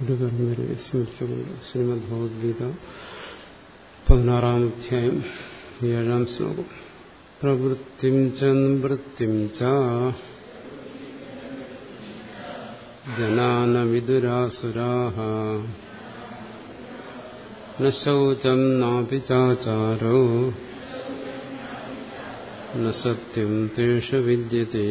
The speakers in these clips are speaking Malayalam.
ഒരു കാര്യം വരെ സ്മരിച്ചുകൊണ്ട് ശ്രീമദ് ഭഗവത്ഗീത പതിനാറാം അധ്യായം ഏഴാം ശ്ലോകം പ്രവൃത്തിം ച നിവൃത്തിം ച ജനാന വിദുരാസുരാः ന ശൗചം നാപി ചാചാരോ ന സത്യം തേഷു വിദ്യത്തെ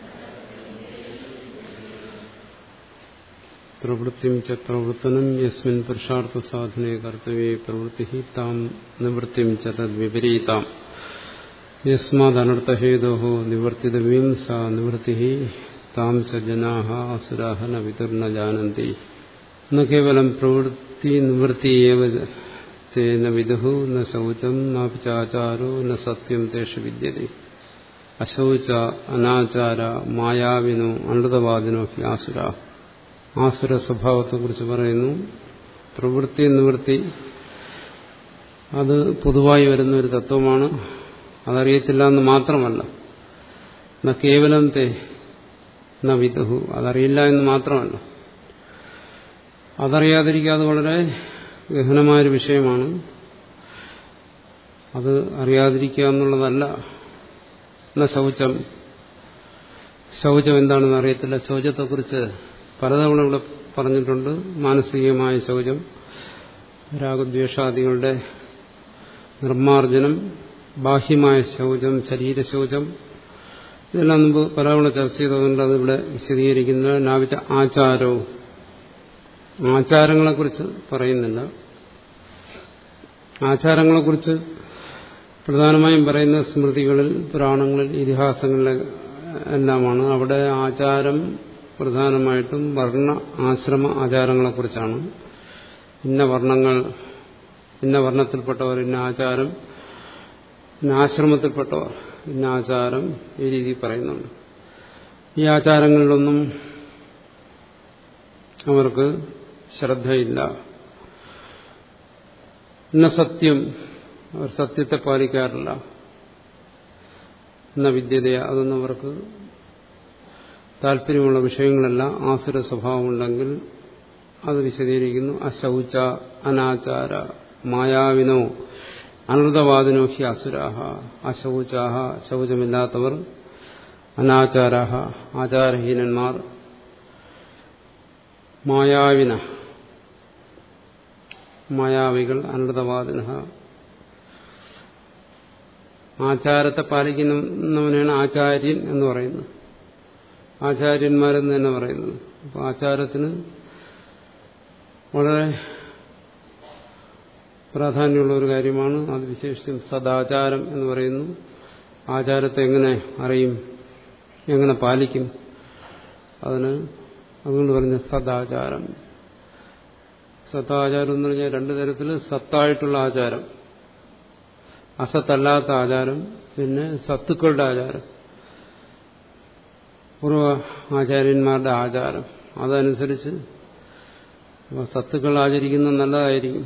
പ്രവൃത്തിം ച പ്രവർത്തനം യസ്മിൻ പുരുഷാർത്ഥ സാധനേ കർത്തവ്യേ പ്രവൃത്തി താം നിവൃത്തിം ച തദ്വിപരീതാം യസ്മാദനർത്ഥഹേതോ നിവർത്തിതവ്യം സാ നിവൃത്തി താം ച ജനാ അസുരാ ന വിതുർന ജാനന്തി ന കേവലം പ്രവൃത്തി നിവൃത്തി തേന വിദുഹു ന ശൗചം നാപി ചാചാരോ ന സത്യം തേഷു വിദ്യത്തെ അശൗച അനാചാര മായാവിനോ അനൃതവാദിനോ ഹി ആസുരാ ആസുര സ്വഭാവത്തെക്കുറിച്ച് പറയുന്നു പ്രവൃത്തി നിവൃത്തി അത് പൊതുവായി വരുന്ന ഒരു തത്വമാണ് അതറിയത്തില്ല എന്ന് മാത്രമല്ല ന കേവലം തേ ന വിദുഹു അതറിയില്ല എന്ന് മാത്രമല്ല അതറിയാതിരിക്കാതെ വളരെ ഗഹനമായൊരു വിഷയമാണ് അത് അറിയാതിരിക്കുക എന്നുള്ളതല്ല ന ശൗചം ശൗചം എന്താണെന്ന് അറിയത്തില്ല ശൗചത്തെക്കുറിച്ച് പലതവണ ഇവിടെ പറഞ്ഞിട്ടുണ്ട് മാനസികമായ ശൗചം രാഗദ്വേഷാദികളുടെ നിർമ്മാർജ്ജനം ബാഹ്യമായ ശൗചം ശരീരശൗചം ഇതെല്ലാം മുമ്പ് പലതവണ ചർച്ച ചെയ്തതുകൊണ്ട് അതിവിടെ വിശദീകരിക്കുന്നത് നാവിച്ച ആചാരവും ആചാരങ്ങളെക്കുറിച്ച് പറയുന്നില്ല ആചാരങ്ങളെക്കുറിച്ച് പ്രധാനമായും പറയുന്ന സ്മൃതികളിൽ പുരാണങ്ങളിൽ ഇതിഹാസങ്ങളിലെ എല്ലാമാണ് അവിടെ ആചാരം പ്രധാനമായിട്ടും വർണ്ണ ആശ്രമ ആചാരങ്ങളെക്കുറിച്ചാണ് ഇന്ന വർണ്ണങ്ങൾ ഇന്ന വർണ്ണത്തിൽപ്പെട്ടവർ ഇന്ന ആചാരം ഇന്ന ആശ്രമത്തിൽപ്പെട്ടവർ ഇന്ന ആചാരം ഈ രീതിയിൽ പറയുന്നുണ്ട് ഈ ആചാരങ്ങളിലൊന്നും അവർക്ക് ശ്രദ്ധയില്ല ഇന്ന സത്യം അവർ സത്യത്തെ പാലിക്കാറില്ല എന്ന വിദ്യതയ അതൊന്നും അവർക്ക് താല്പര്യമുള്ള വിഷയങ്ങളല്ല ആസുര സ്വഭാവമുണ്ടെങ്കിൽ അത് വിശദീകരിക്കുന്നു അശൗച അനാചാര മായാവിനോ അനൃതവാദിനോ ഹി അസുരാഹ അശൗചാഹ ശൗചമില്ലാത്തവർ അനാചാരാഹ ആചാരഹീനന്മാർ മായാവിന മായാവികൾ അനൃതവാദിന ആചാരത്തെ പാലിക്കുന്നവനാണ് ആചാര്യൻ എന്ന് പറയുന്നത് ആചാര്യന്മാരെന്ന് തന്നെ പറയുന്നത് അപ്പോൾ ആചാരത്തിന് വളരെ പ്രാധാന്യമുള്ള ഒരു കാര്യമാണ് അത് വിശേഷിച്ചും സദാചാരം എന്ന് പറയുന്നു ആചാരത്തെ എങ്ങനെ അറിയും എങ്ങനെ പാലിക്കും അതിന് അതുകൊണ്ട് പറഞ്ഞ സദാചാരം സത്താചാരം എന്ന് പറഞ്ഞാൽ രണ്ടു തരത്തിൽ സത്തായിട്ടുള്ള ആചാരം അസത്തല്ലാത്ത ആചാരം പിന്നെ സത്തുക്കളുടെ ആചാരം പൂർവ ആചാര്യന്മാരുടെ ആചാരം അതനുസരിച്ച് സത്തുക്കൾ ആചരിക്കുന്നത് നല്ലതായിരിക്കും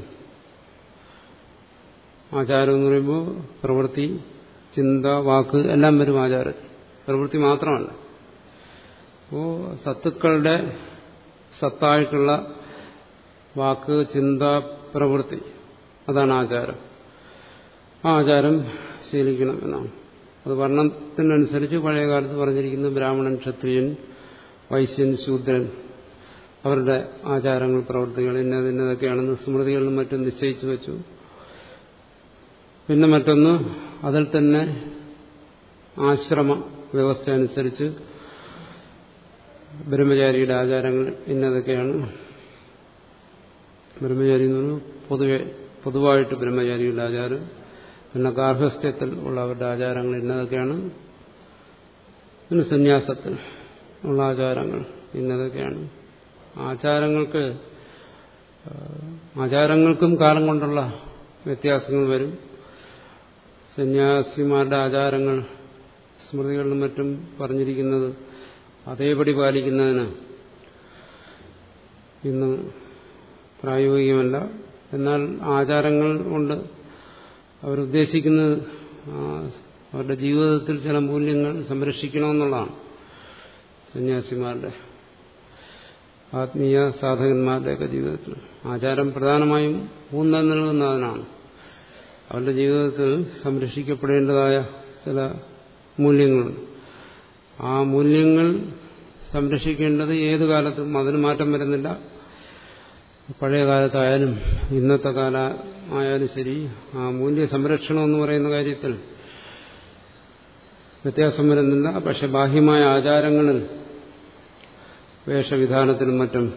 ആചാരം എന്ന് പറയുമ്പോൾ പ്രവൃത്തി ചിന്ത വാക്ക് എല്ലാം വരും ആചാരത്തിൽ പ്രവൃത്തി മാത്രമല്ല അപ്പോൾ സത്തുക്കളുടെ സത്തായിട്ടുള്ള വാക്ക് ചിന്ത പ്രവൃത്തി അതാണ് ആചാരം ആ ആചാരം ശീലിക്കണം എന്നാണ് അത് വർണ്ണത്തിനനുസരിച്ച് പഴയകാലത്ത് പറഞ്ഞിരിക്കുന്നു ബ്രാഹ്മണൻ ക്ഷത്രിയൻ വൈശ്യൻ ശൂദ്രൻ അവരുടെ ആചാരങ്ങൾ പ്രവർത്തികൾ ഇന്നതിന്നതൊക്കെയാണെന്ന് സ്മൃതികളിലും മറ്റും നിശ്ചയിച്ചു വെച്ചു പിന്നെ മറ്റൊന്ന് അതിൽ തന്നെ ആശ്രമ വ്യവസ്ഥ അനുസരിച്ച് ബ്രഹ്മചാരിയുടെ ആചാരങ്ങൾ ഇന്നതൊക്കെയാണ് ബ്രഹ്മചാരി എന്ന് പറഞ്ഞാൽ പൊതുവെ പൊതുവായിട്ട് ബ്രഹ്മചാരിയുടെ ആചാരം പിന്നെ ഗാർഹസ്ഥ്യത്തിൽ ഉള്ള അവരുടെ ആചാരങ്ങൾ ഇന്നതൊക്കെയാണ് പിന്നെ സന്യാസത്തിൽ ഉള്ള ആചാരങ്ങൾ ഇന്നതൊക്കെയാണ് ആചാരങ്ങൾക്ക് ആചാരങ്ങൾക്കും കാലം കൊണ്ടുള്ള വ്യത്യാസങ്ങൾ വരും സന്യാസിമാരുടെ ആചാരങ്ങൾ സ്മൃതികളിലും മറ്റും പറഞ്ഞിരിക്കുന്നത് അതേപടി പാലിക്കുന്നതിന് ഇന്ന് പ്രായോഗികമല്ല എന്നാൽ ആചാരങ്ങൾ കൊണ്ട് അവരുദ്ദേശിക്കുന്നത് അവരുടെ ജീവിതത്തിൽ ചില മൂല്യങ്ങൾ സംരക്ഷിക്കണമെന്നുള്ളതാണ് സന്യാസിമാരുടെ ആത്മീയ സാധകന്മാരുടെയൊക്കെ ജീവിതത്തിൽ ആചാരം പ്രധാനമായും ഊന്നൽ നൽകുന്നതിനാണ് അവരുടെ ജീവിതത്തിൽ സംരക്ഷിക്കപ്പെടേണ്ടതായ ചില മൂല്യങ്ങളുണ്ട് ആ മൂല്യങ്ങൾ സംരക്ഷിക്കേണ്ടത് ഏത് കാലത്തും അതിന് മാറ്റം വരുന്നില്ല പഴയ കാലത്തായാലും ഇന്നത്തെ കാലമായാലും ശരി ആ മൂല്യ സംരക്ഷണം എന്ന് പറയുന്ന കാര്യത്തിൽ വ്യത്യാസം വരുന്നില്ല പക്ഷെ ബാഹ്യമായ ആചാരങ്ങളിൽ വേഷവിധാനത്തിനും മറ്റും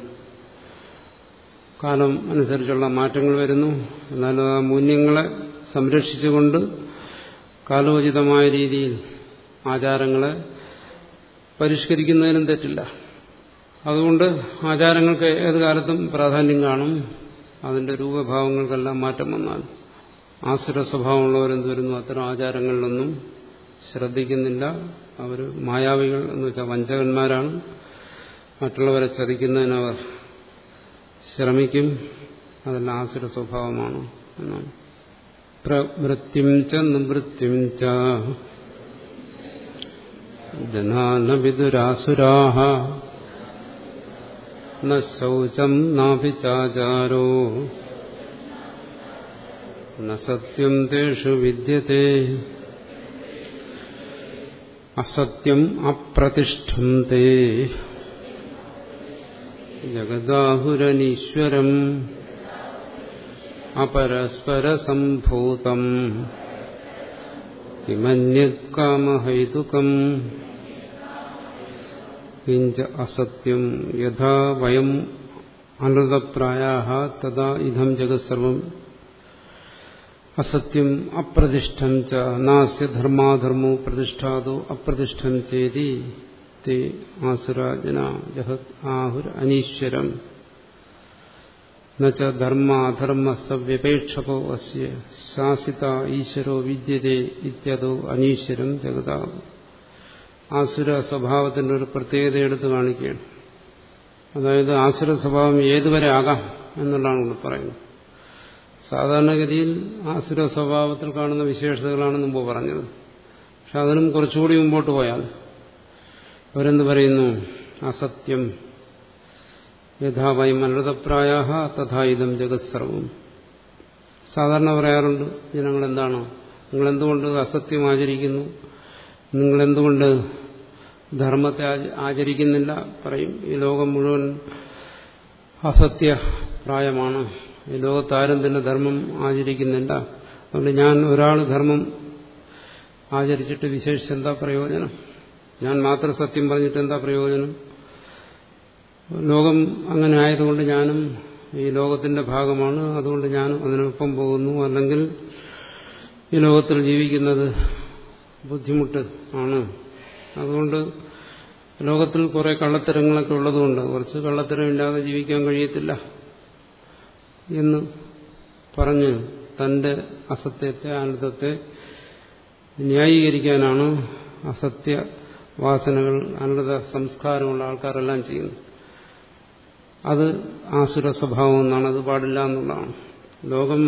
കാലം അനുസരിച്ചുള്ള മാറ്റങ്ങൾ വരുന്നു എന്നാലും ആ മൂല്യങ്ങളെ സംരക്ഷിച്ചുകൊണ്ട് കാലോചിതമായ രീതിയിൽ ആചാരങ്ങളെ പരിഷ്കരിക്കുന്നതിനും തെറ്റില്ല അതുകൊണ്ട് ആചാരങ്ങൾക്ക് ഏത് കാലത്തും പ്രാധാന്യം കാണും അതിന്റെ രൂപഭാവങ്ങൾക്കെല്ലാം മാറ്റം വന്നാൽ ആസുര സ്വഭാവമുള്ളവരെന്ത് വരുന്നു അത്തരം ആചാരങ്ങളിലൊന്നും ശ്രദ്ധിക്കുന്നില്ല അവർ മായാവികൾ എന്ന് വെച്ചാൽ വഞ്ചകന്മാരാണ് മറ്റുള്ളവരെ ചതിക്കുന്നതിനവർ ശ്രമിക്കും അതെല്ലാം ആസുര സ്വഭാവമാണ് എന്നാണ് പ്രവൃത്തിം ച നിവൃത്തിം ച ജനാന വിദുരാസുരാഹ ന ശൗചം നാഭി ചാചാരോ ന സത്യം തേഷു വിദ്യത്തെ അസത്യം അപ്രതിഷ്ഠം തേ ജഗദാഹുരനീശ്വരം അപരസ്പരസംഭൂതം കിമന്യകാമഹൈതുകം കിഞ്ച അസത്യം യഥാ വയം അനൃതപ്രായാ തഥാ ഇതം ജഗത്സർവം അസത്യം അപ്രതിഷ്ഠം ച നാസ്യ ധർമാധർമ്മോ പ്രതിഷ്ഠാതോ അപ്രതിഷ്ഠം ചേതി തേ ആസുരാജന ജഹത് ആഹുർ അനീശ്വരം നച്ച ധർമാധർമ്മ സവ്യപേക്ഷകോ അസ്യ ശാസിത ഈശ്വരോ വിദ്യതേ ഇത്യതോ അനീശ്വരം ജഗതാവും ആസുര സ്വഭാവത്തിന്റെ ഒരു പ്രത്യേകത എടുത്തു കാണിക്കുകയാണ് അതായത് ആസുര സ്വഭാവം ഏതുവരെ ആകാം എന്നുള്ളതാണ് ഇവിടെ പറയുന്നത് സാധാരണഗതിയിൽ ആസുര സ്വഭാവത്തിൽ കാണുന്ന വിശേഷതകളാണ് മുമ്പ് പറഞ്ഞത് പക്ഷെ അതിനും കുറച്ചുകൂടി മുമ്പോട്ട് പോയാൽ അവരെന്ത് പറയുന്നു അസത്യം യഥാവയം അനൃതപ്രായ തഥാ ഇതം ജഗത് സർവം സാധാരണ പറയാറുണ്ട് ജനങ്ങൾ എന്താണ് നിങ്ങൾ എന്തുകൊണ്ട് അസത്യം ആചരിക്കുന്നു നിങ്ങൾ എന്തുകൊണ്ട് ധർമ്മത്തെ ആചരിക്കുന്നില്ല പറയും ഈ ലോകം മുഴുവൻ അസത്യ പ്രായമാണ് ഈ ലോകത്താരും തന്നെ ധർമ്മം ആചരിക്കുന്നില്ല അതുകൊണ്ട് ഞാൻ ഒരാൾ ധർമ്മം ആചരിച്ചിട്ട് വിശേഷിച്ച് എന്താ പ്രയോജനം ഞാൻ മാത്രം സത്യം പറഞ്ഞിട്ട് എന്താ പ്രയോജനം ലോകം അങ്ങനെ ആയതുകൊണ്ട് ഞാനും ഈ ലോകത്തിന്റെ ഭാഗമാണ് അതുകൊണ്ട് ഞാനും അതിനൊപ്പം പോകുന്നു അല്ലെങ്കിൽ ഈ ലോകത്തിൽ ജീവിക്കുന്നത് ബുദ്ധിമുട്ട് ആണ് അതുകൊണ്ട് ലോകത്തിൽ കുറെ കള്ളത്തരങ്ങളൊക്കെ ഉള്ളതുകൊണ്ട് കുറച്ച് കള്ളത്തരമില്ലാതെ ജീവിക്കാൻ കഴിയത്തില്ല എന്ന് പറഞ്ഞ് തന്റെ അസത്യത്തെ അനർത്ഥത്തെ ന്യായീകരിക്കാനാണ് അസത്യ വാസനകൾ അനർത്ഥ സംസ്കാരമുള്ള ആൾക്കാരെല്ലാം ചെയ്യുന്നത് അത് ആസുര സ്വഭാവം എന്നാണ് അത് പാടില്ല എന്നുള്ളതാണ് ലോകം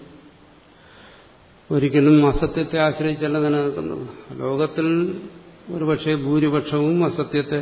ഒരിക്കലും അസത്യത്തെ ആശ്രയിച്ചല്ല നിലനിൽക്കുന്നത് ലോകത്തിൽ ഒരുപക്ഷെ ഭൂരിപക്ഷവും അസത്യത്തെ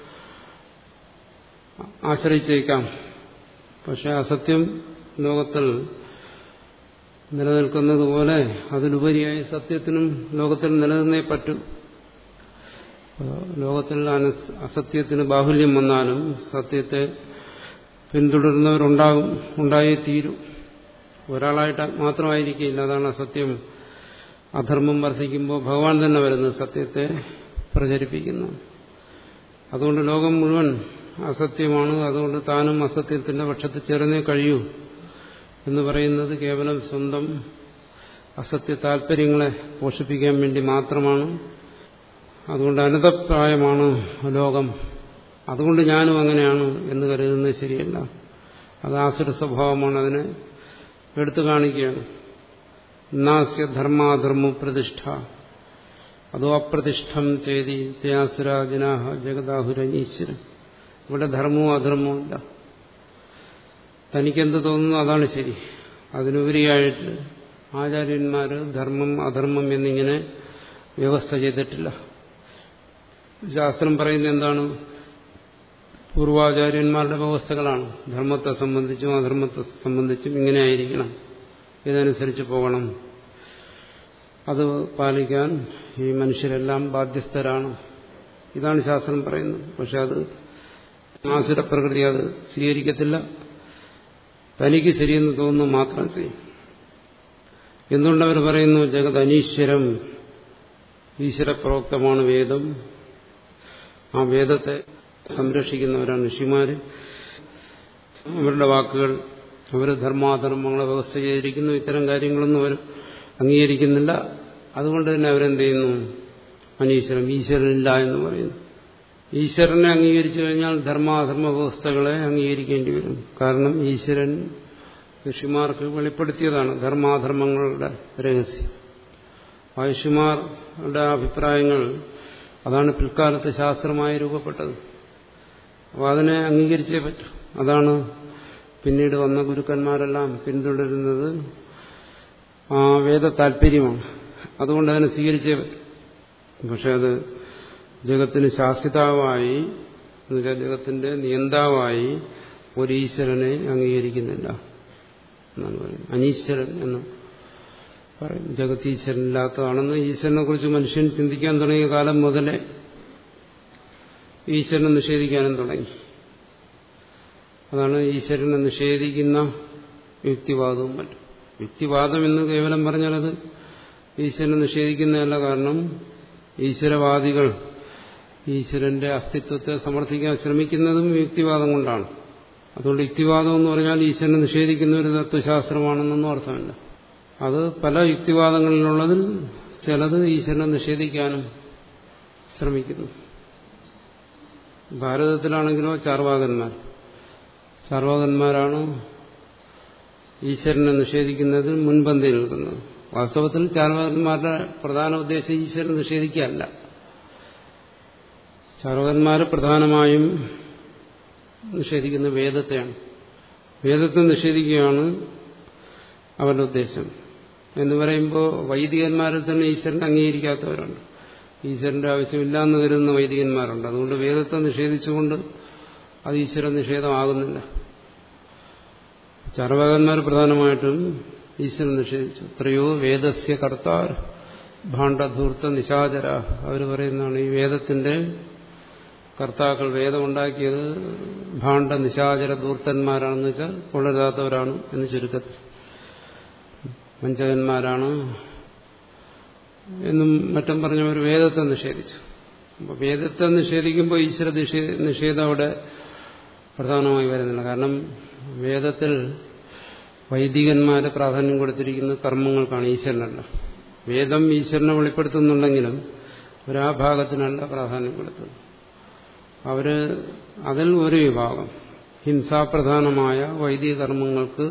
ആശ്രയിച്ചേക്കാം പക്ഷെ അസത്യം ലോകത്തിൽ നിലനിൽക്കുന്നത് പോലെ അതിലുപരിയായി സത്യത്തിനും ലോകത്തിൽ നിലനിന്നേ പറ്റും ലോകത്തിൽ അസത്യത്തിന് ബാഹുല്യം വന്നാലും സത്യത്തെ പിന്തുടരുന്നവരുണ്ടാകും ഉണ്ടായേ തീരും ഒരാളായിട്ട് മാത്രമായിരിക്കില്ല അതാണ് സത്യം അധർമ്മം വർദ്ധിക്കുമ്പോൾ ഭഗവാൻ തന്നെ വരുന്നത് സത്യത്തെ പ്രചരിപ്പിക്കുന്നു അതുകൊണ്ട് ലോകം മുഴുവൻ അസത്യമാണ് അതുകൊണ്ട് താനും അസത്യത്തിന്റെ പക്ഷത്ത് ചേർന്നേ കഴിയൂ എന്ന് പറയുന്നത് കേവലം സ്വന്തം അസത്യ താല്പര്യങ്ങളെ പോഷിപ്പിക്കാൻ വേണ്ടി മാത്രമാണ് അതുകൊണ്ട് അനതപ്രായമാണ് ലോകം അതുകൊണ്ട് ഞാനും അങ്ങനെയാണ് എന്ന് കരുതുന്നത് ശരിയല്ല അത് ആസുര സ്വഭാവമാണ് അതിനെ എടുത്തു കാണിക്കുകയാണ് നാസ്യ ധർമാധർമ്മ പ്രതിഷ്ഠ അതോ അപ്രതിഷ്ഠം ചെയ്തി ത്യാസുരാജനാഹ ജഗദാഹുരനീശ്വരൻ ഇവിടെ ധർമ്മവും അധർമ്മവും ഇല്ല തനിക്കെന്ത് തോന്നുന്നു അതാണ് ശരി അതിനുപരിയായിട്ട് ആചാര്യന്മാർ ധർമ്മം അധർമ്മം എന്നിങ്ങനെ വ്യവസ്ഥ ചെയ്തിട്ടില്ല ശാസ്ത്രം പറയുന്നത് എന്താണ് പൂർവാചാര്യന്മാരുടെ വ്യവസ്ഥകളാണ് ധർമ്മത്തെ സംബന്ധിച്ചും അധർമ്മത്തെ സംബന്ധിച്ചും ഇങ്ങനെ ആയിരിക്കണം ഇതനുസരിച്ച് പോകണം അത് പാലിക്കാൻ ഈ മനുഷ്യരെല്ലാം ബാധ്യസ്ഥരാണ് ഇതാണ് ശാസ്ത്രം പറയുന്നത് പക്ഷെ അത് ആസുര പ്രകൃതി അത് സ്വീകരിക്കത്തില്ല തനിക്ക് ശരിയെന്ന് തോന്നുന്നു മാത്രം ചെയ്യും എന്തുകൊണ്ടവർ പറയുന്നു ജഗത് അനീശ്വരം ഈശ്വരപ്രോക്തമാണ് വേദം ആ വേദത്തെ സംരക്ഷിക്കുന്നവരാണ് ഋഷിമാര് അവരുടെ വാക്കുകൾ അവർ ധർമാധർമ്മങ്ങളെ വ്യവസ്ഥ ചെയ്തിരിക്കുന്നു ഇത്തരം കാര്യങ്ങളൊന്നും അവർ അംഗീകരിക്കുന്നില്ല അതുകൊണ്ട് തന്നെ അവരെന്ത് ചെയ്യുന്നു അനീശ്വരം ഈശ്വരനില്ല എന്ന് പറയുന്നു ഈശ്വരനെ അംഗീകരിച്ചു കഴിഞ്ഞാൽ ധർമാധർമ്മ വ്യവസ്ഥകളെ അംഗീകരിക്കേണ്ടി വരും കാരണം ഈശ്വരൻ ഋഷിമാർക്ക് വെളിപ്പെടുത്തിയതാണ് ധർമാധർമ്മങ്ങളുടെ രഹസ്യം ഋഷിമാരുടെ അഭിപ്രായങ്ങൾ അതാണ് പിൽക്കാലത്ത് ശാസ്ത്രമായി രൂപപ്പെട്ടത് അപ്പോൾ അതിനെ അംഗീകരിച്ചേ പറ്റൂ അതാണ് പിന്നീട് വന്ന ഗുരുക്കന്മാരെല്ലാം പിന്തുടരുന്നത് ആ വേദ താല്പര്യമാണ് അതുകൊണ്ട് അതിനെ സ്വീകരിച്ചേ പറ്റും പക്ഷെ അത് ജഗത്തിന് ശാസ്ത്രതാവായി എന്നുവെച്ചാൽ ജഗത്തിന്റെ നിയന്താവായി ഒരു ഈശ്വരനെ അംഗീകരിക്കുന്നില്ല എന്നാണ് പറയുന്നത് അനീശ്വരൻ എന്ന് പറയും ജഗത്ത് ഈശ്വരനില്ലാത്തതാണെന്ന് ഈശ്വരനെ കുറിച്ച് മനുഷ്യൻ ചിന്തിക്കാൻ തുടങ്ങിയ കാലം മുതലേ ഈശ്വരനെ നിഷേധിക്കാനും തുടങ്ങി അതാണ് ഈശ്വരനെ നിഷേധിക്കുന്ന യുക്തിവാദവും മറ്റും യുക്തിവാദം എന്ന് കേവലം പറഞ്ഞാൽ അത് ഈശ്വരനെ നിഷേധിക്കുന്നതല്ല കാരണം ഈശ്വരവാദികൾ ഈശ്വരന്റെ അസ്തിത്വത്തെ സമർത്ഥിക്കാൻ ശ്രമിക്കുന്നതും യുക്തിവാദം കൊണ്ടാണ് അതുകൊണ്ട് യുക്തിവാദം എന്ന് പറഞ്ഞാൽ ഈശ്വരനെ നിഷേധിക്കുന്ന ഒരു തത്വശാസ്ത്രമാണെന്നൊന്നും അർത്ഥമില്ല അത് പല യുക്തിവാദങ്ങളിലുള്ളതിൽ ചിലത് ഈശ്വരനെ നിഷേധിക്കാനും ശ്രമിക്കുന്നു ഭാരതത്തിലാണെങ്കിലോ ചാർവാകന്മാർ ചാർവാകന്മാരാണ് ഈശ്വരനെ നിഷേധിക്കുന്നതിൽ മുൻപന്തി നിൽക്കുന്നത് വാസ്തവത്തിൽ ചാർവാകന്മാരുടെ പ്രധാന ഉദ്ദേശം ഈശ്വരനെ നിഷേധിക്കുകയല്ല ചാർവകന്മാർ പ്രധാനമായും നിഷേധിക്കുന്ന വേദത്തെയാണ് വേദത്തെ നിഷേധിക്കുകയാണ് അവരുടെ ഉദ്ദേശം എന്ന് പറയുമ്പോൾ വൈദികന്മാരിൽ തന്നെ ഈശ്വരനെ അംഗീകരിക്കാത്തവരുണ്ട് ഈശ്വരന്റെ ആവശ്യമില്ല എന്ന് കരുതുന്ന വൈദികന്മാരുണ്ട് അതുകൊണ്ട് വേദത്തെ നിഷേധിച്ചുകൊണ്ട് അത് ഈശ്വര നിഷേധമാകുന്നില്ല ചാർവാകന്മാർ പ്രധാനമായിട്ടും ഈശ്വരൻ നിഷേധിച്ചു എത്രയോ വേദസ്യ കർത്താർ ഭാണ്ഡധൂർത്ത നിശാചര അവർ പറയുന്നതാണ് ഈ വേദത്തിന്റെ കർത്താക്കൾ വേദമുണ്ടാക്കിയത് ഭാണ്ഡ നിശാചര ധൂർത്തന്മാരാണെന്ന് വെച്ചാൽ കൊള്ളരുതാത്തവരാണ് എന്ന് ചുരുക്കത്തിൽ വഞ്ചകന്മാരാണ് എന്നും മറ്റും പറഞ്ഞവർ വേദത്തെ നിഷേധിച്ചു അപ്പോൾ വേദത്തെ നിഷേധിക്കുമ്പോൾ ഈശ്വര നിഷേധം അവിടെ പ്രധാനമായി വരുന്നില്ല കാരണം വേദത്തിൽ വൈദികന്മാരെ പ്രാധാന്യം കൊടുത്തിരിക്കുന്നത് കർമ്മങ്ങൾക്കാണ് ഈശ്വരനല്ല വേദം ഈശ്വരനെ വെളിപ്പെടുത്തുന്നുണ്ടെങ്കിലും ഒരാ ഭാഗത്തിനല്ല പ്രാധാന്യം കൊടുത്തത് അവര് അതിൽ ഒരു വിഭാഗം ഹിംസാപ്രധാനമായ വൈദിക കർമ്മങ്ങൾക്ക്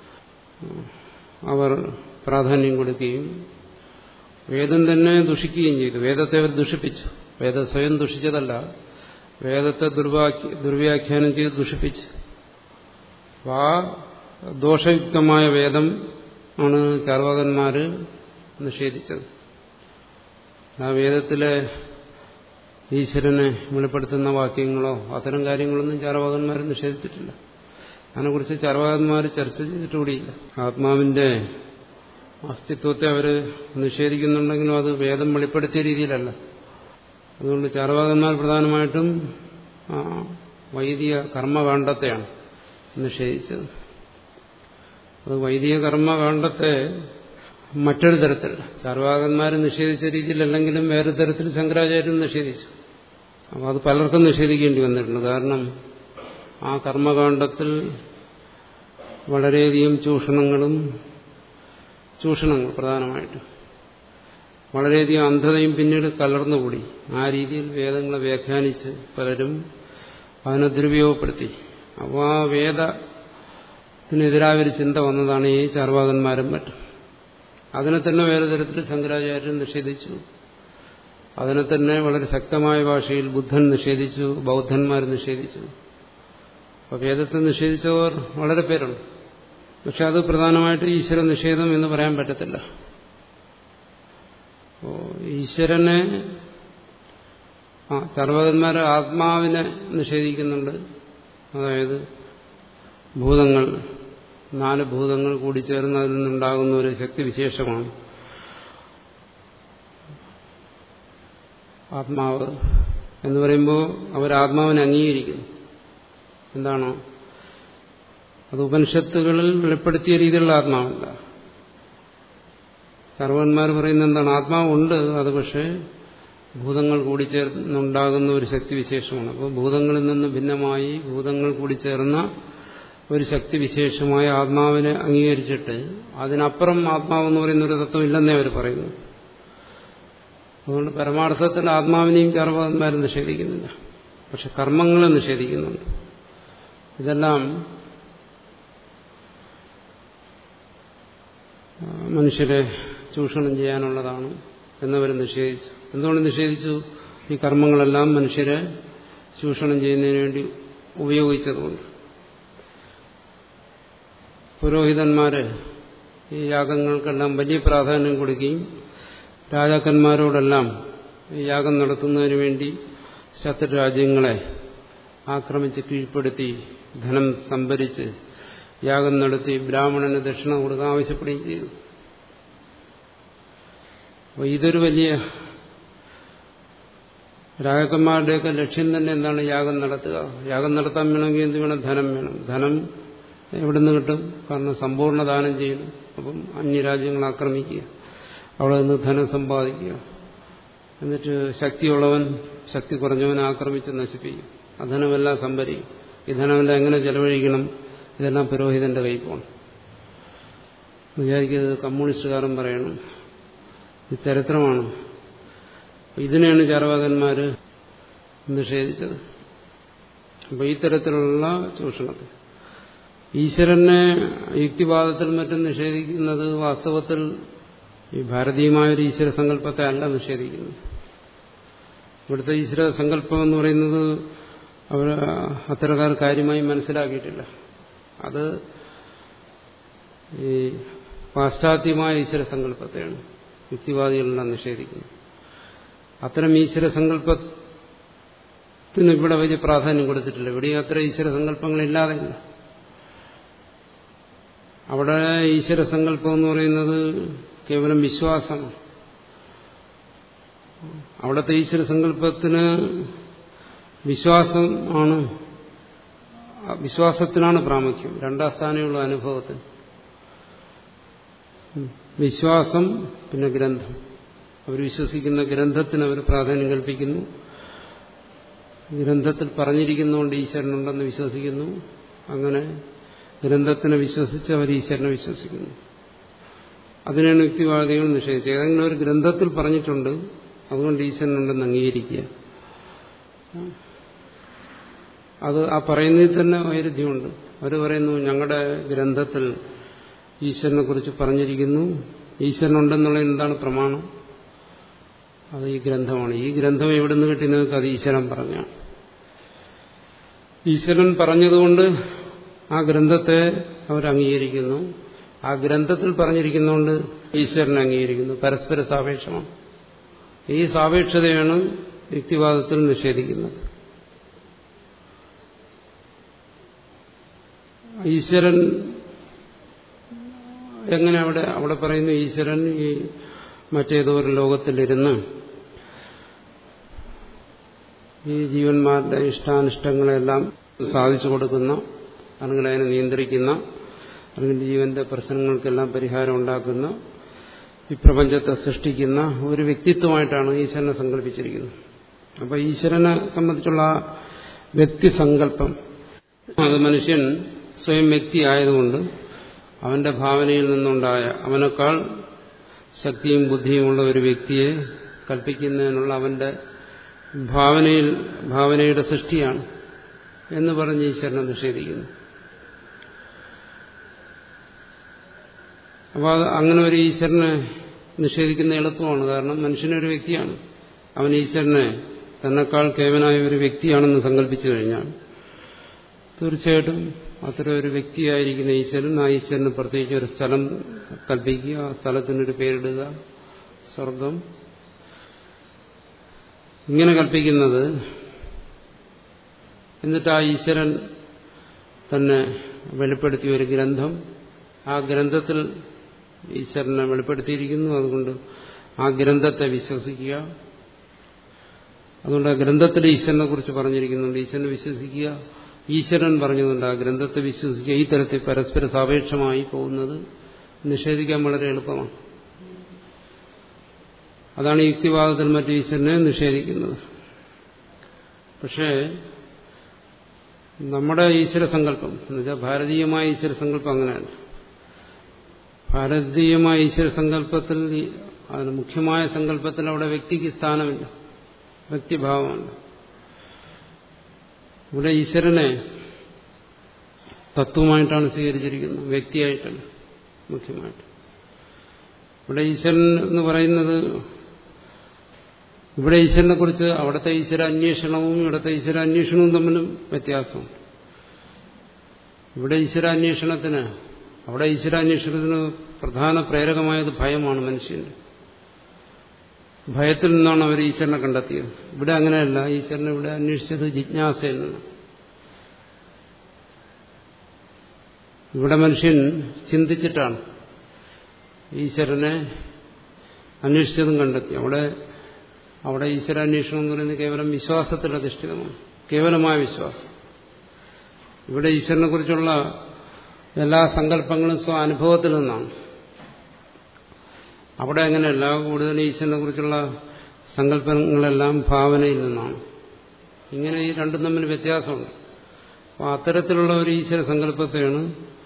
അവർ പ്രാധാന്യം കൊടുക്കുകയും വേദം തന്നെ ദുഷിക്കുകയും ചെയ്തു വേദത്തെ അവർ ദുഷിപ്പിച്ചു വേദം സ്വയം ദുഷിച്ചതല്ല വേദത്തെ ദുർവാഖ്യ ദുർവ്യാഖ്യാനം ചെയ്ത് ദുഷിപ്പിച്ചു ആ ദോഷയുക്തമായ വേദം ആണ് ചാർവാകന്മാര് നിഷേധിച്ചത് ആ വേദത്തിലെ ഈശ്വരനെ വെളിപ്പെടുത്തുന്ന വാക്യങ്ങളോ അത്തരം കാര്യങ്ങളൊന്നും ചാർവാകന്മാർ നിഷേധിച്ചിട്ടില്ല അതിനെക്കുറിച്ച് ചാർവാകന്മാർ ചർച്ച ചെയ്തിട്ടുകൂടിയില്ല ആത്മാവിന്റെ അസ്തിത്വത്തെ അവർ നിഷേധിക്കുന്നുണ്ടെങ്കിലും അത് വേദം വെളിപ്പെടുത്തിയ രീതിയിലല്ല അതുകൊണ്ട് ചാർവാകന്മാർ പ്രധാനമായിട്ടും വൈദിക കർമ്മകാണ്ഡത്തെയാണ് നിഷേധിച്ചത് അത് വൈദിക കർമ്മകാണ്ഡത്തെ മറ്റൊരു തരത്തിൽ ചാർവാകന്മാർ നിഷേധിച്ച രീതിയിലല്ലെങ്കിലും വേറെ തരത്തിൽ ശങ്കരാചാര്യൻ നിഷേധിച്ചു അപ്പോൾ അത് പലർക്കും നിഷേധിക്കേണ്ടി വന്നിട്ടുണ്ട് കാരണം ആ കർമ്മകാണ്ഡത്തിൽ വളരെയധികം ചൂഷണങ്ങളും ചൂഷണങ്ങൾ പ്രധാനമായിട്ട് വളരെയധികം അന്ധതയും പിന്നീട് കലർന്നുകൂടി ആ രീതിയിൽ വേദങ്ങളെ വ്യാഖ്യാനിച്ച് പലരും അതിനെ ദുരുപയോഗപ്പെടുത്തി അപ്പോൾ ആ വേദത്തിനെതിരായ ഒരു ചിന്ത വന്നതാണ് ഈ ചാർവാകന്മാരും മറ്റും അതിനെ തന്നെ വേറെ തരത്തിൽ ശങ്കരാചാര്യൻ നിഷേധിച്ചു അതിനെ തന്നെ വളരെ ശക്തമായ ഭാഷയിൽ ബുദ്ധൻ നിഷേധിച്ചു ബൗദ്ധന്മാർ നിഷേധിച്ചു അപ്പോൾ വേദത്തെ നിഷേധിച്ചവർ വളരെ പേരുണ്ട് പക്ഷെ അത് പ്രധാനമായിട്ട് ഈശ്വര നിഷേധം എന്ന് പറയാൻ പറ്റത്തില്ല ഈശ്വരനെ ആ ചർവകന്മാർ ആത്മാവിനെ നിഷേധിക്കുന്നുണ്ട് അതായത് ഭൂതങ്ങൾ നാല് ഭൂതങ്ങൾ കൂടിച്ചേർന്ന് അതിൽ നിന്നുണ്ടാകുന്ന ഒരു ശക്തിവിശേഷമാണ് ആത്മാവ് എന്ന് പറയുമ്പോൾ അവർ ആത്മാവിനെ അംഗീകരിക്കുന്നു എന്താണ് അത് ഉപനിഷത്തുകളിൽ വെളിപ്പെടുത്തിയ രീതിയിലുള്ള ആത്മാവല്ല സർവന്മാർ പറയുന്ന എന്താണ് ആത്മാവുണ്ട് അത് പക്ഷേ ഭൂതങ്ങൾ കൂടിച്ചേർന്നുണ്ടാകുന്ന ഒരു ശക്തിവിശേഷമാണ് അപ്പോൾ ഭൂതങ്ങളിൽ നിന്ന് ഭിന്നമായി ഭൂതങ്ങൾ കൂടിച്ചേർന്ന ഒരു ശക്തിവിശേഷമായ ആത്മാവിനെ അംഗീകരിച്ചിട്ട് അതിനപ്പുറം ആത്മാവെന്ന് പറയുന്ന ഒരു തത്വം ഇല്ലെന്നേ അവർ പറയുന്നു അതുകൊണ്ട് പരമാർത്ഥത്തിൽ ആത്മാവിനെയും ചാർവാന്മാരും നിഷേധിക്കുന്നില്ല പക്ഷെ കർമ്മങ്ങളെ നിഷേധിക്കുന്നുണ്ട് ഇതെല്ലാം മനുഷ്യരെ ചൂഷണം ചെയ്യാനുള്ളതാണ് എന്നവർ നിഷേധിച്ചു എന്തുകൊണ്ട് നിഷേധിച്ചു ഈ കർമ്മങ്ങളെല്ലാം മനുഷ്യരെ ചൂഷണം ചെയ്യുന്നതിന് വേണ്ടി ഉപയോഗിച്ചതുകൊണ്ട് പുരോഹിതന്മാര് ഈ യാഗങ്ങൾക്കെല്ലാം വലിയ പ്രാധാന്യം കൊടുക്കുകയും രാജാക്കന്മാരോടെല്ലാം ഈ യാഗം നടത്തുന്നതിന് വേണ്ടി ശത്രുരാജ്യങ്ങളെ ആക്രമിച്ച് കീഴ്പ്പെടുത്തി ധനം സംഭരിച്ച് യാഗം നടത്തി ബ്രാഹ്മണന് ദക്ഷിണ കൊടുക്കാൻ ആവശ്യപ്പെടുകയും ചെയ്തു അപ്പോൾ ഇതൊരു വലിയ രാജാക്കന്മാരുടെയൊക്കെ ലക്ഷ്യം തന്നെ എന്താണ് യാഗം നടത്തുക യാഗം നടത്താൻ വേണമെങ്കിൽ എന്ത് വേണം ധനം വേണം ധനം എവിടെ നിന്ന് കിട്ടും കാരണം സമ്പൂർണ്ണ ദാനം ചെയ്യണം അപ്പം അന്യരാജ്യങ്ങൾ ആക്രമിക്കുക അവിടെ നിന്ന് ധനം സമ്പാദിക്കുക എന്നിട്ട് ശക്തിയുള്ളവൻ ശക്തി കുറഞ്ഞവനെ ആക്രമിച്ച് നശിപ്പിക്കും ആ ധനമെല്ലാം സംഭരിക്കും ഈ ധനമെല്ലാം എങ്ങനെ ചെലവഴിക്കണം ഇതെല്ലാം പുരോഹിതന്റെ കൈ പോകണം വിചാരിക്കുന്നത് കമ്മ്യൂണിസ്റ്റുകാരൻ പറയണം ഇത് ചരിത്രമാണ് ഇതിനെയാണ് ചാർവാകന്മാർ നിഷേധിച്ചത് അപ്പോൾ ഈ തരത്തിലുള്ള ചൂഷണത്തിൽ ഈശ്വരനെ യുക്തിവാദത്തിൽ മറ്റും നിഷേധിക്കുന്നത് വാസ്തവത്തിൽ ഈ ഭാരതീയമായ ഒരു ഈശ്വര സങ്കല്പത്തെ അല്ല നിഷേധിക്കുന്നത് ഇവിടുത്തെ ഈശ്വര സങ്കല്പം എന്ന് പറയുന്നത് അവർ അത്തരക്കാർ കാര്യമായി മനസ്സിലാക്കിയിട്ടില്ല അത് ഈ പാശ്ചാത്യമായ ഈശ്വര സങ്കല്പത്തെയാണ് യുക്തിവാദികളെല്ലാം നിഷേധിക്കുന്നത് അത്തരം ഈശ്വര സങ്കല്പത്തിന് ഇവിടെ വലിയ പ്രാധാന്യം കൊടുത്തിട്ടില്ല ഇവിടെ അത്ര ഈശ്വര സങ്കല്പങ്ങളില്ലാതെയില്ല അവിടെ ഈശ്വര സങ്കല്പം എന്ന് പറയുന്നത് കേവലം വിശ്വാസമാണ് അവിടുത്തെ ഈശ്വര സങ്കല്പത്തിന് വിശ്വാസം ആണ് വിശ്വാസത്തിനാണ് പ്രാമുഖ്യം രണ്ടാം സ്ഥാനമുള്ള അനുഭവത്തിന് വിശ്വാസം പിന്നെ ഗ്രന്ഥം അവർ വിശ്വസിക്കുന്ന ഗ്രന്ഥത്തിന് അവർ പ്രാധാന്യം കൽപ്പിക്കുന്നു ഗ്രന്ഥത്തിൽ പറഞ്ഞിരിക്കുന്നതുകൊണ്ട് ഈശ്വരനുണ്ടെന്ന് വിശ്വസിക്കുന്നു അങ്ങനെ ഗ്രന്ഥത്തിനെ വിശ്വസിച്ച് അവർ ഈശ്വരനെ വിശ്വസിക്കുന്നു അതിനാണ് യുക്തിവാദികൾ നിഷേധിച്ചത് ഏതെങ്കിലും ഒരു ഗ്രന്ഥത്തിൽ പറഞ്ഞിട്ടുണ്ട് അതുകൊണ്ട് ഈശ്വരനുണ്ടെന്ന് അംഗീകരിക്കുക അത് ആ പറയുന്നതിൽ തന്നെ വൈരുദ്ധ്യമുണ്ട് അവർ പറയുന്നു ഞങ്ങളുടെ ഗ്രന്ഥത്തിൽ ഈശ്വരനെ കുറിച്ച് പറഞ്ഞിരിക്കുന്നു ഈശ്വരനുണ്ടെന്നുള്ള എന്താണ് പ്രമാണം അത് ഈ ഗ്രന്ഥമാണ് ഈ ഗ്രന്ഥം എവിടെ നിന്ന് കിട്ടി നിങ്ങൾക്ക് അത് ഈശ്വരൻ പറഞ്ഞ ഈശ്വരൻ പറഞ്ഞതുകൊണ്ട് ആ ഗ്രന്ഥത്തെ അവർ അംഗീകരിക്കുന്നു ആ ഗ്രന്ഥത്തിൽ പറഞ്ഞിരിക്കുന്നതുകൊണ്ട് ഈശ്വരനെ അംഗീകരിക്കുന്നു പരസ്പര സാപേക്ഷമാണ് ഈ സാപേക്ഷതയാണ് യുക്തിവാദത്തിൽ നിഷേധിക്കുന്നത് ഈശ്വരൻ എങ്ങനെ അവിടെ അവിടെ പറയുന്നു ഈശ്വരൻ ഈ മറ്റേതോ ഒരു ലോകത്തിലിരുന്ന് ഈ ജീവന്മാരുടെ ഇഷ്ടാനിഷ്ടങ്ങളെല്ലാം സാധിച്ചു കൊടുക്കുന്ന അല്ലെങ്കിൽ അതിനെ നിയന്ത്രിക്കുന്ന അല്ലെങ്കിൽ ജീവന്റെ പ്രശ്നങ്ങൾക്കെല്ലാം പരിഹാരം ഉണ്ടാക്കുന്ന ഈ പ്രപഞ്ചത്തെ സൃഷ്ടിക്കുന്ന ഒരു വ്യക്തിത്വമായിട്ടാണ് ഈശ്വരനെ സങ്കല്പിച്ചിരിക്കുന്നത് അപ്പോൾ ഈശ്വരനെ സംബന്ധിച്ചുള്ള വ്യക്തിസങ്കല്പം അത് മനുഷ്യൻ സ്വയം വ്യക്തി ആയതുകൊണ്ട് അവന്റെ ഭാവനയിൽ നിന്നുണ്ടായ അവനേക്കാൾ ശക്തിയും ബുദ്ധിയുമുള്ള ഒരു വ്യക്തിയെ കൽപ്പിക്കുന്നതിനുള്ള അവന്റെ ഭാവനയിൽ ഭാവനയുടെ സൃഷ്ടിയാണ് എന്ന് പറഞ്ഞ് ഈശ്വരനെ നിഷേധിക്കുന്നു അപ്പോൾ അത് അങ്ങനെ ഒരു ഈശ്വരനെ നിഷേധിക്കുന്ന എളുപ്പമാണ് കാരണം മനുഷ്യനൊരു വ്യക്തിയാണ് അവൻ ഈശ്വരനെ തന്നെക്കാൾ കേവനായ ഒരു വ്യക്തിയാണെന്ന് സങ്കല്പിച്ചു കഴിഞ്ഞാൽ തീർച്ചയായിട്ടും അത്തരം ഒരു വ്യക്തിയായിരിക്കുന്ന ഈശ്വരൻ ആ ഈശ്വരന് പ്രത്യേകിച്ച് ഒരു സ്ഥലം കൽപ്പിക്കുക ആ സ്ഥലത്തിനൊരു പേരിടുക സ്വർഗം ഇങ്ങനെ കൽപ്പിക്കുന്നത് എന്നിട്ട് ആ ഈശ്വരൻ തന്നെ വെളിപ്പെടുത്തിയ ഒരു ഗ്രന്ഥം ആ ഗ്രന്ഥത്തിൽ ഈശ്വരനെ വെളിപ്പെടുത്തിയിരിക്കുന്നു അതുകൊണ്ട് ആ ഗ്രന്ഥത്തെ വിശ്വസിക്കുക അതുകൊണ്ട് ആ ഗ്രന്ഥത്തിൽ ഈശ്വരനെ കുറിച്ച് പറഞ്ഞിരിക്കുന്നുണ്ട് ഈശ്വരനെ വിശ്വസിക്കുക ഈശ്വരൻ പറഞ്ഞതുകൊണ്ട് ആ ഗ്രന്ഥത്തെ വിശ്വസിക്കുക ഈ തരത്തിൽ പരസ്പര സാപേക്ഷമായി പോകുന്നത് നിഷേധിക്കാൻ വളരെ എളുപ്പമാണ് അതാണ് യുക്തിവാദത്തിൽ മറ്റു ഈശ്വരനെ നിഷേധിക്കുന്നത് പക്ഷേ നമ്മുടെ ഈശ്വര സങ്കല്പം എന്നുവെച്ചാൽ ഭാരതീയമായ ഈശ്വര സങ്കല്പം അങ്ങനെയല്ല ഭാരതീയമായ ഈശ്വര സങ്കല്പത്തിൽ അതിന് മുഖ്യമായ സങ്കല്പത്തിൽ അവിടെ വ്യക്തിക്ക് സ്ഥാനമില്ല വ്യക്തിഭാവമല്ല ഇവിടെ ഈശ്വരനെ തത്വമായിട്ടാണ് സ്വീകരിച്ചിരിക്കുന്നത് വ്യക്തിയായിട്ടല്ല മുഖ്യമായിട്ട് ഇവിടെ ഈശ്വരൻ എന്ന് പറയുന്നത് ഇവിടെ ഈശ്വരനെ കുറിച്ച് അവിടുത്തെ ഈശ്വര അന്വേഷണവും ഇവിടുത്തെ ഈശ്വര അന്വേഷണവും തമ്മിലും വ്യത്യാസമുണ്ട് ഇവിടെ ഈശ്വര അന്വേഷണത്തിന് അവിടെ ഈശ്വര അന്വേഷണത്തിന് പ്രധാന പ്രേരകമായത് ഭയമാണ് മനുഷ്യന് ഭയത്തിൽ നിന്നാണ് അവർ ഈശ്വരനെ കണ്ടെത്തിയത് ഇവിടെ അങ്ങനെയല്ല ഈശ്വരനെ ഇവിടെ അന്വേഷിച്ചത് ജിജ്ഞാസയിൽ നിന്ന് ഇവിടെ മനുഷ്യൻ ചിന്തിച്ചിട്ടാണ് ഈശ്വരനെ അന്വേഷിച്ചതും കണ്ടെത്തി അവിടെ അവിടെ ഈശ്വരാന്വേഷണം എന്ന് പറയുന്നത് കേവലം വിശ്വാസത്തിൽ അധിഷ്ഠിതമാണ് കേവലമായ വിശ്വാസം ഇവിടെ ഈശ്വരനെ കുറിച്ചുള്ള എല്ലാ സങ്കല്പങ്ങളും സ്വ അനുഭവത്തിൽ നിന്നാണ് അവിടെ അങ്ങനെയല്ല കൂടുതൽ ഈശ്വരനെ കുറിച്ചുള്ള സങ്കല്പങ്ങളെല്ലാം ഭാവനയിൽ നിന്നാണ് ഇങ്ങനെ ഈ രണ്ടും തമ്മിൽ വ്യത്യാസമുണ്ട് അപ്പോൾ അത്തരത്തിലുള്ള ഒരു ഈശ്വര സങ്കല്പത്തെയാണ്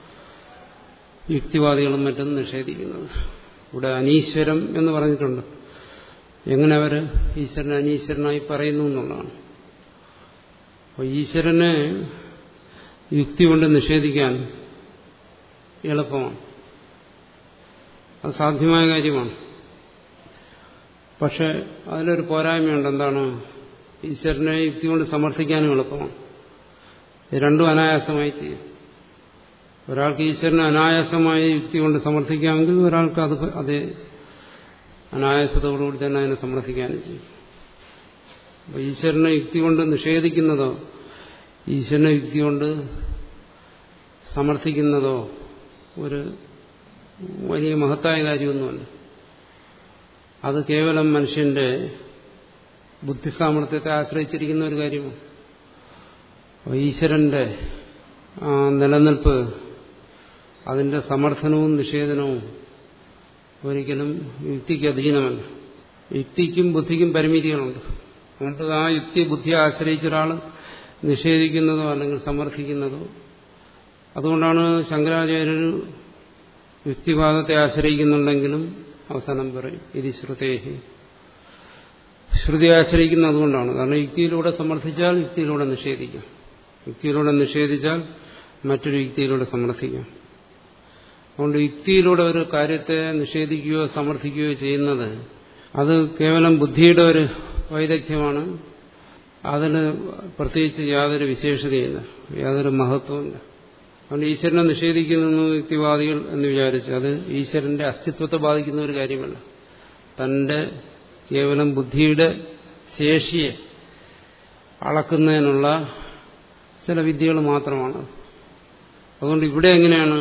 യുക്തിവാദികളും മറ്റും നിഷേധിക്കുന്നത് ഇവിടെ അനീശ്വരം എന്ന് പറഞ്ഞിട്ടുണ്ട് എങ്ങനെ അവർ ഈശ്വരനെ അനീശ്വരനായി പറയുന്നു എന്നുള്ളതാണ് അപ്പോൾ ഈശ്വരനെ യുക്തി കൊണ്ട് നിഷേധിക്കാൻ എളുപ്പമാണ് അത് സാധ്യമായ കാര്യമാണ് പക്ഷെ അതിലൊരു പോരായ്മയുണ്ട് എന്താണ് ഈശ്വരനെ യുക്തി കൊണ്ട് സമർത്ഥിക്കാനും എളുപ്പമാണ് ഇത് രണ്ടും അനായാസമായി ചെയ്യും ഒരാൾക്ക് ഈശ്വരനെ അനായാസമായ യുക്തി കൊണ്ട് സമർത്ഥിക്കാമെങ്കിൽ ഒരാൾക്ക് അത് അതേ അനായാസത്തോടുകൂടി തന്നെ അതിനെ സമർത്ഥിക്കാനും ചെയ്യും അപ്പോൾ ഈശ്വരനെ യുക്തി കൊണ്ട് നിഷേധിക്കുന്നതോ ഈശ്വരനെ യുക്തി കൊണ്ട് സമർത്ഥിക്കുന്നതോ ഒരു വലിയ മഹത്തായ കാര്യമൊന്നുമല്ല അത് കേവലം മനുഷ്യന്റെ ബുദ്ധിസാമർത്ഥ്യത്തെ ആശ്രയിച്ചിരിക്കുന്ന ഒരു കാര്യമാണ് ഈശ്വരന്റെ നിലനിൽപ്പ് അതിന്റെ സമർത്ഥനവും നിഷേധനവും ഒരിക്കലും യുക്തിക്ക് അധീനമല്ല യുക്തിക്കും ബുദ്ധിക്കും പരിമിതികളുണ്ട് അതുകൊണ്ട് ആ യുക്തി ബുദ്ധിയെ ആശ്രയിച്ച ഒരാൾ നിഷേധിക്കുന്നതോ അല്ലെങ്കിൽ സമർത്ഥിക്കുന്നതോ അതുകൊണ്ടാണ് ശങ്കരാചാര്യർ യുക്തിവാദത്തെ ആശ്രയിക്കുന്നുണ്ടെങ്കിലും അവസാനം പറയും ഇത് ശ്രുതേഹി ശ്രുതി ആശ്രയിക്കുന്ന അതുകൊണ്ടാണ് കാരണം യുക്തിയിലൂടെ സമർത്ഥിച്ചാൽ യുക്തിയിലൂടെ നിഷേധിക്കാം യുക്തിയിലൂടെ നിഷേധിച്ചാൽ മറ്റൊരു യുക്തിയിലൂടെ സമർത്ഥിക്കാം അതുകൊണ്ട് യുക്തിയിലൂടെ ഒരു കാര്യത്തെ നിഷേധിക്കുകയോ സമർത്ഥിക്കുകയോ ചെയ്യുന്നത് അത് കേവലം ബുദ്ധിയുടെ ഒരു വൈദഗ്ധ്യമാണ് അതിന് പ്രത്യേകിച്ച് യാതൊരു വിശേഷതയില്ല യാതൊരു മഹത്വമില്ല അതുകൊണ്ട് ഈശ്വരനെ നിഷേധിക്കുന്നു യുക്തിവാദികൾ എന്ന് വിചാരിച്ച് അത് ഈശ്വരന്റെ അസ്തിത്വത്തെ ബാധിക്കുന്ന ഒരു കാര്യമല്ല തന്റെ കേവലം ബുദ്ധിയുടെ ശേഷിയെ അളക്കുന്നതിനുള്ള ചില വിദ്യകൾ മാത്രമാണ് അതുകൊണ്ട് ഇവിടെ എങ്ങനെയാണ്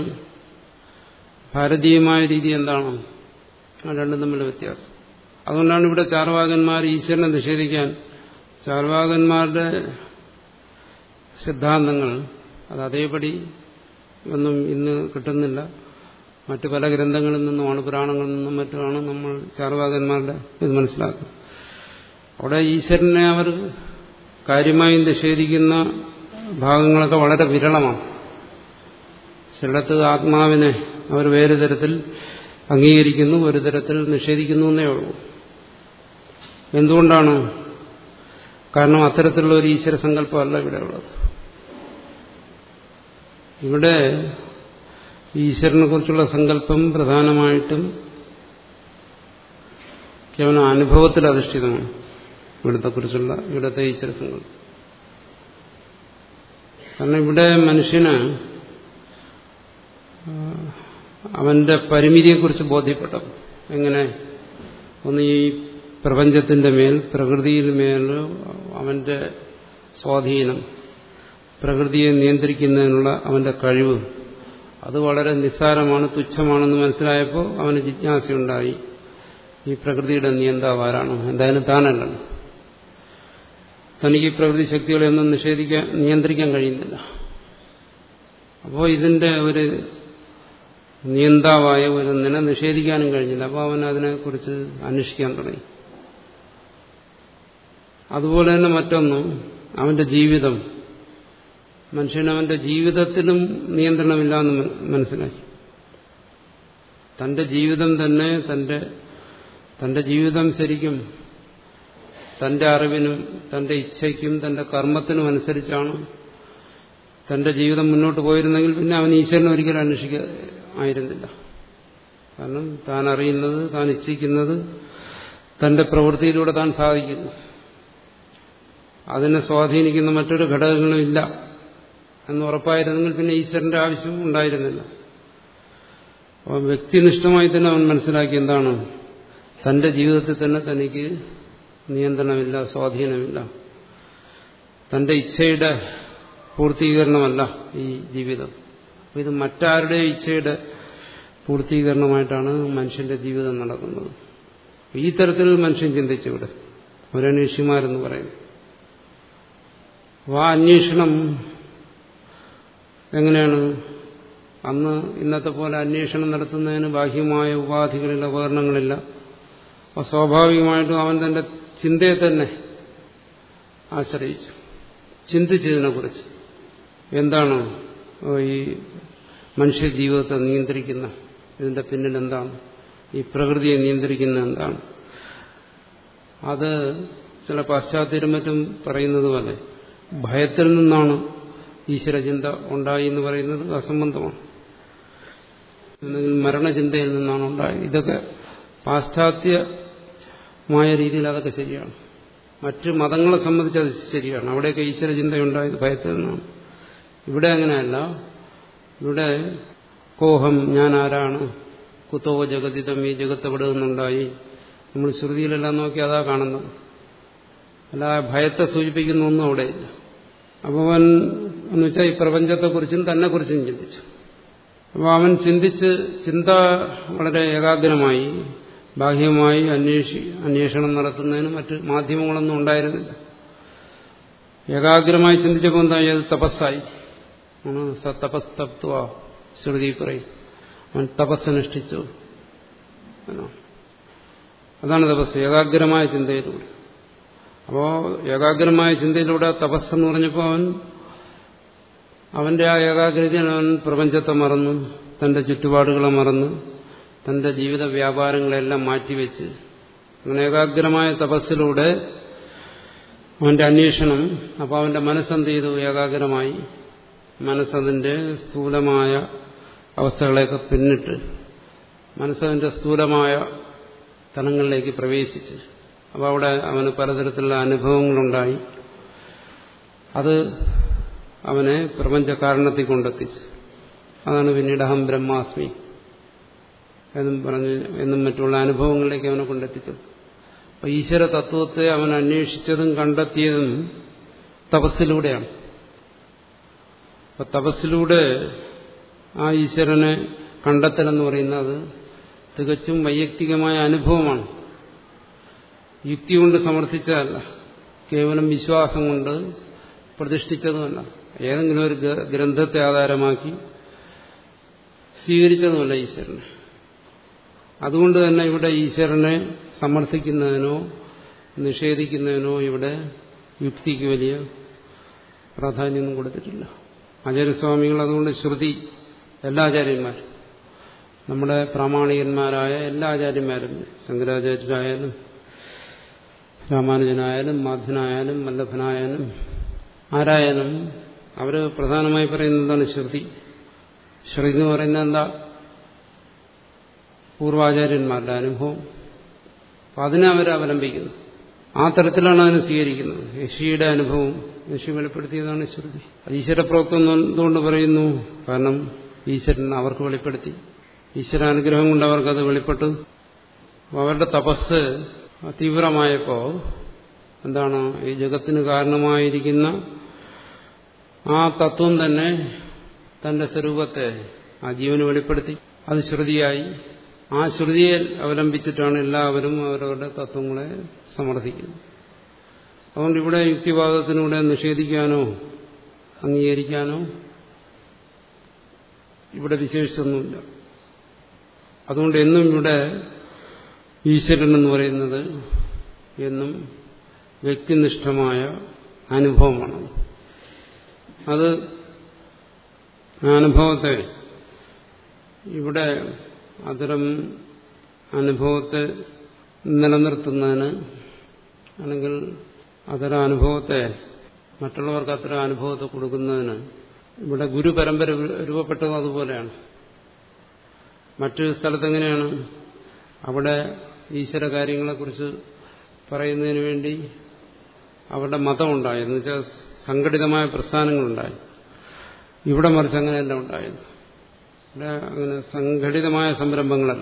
ഭാരതീയമായ രീതി എന്താണ് ആ രണ്ടും തമ്മിൽ വ്യത്യാസം അതുകൊണ്ടാണ് ഇവിടെ ചാർവാകന്മാർ ഈശ്വരനെ നിഷേധിക്കാൻ ചാർവാകന്മാരുടെ സിദ്ധാന്തങ്ങൾ അത് അതേപടി ഒന്നും ഇന്ന് കിട്ടുന്നില്ല മറ്റു പല ഗ്രന്ഥങ്ങളിൽ നിന്നുമാണ് പുരാണങ്ങളിൽ നിന്നും മറ്റുമാണ് നമ്മൾ ചാർവാകന്മാരുടെ ഇത് മനസ്സിലാക്കുന്നത് അവിടെ ഈശ്വരനെ അവർ കാര്യമായി നിഷേധിക്കുന്ന ഭാഗങ്ങളൊക്കെ വളരെ വിരളമാണ് ചിലടത്ത് ആത്മാവിനെ അവർ വേറെ തരത്തിൽ അംഗീകരിക്കുന്നു ഒരു തരത്തിൽ നിഷേധിക്കുന്നു എന്നേ ഉള്ളൂ എന്തുകൊണ്ടാണ് കാരണം അത്തരത്തിലുള്ള ഒരു ഈശ്വര സങ്കല്പമല്ല ഇവിടെ ഉള്ളത് ഇവിടെ ഈശ്വരനെ കുറിച്ചുള്ള സങ്കല്പം പ്രധാനമായിട്ടും കേവലം അനുഭവത്തിൽ അധിഷ്ഠിതമാണ് ഇവിടത്തെ കുറിച്ചുള്ള ഇവിടത്തെ ഈശ്വര സങ്കല്പം കാരണം ഇവിടെ മനുഷ്യന് അവന്റെ പരിമിതിയെക്കുറിച്ച് ബോധ്യപ്പെട്ടു എങ്ങനെ ഒന്ന് ഈ പ്രപഞ്ചത്തിന്റെ മേൽ പ്രകൃതിയിൽ മേൽ അവന്റെ സ്വാധീനം പ്രകൃതിയെ നിയന്ത്രിക്കുന്നതിനുള്ള അവന്റെ കഴിവ് അത് വളരെ നിസ്സാരമാണ് തുച്ഛമാണെന്ന് മനസ്സിലായപ്പോൾ അവന് ജിജ്ഞാസയുണ്ടായി ഈ പ്രകൃതിയുടെ നിയന്താവ് ആരാണ് എന്തായാലും താനല്ലല്ലോ തനിക്ക് ഈ പ്രകൃതി ശക്തികളെയൊന്നും നിഷേധിക്കാൻ നിയന്ത്രിക്കാൻ കഴിയുന്നില്ല അപ്പോൾ ഇതിന്റെ ഒരു നിയന്താവായ ഒരു നില നിഷേധിക്കാനും കഴിഞ്ഞില്ല അപ്പോൾ അവൻ അതിനെക്കുറിച്ച് അന്വേഷിക്കാൻ തുടങ്ങി അതുപോലെ തന്നെ മറ്റൊന്നും അവന്റെ ജീവിതം മനുഷ്യനവന്റെ ജീവിതത്തിലും നിയന്ത്രണമില്ല എന്ന് മനസ്സിലാക്കി തന്റെ ജീവിതം തന്നെ തന്റെ തന്റെ ജീവിതം ശരിക്കും തന്റെ അറിവിനും തന്റെ ഇച്ഛയ്ക്കും തന്റെ കർമ്മത്തിനും അനുസരിച്ചാണ് തന്റെ ജീവിതം മുന്നോട്ട് പോയിരുന്നെങ്കിൽ പിന്നെ അവൻ ഈശ്വരനെ ഒരിക്കലും അന്വേഷിക്ക ആയിരുന്നില്ല കാരണം താൻ അറിയുന്നത് താൻ ഇച്ഛിക്കുന്നത് തന്റെ പ്രവൃത്തിയിലൂടെ താൻ സാധിക്കുന്നു അതിനെ സ്വാധീനിക്കുന്ന മറ്റൊരു ഘടകങ്ങളും ഇല്ല എന്ന് ഉറപ്പായിരുന്നെങ്കിൽ പിന്നെ ഈശ്വരന്റെ ആവശ്യം ഉണ്ടായിരുന്നില്ല അപ്പോൾ വ്യക്തിനിഷ്ഠമായി തന്നെ അവൻ മനസ്സിലാക്കി എന്താണ് തന്റെ ജീവിതത്തിൽ തന്നെ തനിക്ക് നിയന്ത്രണമില്ല സ്വാധീനമില്ല തന്റെ ഇച്ഛയുടെ പൂർത്തീകരണമല്ല ഈ ജീവിതം അപ്പോൾ ഇത് മറ്റാരുടെ ഇച്ഛയുടെ പൂർത്തീകരണമായിട്ടാണ് മനുഷ്യന്റെ ജീവിതം നടക്കുന്നത് ഈ തരത്തിൽ മനുഷ്യൻ ചിന്തിച്ചിവിടെ ഒരന്വേഷിമാരെന്ന് പറയുന്നു അപ്പോൾ ആ അന്വേഷണം എങ്ങനെയാണ് അന്ന് ഇന്നത്തെ പോലെ അന്വേഷണം നടത്തുന്നതിന് ബാഹ്യമായ ഉപാധികളില്ല ഉപകരണങ്ങളില്ല അപ്പോൾ സ്വാഭാവികമായിട്ടും അവൻ തന്റെ ചിന്തയെ തന്നെ ആശ്രയിച്ചു ചിന്തിച്ചതിനെക്കുറിച്ച് എന്താണ് ഈ മനുഷ്യ ജീവിതത്തെ നിയന്ത്രിക്കുന്ന ഇതിന്റെ പിന്നിൽ എന്താണ് ഈ പ്രകൃതിയെ നിയന്ത്രിക്കുന്ന എന്താണ് അത് ചില പാശ്ചാത്യരും മറ്റും പറയുന്നത് പോലെ ഭയത്തിൽ നിന്നാണ് ഈശ്വരചിന്ത ഉണ്ടായി എന്ന് പറയുന്നത് അസംബന്ധമാണ് അല്ലെങ്കിൽ മരണചിന്തയിൽ നിന്നാണ് ഉണ്ടായത് ഇതൊക്കെ പാശ്ചാത്യമായ രീതിയിൽ അതൊക്കെ ശരിയാണ് മറ്റ് മതങ്ങളെ സംബന്ധിച്ച് അത് ശരിയാണ് അവിടെയൊക്കെ ഈശ്വരചിന്തയുണ്ടായത് ഭയത്തിൽ നിന്നാണ് ഇവിടെ അങ്ങനെയല്ല ഇവിടെ കോഹം ഞാൻ ആരാണ് കുത്തോ ജഗതിതം ഈ ജഗത്ത് എവിടെ നിന്നുണ്ടായി നമ്മൾ ശ്രുതിയിലെല്ലാം നോക്കി അതാ കാണുന്നത് അല്ല ഭയത്തെ സൂചിപ്പിക്കുന്ന ഒന്നും അവിടെയില്ല അപ്പോൾ അവൻ എന്ന് വെച്ചാൽ ഈ പ്രപഞ്ചത്തെക്കുറിച്ചും തന്നെക്കുറിച്ചും ചിന്തിച്ചു അപ്പോൾ അവൻ ചിന്തിച്ച് ചിന്ത വളരെ ഏകാഗ്രമായി ബാഹ്യമായി അന്വേഷി അന്വേഷണം നടത്തുന്നതിന് മറ്റ് മാധ്യമങ്ങളൊന്നും ഉണ്ടായിരുന്നില്ല ഏകാഗ്രമായി ചിന്തിച്ചപ്പോൾ എന്തായി അത് തപസ്സായി ആണ് സ തപസ്തത്വ ശ്രുതി പറയും അവൻ തപസ്സനുഷ്ഠിച്ചു അതാണ് തപസ് ഏകാഗ്രമായ ചിന്തയിലൂടെ അപ്പോ ഏകാഗ്രമായ ചിന്തയിലൂടെ തപസ്സെന്ന് പറഞ്ഞപ്പോൾ അവൻ അവന്റെ ആ ഏകാഗ്രതയിൽ അവൻ പ്രപഞ്ചത്തെ മറന്നു തന്റെ ചുറ്റുപാടുകളെ മറന്ന് തന്റെ ജീവിത വ്യാപാരങ്ങളെല്ലാം മാറ്റിവെച്ച് അങ്ങനെ ഏകാഗ്രമായ തപസ്സിലൂടെ അവന്റെ അന്വേഷണം അപ്പോൾ അവന്റെ മനസ്സെന്ത് ചെയ്തു ഏകാഗ്രമായി മനസ്സതിന്റെ സ്ഥൂലമായ അവസ്ഥകളെയൊക്കെ പിന്നിട്ട് മനസ്സതിന്റെ സ്ഥൂലമായ തലങ്ങളിലേക്ക് പ്രവേശിച്ച് അപ്പോൾ അവിടെ അവന് പലതരത്തിലുള്ള അനുഭവങ്ങളുണ്ടായി അത് അവനെ പ്രപഞ്ച കാരണത്തിൽ കൊണ്ടെത്തിച്ചു അതാണ് പിന്നീട് അഹം ബ്രഹ്മാസ്മി എന്നും പറഞ്ഞ് എന്നും മറ്റുള്ള അനുഭവങ്ങളിലേക്ക് അവനെ കൊണ്ടെത്തിച്ചത് അപ്പോൾ ഈശ്വര തത്വത്തെ അവൻ അന്വേഷിച്ചതും കണ്ടെത്തിയതും തപസ്സിലൂടെയാണ് അപ്പൊ തപസ്സിലൂടെ ആ ഈശ്വരനെ കണ്ടെത്തലെന്ന് പറയുന്നത് തികച്ചും വൈയക്തികമായ അനുഭവമാണ് യുക്തി കൊണ്ട് സമർത്ഥിച്ചതല്ല കേവലം വിശ്വാസം കൊണ്ട് പ്രതിഷ്ഠിച്ചതുമല്ല ഏതെങ്കിലും ഒരു ഗ്രന്ഥത്തെ ആധാരമാക്കി സ്വീകരിച്ചതുമല്ല ഈശ്വരനെ അതുകൊണ്ട് തന്നെ ഇവിടെ ഈശ്വരനെ സമർത്ഥിക്കുന്നതിനോ നിഷേധിക്കുന്നതിനോ ഇവിടെ യുക്തിക്ക് വലിയ പ്രാധാന്യമൊന്നും കൊടുത്തിട്ടില്ല ആചാര്യസ്വാമികൾ അതുകൊണ്ട് ശ്രുതി എല്ലാ ആചാര്യന്മാരും നമ്മുടെ പ്രാമാണികന്മാരായ എല്ലാ ആചാര്യന്മാരും ശങ്കരാചാര്യരായാലും രാമാനുജനായാലും മാധനായാലും വല്ലഭനായാലും ആരായാലും അവർ പ്രധാനമായി പറയുന്നത് എന്താണ് ശ്രുതി ശ്രുതി എന്ന് പറയുന്നത് എന്താ പൂർവാചാര്യന്മാരുടെ അനുഭവം അപ്പം അതിനെ അവർ അവലംബിക്കുന്നു ആ തരത്തിലാണ് അതിനെ സ്വീകരിക്കുന്നത് ഋഷിയുടെ അനുഭവം ഋഷി വെളിപ്പെടുത്തിയതാണ് ശ്രുതി ഈശ്വരപ്രോക്തം എന്തുകൊണ്ട് പറയുന്നു കാരണം ഈശ്വരൻ അവർക്ക് വെളിപ്പെടുത്തി ഈശ്വരാനുഗ്രഹം കൊണ്ട് അവർക്കത് വെളിപ്പെട്ടു അവരുടെ തപസ് തീവ്രമായപ്പോൾ എന്താണ് ഈ ജഗത്തിന് കാരണമായിരിക്കുന്ന ആ തത്വം തന്നെ തന്റെ സ്വരൂപത്തെ ആ ജീവന് വെളിപ്പെടുത്തി അത് ശ്രുതിയായി ആ ശ്രുതിയെ അവലംബിച്ചിട്ടാണ് എല്ലാവരും അവരവരുടെ തത്വങ്ങളെ സമർത്ഥിക്കുന്നത് അതുകൊണ്ട് ഇവിടെ യുക്തിവാദത്തിലൂടെ നിഷേധിക്കാനോ അംഗീകരിക്കാനോ ഇവിടെ വിശേഷിച്ചൊന്നുമില്ല അതുകൊണ്ട് എന്നും ഇവിടെ ഈശ്വരൻ എന്ന് പറയുന്നത് എന്നും വ്യക്തിനിഷ്ഠമായ അനുഭവമാണ് അത് ആ അനുഭവത്തെ ഇവിടെ അത്തരം അനുഭവത്തെ നിലനിർത്തുന്നതിന് അല്ലെങ്കിൽ അത്തരം അനുഭവത്തെ മറ്റുള്ളവർക്ക് അത്തരം അനുഭവത്തെ കൊടുക്കുന്നതിന് ഇവിടെ ഗുരു പരമ്പര രൂപപ്പെട്ടത് അതുപോലെയാണ് മറ്റു സ്ഥലത്തെങ്ങനെയാണ് അവിടെ ഈശ്വര കാര്യങ്ങളെക്കുറിച്ച് പറയുന്നതിന് വേണ്ടി അവരുടെ മതമുണ്ടായി എന്ന് വെച്ചാൽ സംഘടിതമായ പ്രസ്ഥാനങ്ങളുണ്ടായി ഇവിടെ മറിച്ച് അങ്ങനെയല്ല ഉണ്ടായത് ഇവിടെ അങ്ങനെ സംഘടിതമായ സംരംഭങ്ങളല്ല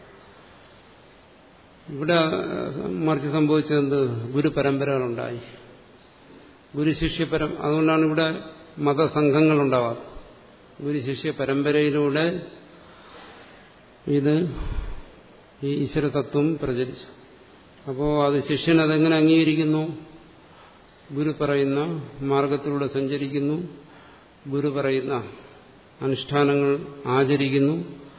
ഇവിടെ മറിച്ച് സംഭവിച്ചത് ഗുരുപരമ്പരകളുണ്ടായി ഗുരുശിഷ്യ പരം അതുകൊണ്ടാണ് ഇവിടെ മതസംഘങ്ങൾ ഉണ്ടാവാറ് ഗുരുശിഷ്യ പരമ്പരയിലൂടെ ഇത് ഈ ഈശ്വരതത്വം പ്രചരിച്ചു അപ്പോൾ അത് ശിഷ്യൻ അതെങ്ങനെ അംഗീകരിക്കുന്നു ഗുരു പറയുന്ന മാർഗത്തിലൂടെ സഞ്ചരിക്കുന്നു ഗുരു പറയുന്ന അനുഷ്ഠാനങ്ങൾ ആചരിക്കുന്നു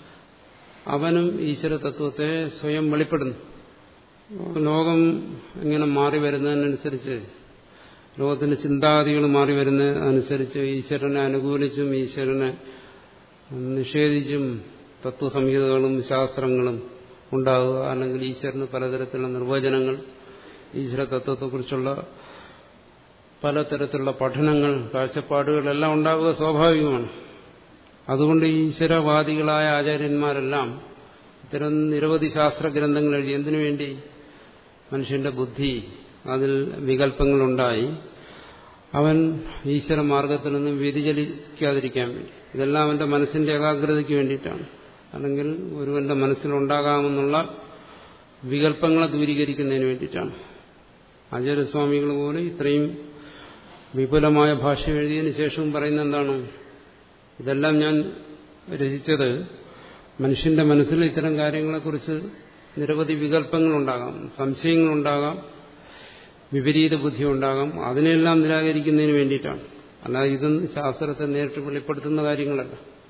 അവനും ഈശ്വരതത്വത്തെ സ്വയം വെളിപ്പെടുന്നു ലോകം ഇങ്ങനെ മാറി വരുന്നതിനനുസരിച്ച് ലോകത്തിന്റെ ചിന്താഗതികൾ മാറി വരുന്നതനുസരിച്ച് ഈശ്വരനെ അനുകൂലിച്ചും ഈശ്വരനെ നിഷേധിച്ചും തത്വസംഹിതകളും ശാസ്ത്രങ്ങളും ഉണ്ടാകുക അല്ലെങ്കിൽ ഈശ്വരന് പലതരത്തിലുള്ള നിർവചനങ്ങൾ ഈശ്വര തത്വത്തെക്കുറിച്ചുള്ള പലതരത്തിലുള്ള പഠനങ്ങൾ കാഴ്ചപ്പാടുകളെല്ലാം ഉണ്ടാവുക സ്വാഭാവികമാണ് അതുകൊണ്ട് ഈശ്വരവാദികളായ ആചാര്യന്മാരെല്ലാം ഇത്തരം നിരവധി ശാസ്ത്ര ഗ്രന്ഥങ്ങൾ എഴുതി എന്തിനു വേണ്ടി മനുഷ്യന്റെ ബുദ്ധി അതിൽ വികല്പങ്ങളുണ്ടായി അവൻ ഈശ്വര മാർഗത്തിൽ നിന്നും വ്യതിചലിക്കാതിരിക്കാൻ വേണ്ടി ഇതെല്ലാം അവന്റെ മനസ്സിന്റെ ഏകാഗ്രതയ്ക്ക് വേണ്ടിയിട്ടാണ് അല്ലെങ്കിൽ ഒരുവന്റെ മനസ്സിലുണ്ടാകാമെന്നുള്ള വികല്പങ്ങളെ ദൂരീകരിക്കുന്നതിന് വേണ്ടിയിട്ടാണ് ആചാര്യസ്വാമികൾ പോലെ ഇത്രയും വിപുലമായ ഭാഷ എഴുതിയതിനു ശേഷവും പറയുന്ന എന്താണ് ഇതെല്ലാം ഞാൻ രചിച്ചത് മനുഷ്യന്റെ മനസ്സിൽ ഇത്തരം കാര്യങ്ങളെക്കുറിച്ച് നിരവധി വികല്പങ്ങളുണ്ടാകാം സംശയങ്ങളുണ്ടാകാം വിപരീത ബുദ്ധി ഉണ്ടാകാം അതിനെല്ലാം നിരാകരിക്കുന്നതിന് വേണ്ടിയിട്ടാണ് അല്ലാതെ ഇതൊന്നും ശാസ്ത്രത്തെ നേരിട്ട് വെളിപ്പെടുത്തുന്ന കാര്യങ്ങളല്ല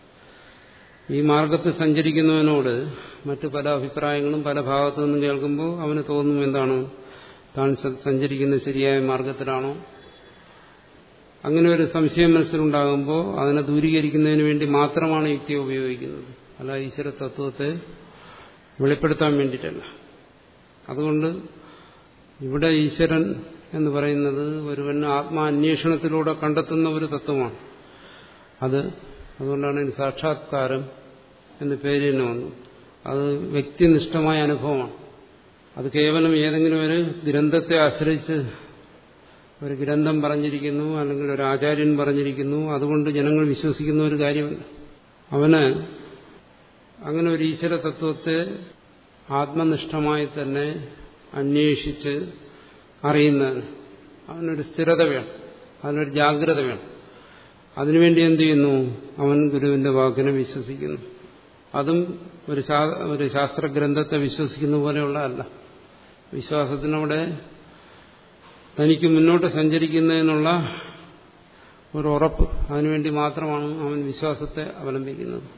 ഈ മാർഗത്തിൽ സഞ്ചരിക്കുന്നവനോട് മറ്റു പല അഭിപ്രായങ്ങളും പല ഭാഗത്തു നിന്നും കേൾക്കുമ്പോൾ അവന് തോന്നും എന്താണ് താൻ സഞ്ചരിക്കുന്ന ശരിയായ മാർഗത്തിലാണോ അങ്ങനെ ഒരു സംശയം മനസ്സിലുണ്ടാകുമ്പോൾ അതിനെ ദൂരീകരിക്കുന്നതിന് വേണ്ടി മാത്രമാണ് യുക്തി ഉപയോഗിക്കുന്നത് അല്ല ഈശ്വര തത്വത്തെ വെളിപ്പെടുത്താൻ വേണ്ടിയിട്ടല്ല അതുകൊണ്ട് ഇവിടെ ഈശ്വരൻ എന്ന് പറയുന്നത് ഒരുവൻ ആത്മാന്വേഷണത്തിലൂടെ കണ്ടെത്തുന്ന ഒരു തത്വമാണ് അത് അതുകൊണ്ടാണ് ഇതിന് സാക്ഷാത്കാരം എന്ന് പേര് തന്നെ വന്നു അത് വ്യക്തിനിഷ്ഠമായ അനുഭവമാണ് അത് കേവലം ഏതെങ്കിലും ഒരു ഗ്രന്ഥത്തെ ആശ്രയിച്ച് ഒരു ഗ്രന്ഥം പറഞ്ഞിരിക്കുന്നു അല്ലെങ്കിൽ ഒരു ആചാര്യൻ പറഞ്ഞിരിക്കുന്നു അതുകൊണ്ട് ജനങ്ങൾ വിശ്വസിക്കുന്ന ഒരു കാര്യമല്ല അവന് അങ്ങനെ ഒരു ഈശ്വര തത്വത്തെ ആത്മനിഷ്ഠമായി തന്നെ അന്വേഷിച്ച് അറിയുന്നതിന് അവനൊരു സ്ഥിരത വേണം അതിനൊരു ജാഗ്രത വേണം അതിനുവേണ്ടി എന്ത് ചെയ്യുന്നു അവൻ ഗുരുവിന്റെ വാക്കിനെ വിശ്വസിക്കുന്നു അതും ഒരു ഒരു ശാസ്ത്രഗ്രന്ഥത്തെ വിശ്വസിക്കുന്ന പോലെയുള്ളതല്ല വിശ്വാസത്തിനവിടെ തനിക്ക് മുന്നോട്ട് സഞ്ചരിക്കുന്നതിനുള്ള ഒരു ഉറപ്പ് അതിനുവേണ്ടി മാത്രമാണ് അവൻ വിശ്വാസത്തെ അവലംബിക്കുന്നത്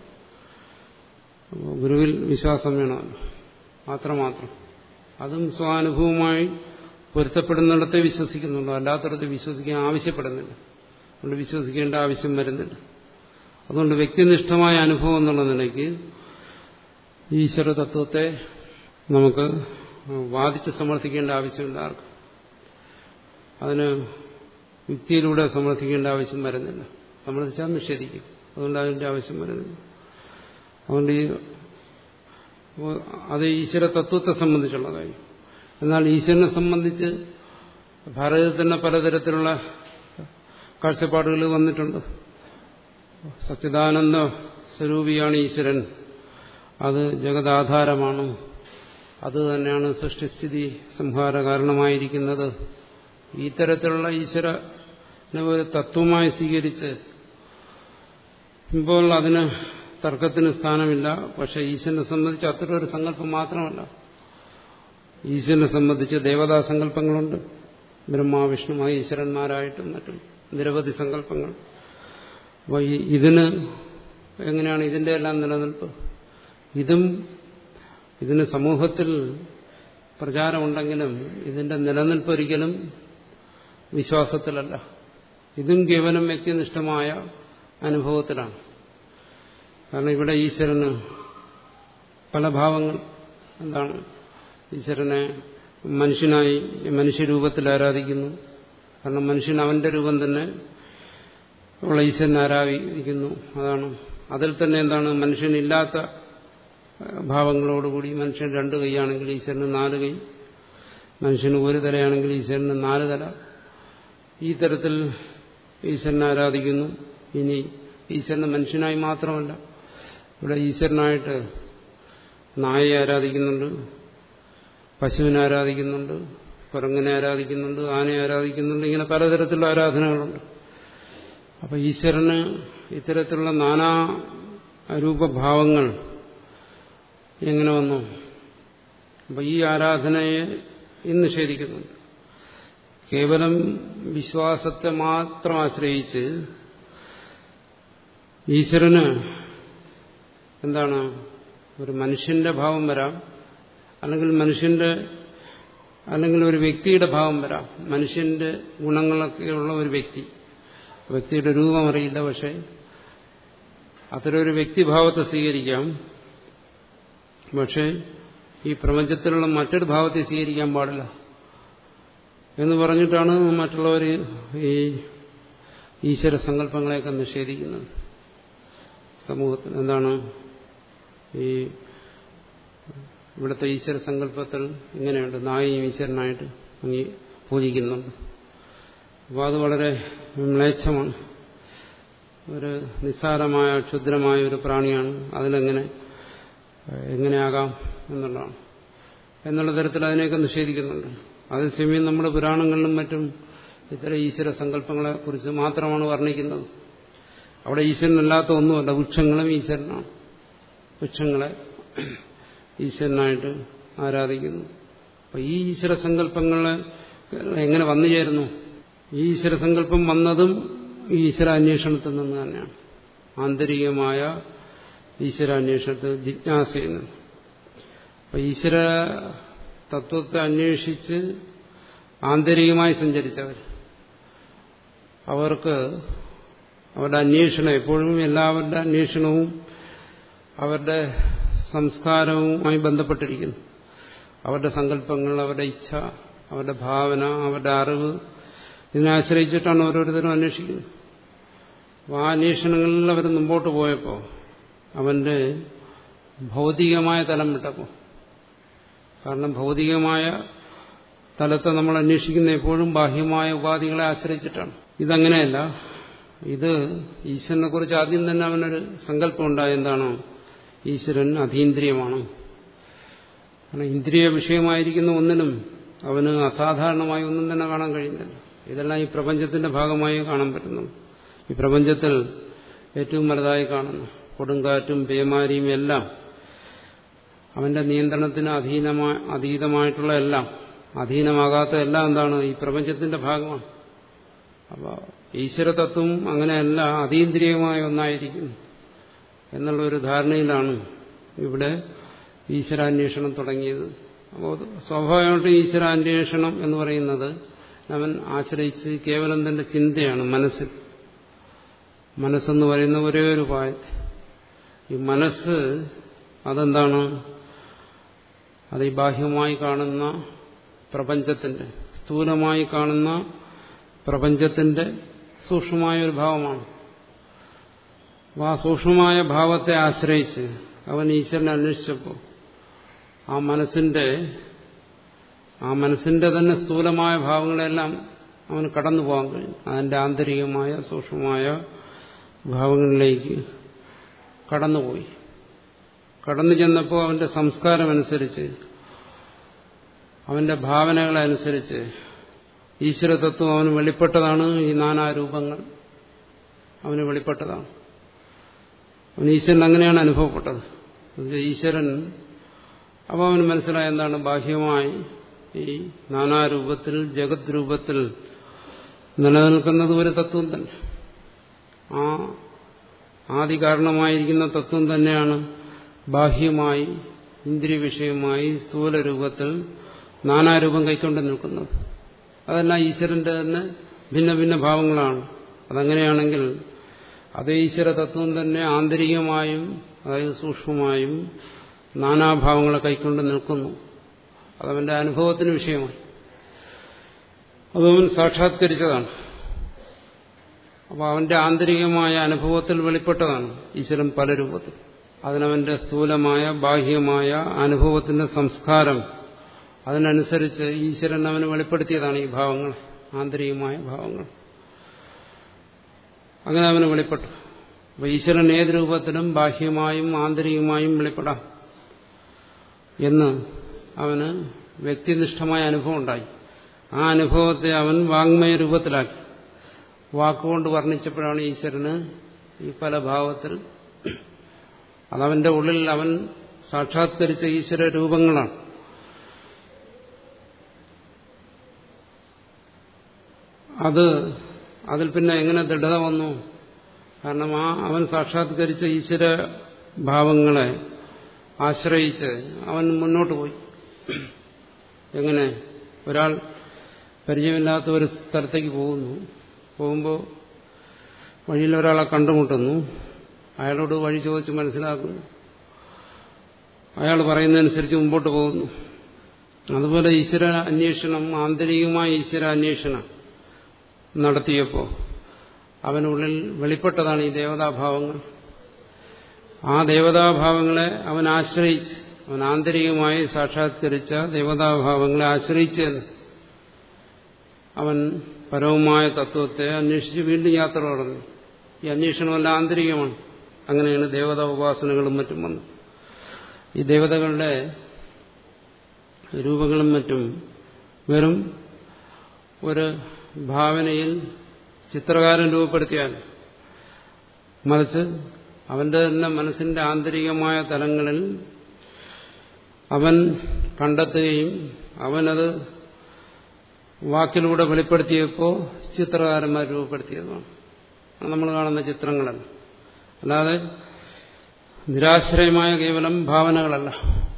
ഗുരുവിൽ വിശ്വാസം വേണം മാത്രമാത്രം അതും സ്വാനുഭവമായി പൊരുത്തപ്പെടുന്നിടത്തെ വിശ്വസിക്കുന്നുള്ളൂ അല്ലാത്തടത്ത് വിശ്വസിക്കാൻ ആവശ്യപ്പെടുന്നില്ല അതുകൊണ്ട് വിശ്വസിക്കേണ്ട ആവശ്യം വരുന്നില്ല അതുകൊണ്ട് വ്യക്തിനിഷ്ഠമായ അനുഭവം എന്നുള്ള നിലയ്ക്ക് ഈശ്വര തത്വത്തെ നമുക്ക് വാദിച്ച് സമർത്ഥിക്കേണ്ട ആവശ്യമില്ല ആർക്കും അതിന് യുക്തിയിലൂടെ സമർത്ഥിക്കേണ്ട ആവശ്യം വരുന്നില്ല സമർത്ഥിച്ചാൽ നിഷേധിക്കും അതുകൊണ്ട് അതിന്റെ ആവശ്യം വരുന്നില്ല അതുകൊണ്ട് ഈ അത് ഈശ്വര തത്വത്തെ സംബന്ധിച്ചുള്ള കാര്യം എന്നാൽ ഈശ്വരനെ സംബന്ധിച്ച് ഭാരതത്തിൽ തന്നെ പലതരത്തിലുള്ള കാഴ്ചപ്പാടുകൾ വന്നിട്ടുണ്ട് സച്ചിദാനന്ദ സ്വരൂപിയാണ് ഈശ്വരൻ അത് ജഗദാധാരമാണ് അത് തന്നെയാണ് സൃഷ്ടിസ്ഥിതി സംഹാര കാരണമായിരിക്കുന്നത് ഈ തരത്തിലുള്ള ഈശ്വര ഒരു തത്വമായി സ്വീകരിച്ച് ഇപ്പോൾ അതിന് തർക്കത്തിന് സ്ഥാനമില്ല പക്ഷെ ഈശ്വരനെ സംബന്ധിച്ച് അത്ര ഒരു സങ്കല്പം മാത്രമല്ല ഈശ്വരനെ സംബന്ധിച്ച് ദേവതാ സങ്കല്പങ്ങളുണ്ട് ബ്രഹ്മ വിഷ്ണു ഈശ്വരന്മാരായിട്ടും മറ്റും നിരവധി സങ്കല്പങ്ങൾ അപ്പോൾ ഇതിന് എങ്ങനെയാണ് ഇതിന്റെ എല്ലാം നിലനിൽപ്പ് ഇതും ഇതിന് സമൂഹത്തിൽ പ്രചാരമുണ്ടെങ്കിലും ഇതിന്റെ നിലനിൽപ്പ് ഒരിക്കലും വിശ്വാസത്തിലല്ല ഇതും കേവലം വ്യക്തിനിഷ്ഠമായ അനുഭവത്തിലാണ് കാരണം ഇവിടെ ഈശ്വരന് പല ഭാവങ്ങൾ എന്താണ് ഈശ്വരനെ മനുഷ്യനായി മനുഷ്യരൂപത്തിൽ ആരാധിക്കുന്നു കാരണം മനുഷ്യൻ അവന്റെ രൂപം തന്നെ ഉള്ള ഈശ്വരനെ ആരാധിക്കുന്നു അതാണ് അതിൽ തന്നെ എന്താണ് മനുഷ്യനില്ലാത്ത ഭാവങ്ങളോടുകൂടി മനുഷ്യൻ രണ്ട് കൈയാണെങ്കിൽ ഈശ്വരന് നാല് കൈ മനുഷ്യന് ഒരു തലയാണെങ്കിൽ ഈശ്വരന് നാല് തല ഈ തരത്തിൽ ഈശ്വരനെ ആരാധിക്കുന്നു ഇനി ഈശ്വരന് മനുഷ്യനായി മാത്രമല്ല ഇവിടെ ഈശ്വരനായിട്ട് നായയെ ആരാധിക്കുന്നുണ്ട് പശുവിനെ ആരാധിക്കുന്നുണ്ട് കുരങ്ങനെ ആരാധിക്കുന്നുണ്ട് ആനയെ ആരാധിക്കുന്നുണ്ട് ഇങ്ങനെ പലതരത്തിലുള്ള ആരാധനകളുണ്ട് അപ്പൊ ഈശ്വരന് ഇത്തരത്തിലുള്ള നാനാ രൂപഭാവങ്ങൾ എങ്ങനെ വന്നു അപ്പൊ ഈ ആരാധനയെ ഇന്ന് നിഷേധിക്കുന്നുണ്ട് കേവലം വിശ്വാസത്തെ മാത്രം ആശ്രയിച്ച് ഈശ്വരന് എന്താണ് ഒരു മനുഷ്യന്റെ ഭാവം വരാം അല്ലെങ്കിൽ മനുഷ്യന്റെ അല്ലെങ്കിൽ ഒരു വ്യക്തിയുടെ ഭാവം വരാം മനുഷ്യന്റെ ഗുണങ്ങളൊക്കെയുള്ള ഒരു വ്യക്തി വ്യക്തിയുടെ രൂപം അറിയില്ല പക്ഷെ അത്തരൊരു വ്യക്തിഭാവത്തെ സ്വീകരിക്കാം പക്ഷേ ഈ പ്രപഞ്ചത്തിലുള്ള മറ്റൊരു ഭാവത്തെ സ്വീകരിക്കാൻ പാടില്ല എന്ന് പറഞ്ഞിട്ടാണ് മറ്റുള്ളവർ ഈ ഈശ്വര സങ്കല്പങ്ങളെയൊക്കെ നിഷേധിക്കുന്നത് സമൂഹത്തിൽ എന്താണ് ഈ ഇവിടുത്തെ ഈശ്വര സങ്കല്പത്തിൽ ഇങ്ങനെയുണ്ട് നായയും ഈശ്വരനായിട്ട് അങ്ങി പൂജിക്കുന്നുണ്ട് അപ്പോൾ അത് വളരെ മ്ലേച്ഛമാണ് ഒരു നിസ്സാരമായ ക്ഷുദ്രമായ ഒരു പ്രാണിയാണ് അതിലെങ്ങനെ എങ്ങനെയാകാം എന്നുള്ളതാണ് എന്നുള്ള തരത്തിൽ അതിനെയൊക്കെ നിഷേധിക്കുന്നുണ്ട് അതേസമയം നമ്മുടെ പുരാണങ്ങളിലും മറ്റും ഇത്തരം ഈശ്വര സങ്കല്പങ്ങളെ കുറിച്ച് മാത്രമാണ് വർണ്ണിക്കുന്നത് അവിടെ ഈശ്വരനല്ലാത്ത ഒന്നുമല്ല വൃക്ഷങ്ങളും ഈശ്വരനാണ് വൃക്ഷങ്ങളെ ഈശ്വരനായിട്ട് ആരാധിക്കുന്നു അപ്പൊ ഈ ഈശ്വര സങ്കല്പങ്ങളെ എങ്ങനെ വന്നു ചേരുന്നു ഈ ഈശ്വര സങ്കല്പം വന്നതും ഈ ഈശ്വര അന്വേഷണത്തിൽ നിന്ന് തന്നെയാണ് ആന്തരികമായ ഈശ്വരാന്വേഷണത്തിൽ ജിജ്ഞാസയിൽ നിന്ന് അപ്പൊ ഈശ്വര തത്വത്തെ അന്വേഷിച്ച് ആന്തരികമായി സഞ്ചരിച്ചവർ അവർക്ക് അവരുടെ അന്വേഷണം എപ്പോഴും എല്ലാവരുടെ അന്വേഷണവും അവരുടെ സംസ്കാരവുമായി ബന്ധപ്പെട്ടിരിക്കുന്നു അവരുടെ സങ്കല്പങ്ങൾ അവരുടെ ഇച്ഛ അവരുടെ ഭാവന അവരുടെ അറിവ് ഇതിനെ ആശ്രയിച്ചിട്ടാണ് ഓരോരുത്തരും അന്വേഷിക്കുന്നത് അപ്പോൾ ആ അന്വേഷണങ്ങളിൽ അവർ മുമ്പോട്ട് പോയപ്പോൾ അവന്റെ ഭൗതികമായ തലം വിട്ടപ്പോൾ കാരണം ഭൗതികമായ തലത്തെ നമ്മൾ അന്വേഷിക്കുന്ന എപ്പോഴും ബാഹ്യമായ ഉപാധികളെ ആശ്രയിച്ചിട്ടാണ് ഇതങ്ങനെയല്ല ഇത് ഈശ്വരനെ കുറിച്ച് ആദ്യം തന്നെ അവനൊരു സങ്കല്പം ഉണ്ടായ എന്താണോ ഈശ്വരൻ അതീന്ദ്രിയമാണ് കാരണം ഇന്ദ്രിയ വിഷയമായിരിക്കുന്ന ഒന്നിനും അവന് അസാധാരണമായി ഒന്നും തന്നെ കാണാൻ കഴിയുന്നില്ല ഇതെല്ലാം ഈ പ്രപഞ്ചത്തിന്റെ ഭാഗമായി കാണാൻ പറ്റുന്നു ഈ പ്രപഞ്ചത്തിൽ ഏറ്റവും വലുതായി കാണുന്നു കൊടുങ്കാറ്റും പേമാരിയും എല്ലാം അവന്റെ നിയന്ത്രണത്തിന് അധീനമായ അതീതമായിട്ടുള്ള എല്ലാം അധീനമാകാത്ത എല്ലാം എന്താണ് ഈ പ്രപഞ്ചത്തിന്റെ ഭാഗമാണ് അപ്പോൾ ഈശ്വരതത്വം അങ്ങനെയല്ല അതീന്ദ്രിയമായ ഒന്നായിരിക്കും എന്നുള്ള ഒരു ധാരണയിലാണ് ഇവിടെ ഈശ്വരാന്വേഷണം തുടങ്ങിയത് അപ്പോൾ സ്വാഭാവികമായിട്ടും ഈശ്വരാന്വേഷണം എന്ന് പറയുന്നത് അവൻ ആശ്രയിച്ച് കേവലം തന്റെ ചിന്തയാണ് മനസ്സിൽ മനസ്സെന്ന് പറയുന്ന ഒരേ ഒരു ഉപായത്തെ ഈ മനസ്സ് അതെന്താണ് അത് ഈ ബാഹ്യമായി കാണുന്ന പ്രപഞ്ചത്തിന്റെ സ്ഥൂലമായി കാണുന്ന പ്രപഞ്ചത്തിന്റെ സൂക്ഷ്മമായ ഒരു ഭാവമാണ് ആ സൂക്ഷ്മമായ ഭാവത്തെ ആശ്രയിച്ച് അവൻ ഈശ്വരനെ അന്വേഷിച്ചപ്പോൾ ആ മനസ്സിന്റെ ആ മനസ്സിന്റെ തന്നെ സ്ഥൂലമായ ഭാവങ്ങളെല്ലാം അവന് കടന്നു പോകാൻ കഴിഞ്ഞു അതിന്റെ ആന്തരികമായ സൂക്ഷ്മമായ ഭാവങ്ങളിലേക്ക് കടന്നുപോയി കടന്നു ചെന്നപ്പോൾ അവന്റെ സംസ്കാരമനുസരിച്ച് അവന്റെ ഭാവനകളനുസരിച്ച് ഈശ്വരതത്വം അവന് വെളിപ്പെട്ടതാണ് ഈ നാനാരൂപങ്ങൾ അവന് വെളിപ്പെട്ടതാണ് അവന് ഈശ്വരൻ അങ്ങനെയാണ് അനുഭവപ്പെട്ടത് ഈശ്വരൻ അപ്പോൾ അവന് മനസ്സിലായ എന്താണ് ബാഹ്യമായി ഈ നാനാരൂപത്തിൽ ജഗത് രൂപത്തിൽ നിലനിൽക്കുന്നത് ഒരു തത്വം തന്നെ ആ ആദി കാരണമായിരിക്കുന്ന തത്വം തന്നെയാണ് ബാഹ്യമായി ഇന്ദ്രിയ വിഷയമായി സ്ഥൂല രൂപത്തിൽ നാനാരൂപം കൈക്കൊണ്ട് നിൽക്കുന്നത് അതെല്ലാം ഈശ്വരന്റെ തന്നെ ഭിന്ന ഭിന്ന ഭാവങ്ങളാണ് അതങ്ങനെയാണെങ്കിൽ അതേ ഈശ്വര തത്വം തന്നെ ആന്തരികമായും അതായത് സൂക്ഷ്മമായും നാനാഭാവങ്ങളെ കൈക്കൊണ്ട് നിൽക്കുന്നു അതവന്റെ അനുഭവത്തിന് വിഷയമായി അതവൻ സാക്ഷാത്കരിച്ചതാണ് അപ്പോൾ അവന്റെ ആന്തരികമായ അനുഭവത്തിൽ വെളിപ്പെട്ടതാണ് ഈശ്വരൻ പല രൂപത്തിൽ അതിനവന്റെ സ്ഥൂലമായ ബാഹ്യമായ അനുഭവത്തിന്റെ സംസ്കാരം അതിനനുസരിച്ച് ഈശ്വരൻ അവന് വെളിപ്പെടുത്തിയതാണ് ഈ ഭാവങ്ങൾ ആന്തരികമായ ഭാവങ്ങൾ അങ്ങനെ അവന് വെളിപ്പെട്ടു അപ്പോൾ ഈശ്വരൻ ഏത് രൂപത്തിലും ബാഹ്യമായും ആന്തരികമായും വെളിപ്പെടാം എന്ന് അവന് വ്യക്തിനിഷ്ഠമായ അനുഭവം ഉണ്ടായി ആ അനുഭവത്തെ അവൻ വാങ്മയ രൂപത്തിലാക്കി വാക്കുകൊണ്ട് വർണ്ണിച്ചപ്പോഴാണ് ഈശ്വരന് ഈ പല ഭാവത്തിൽ അതവന്റെ ഉള്ളിൽ അവൻ സാക്ഷാത്കരിച്ച ഈശ്വര രൂപങ്ങളാണ് അത് അതിൽ പിന്നെ എങ്ങനെ ദൃഢത വന്നു കാരണം ആ അവൻ സാക്ഷാത്കരിച്ച ഈശ്വര ഭാവങ്ങളെ ആശ്രയിച്ച് അവൻ മുന്നോട്ട് പോയി എങ്ങനെ ഒരാൾ പരിചയമില്ലാത്ത ഒരു സ്ഥലത്തേക്ക് പോകുന്നു പോകുമ്പോൾ വഴിയിൽ ഒരാളെ കണ്ടുമുട്ടുന്നു അയാളോട് വഴി ചോദിച്ച് മനസ്സിലാക്കുന്നു അയാൾ പറയുന്നതനുസരിച്ച് മുമ്പോട്ട് പോകുന്നു അതുപോലെ ഈശ്വര അന്വേഷണം ആന്തരികമായ ഈശ്വര അന്വേഷണം നടത്തിയപ്പോൾ അവനുള്ളിൽ വെളിപ്പെട്ടതാണ് ഈ ദേവതാഭാവങ്ങൾ ആ ദേവതാഭാവങ്ങളെ അവൻ ആശ്രയിച്ച് അവൻ ആന്തരികമായി സാക്ഷാത്കരിച്ച ദേവതാഭാവങ്ങളെ ആശ്രയിച്ച് അവൻ പരവുമായ തത്വത്തെ അന്വേഷിച്ച് വീണ്ടും യാത്ര തുടങ്ങി ഈ അന്വേഷണമെല്ലാം ആന്തരികമാണ് അങ്ങനെയാണ് ദേവതാ ഉപാസനകളും മറ്റും വന്നത് ഈ ദേവതകളുടെ രൂപങ്ങളും മറ്റും വെറും ഒരു ഭാവനയിൽ ചിത്രകാരൻ രൂപപ്പെടുത്തിയാൽ മറിച്ച് അവന്റെ തന്നെ മനസ്സിന്റെ ആന്തരികമായ തലങ്ങളിൽ അവൻ കണ്ടെത്തുകയും അവനത് വാക്കിലൂടെ വെളിപ്പെടുത്തിയപ്പോൾ ചിത്രകാരന്മാർ രൂപപ്പെടുത്തിയതാണ് നമ്മൾ കാണുന്ന ചിത്രങ്ങളല്ല അല്ലാതെ നിരാശ്രയമായ കേവലം ഭാവനകളല്ല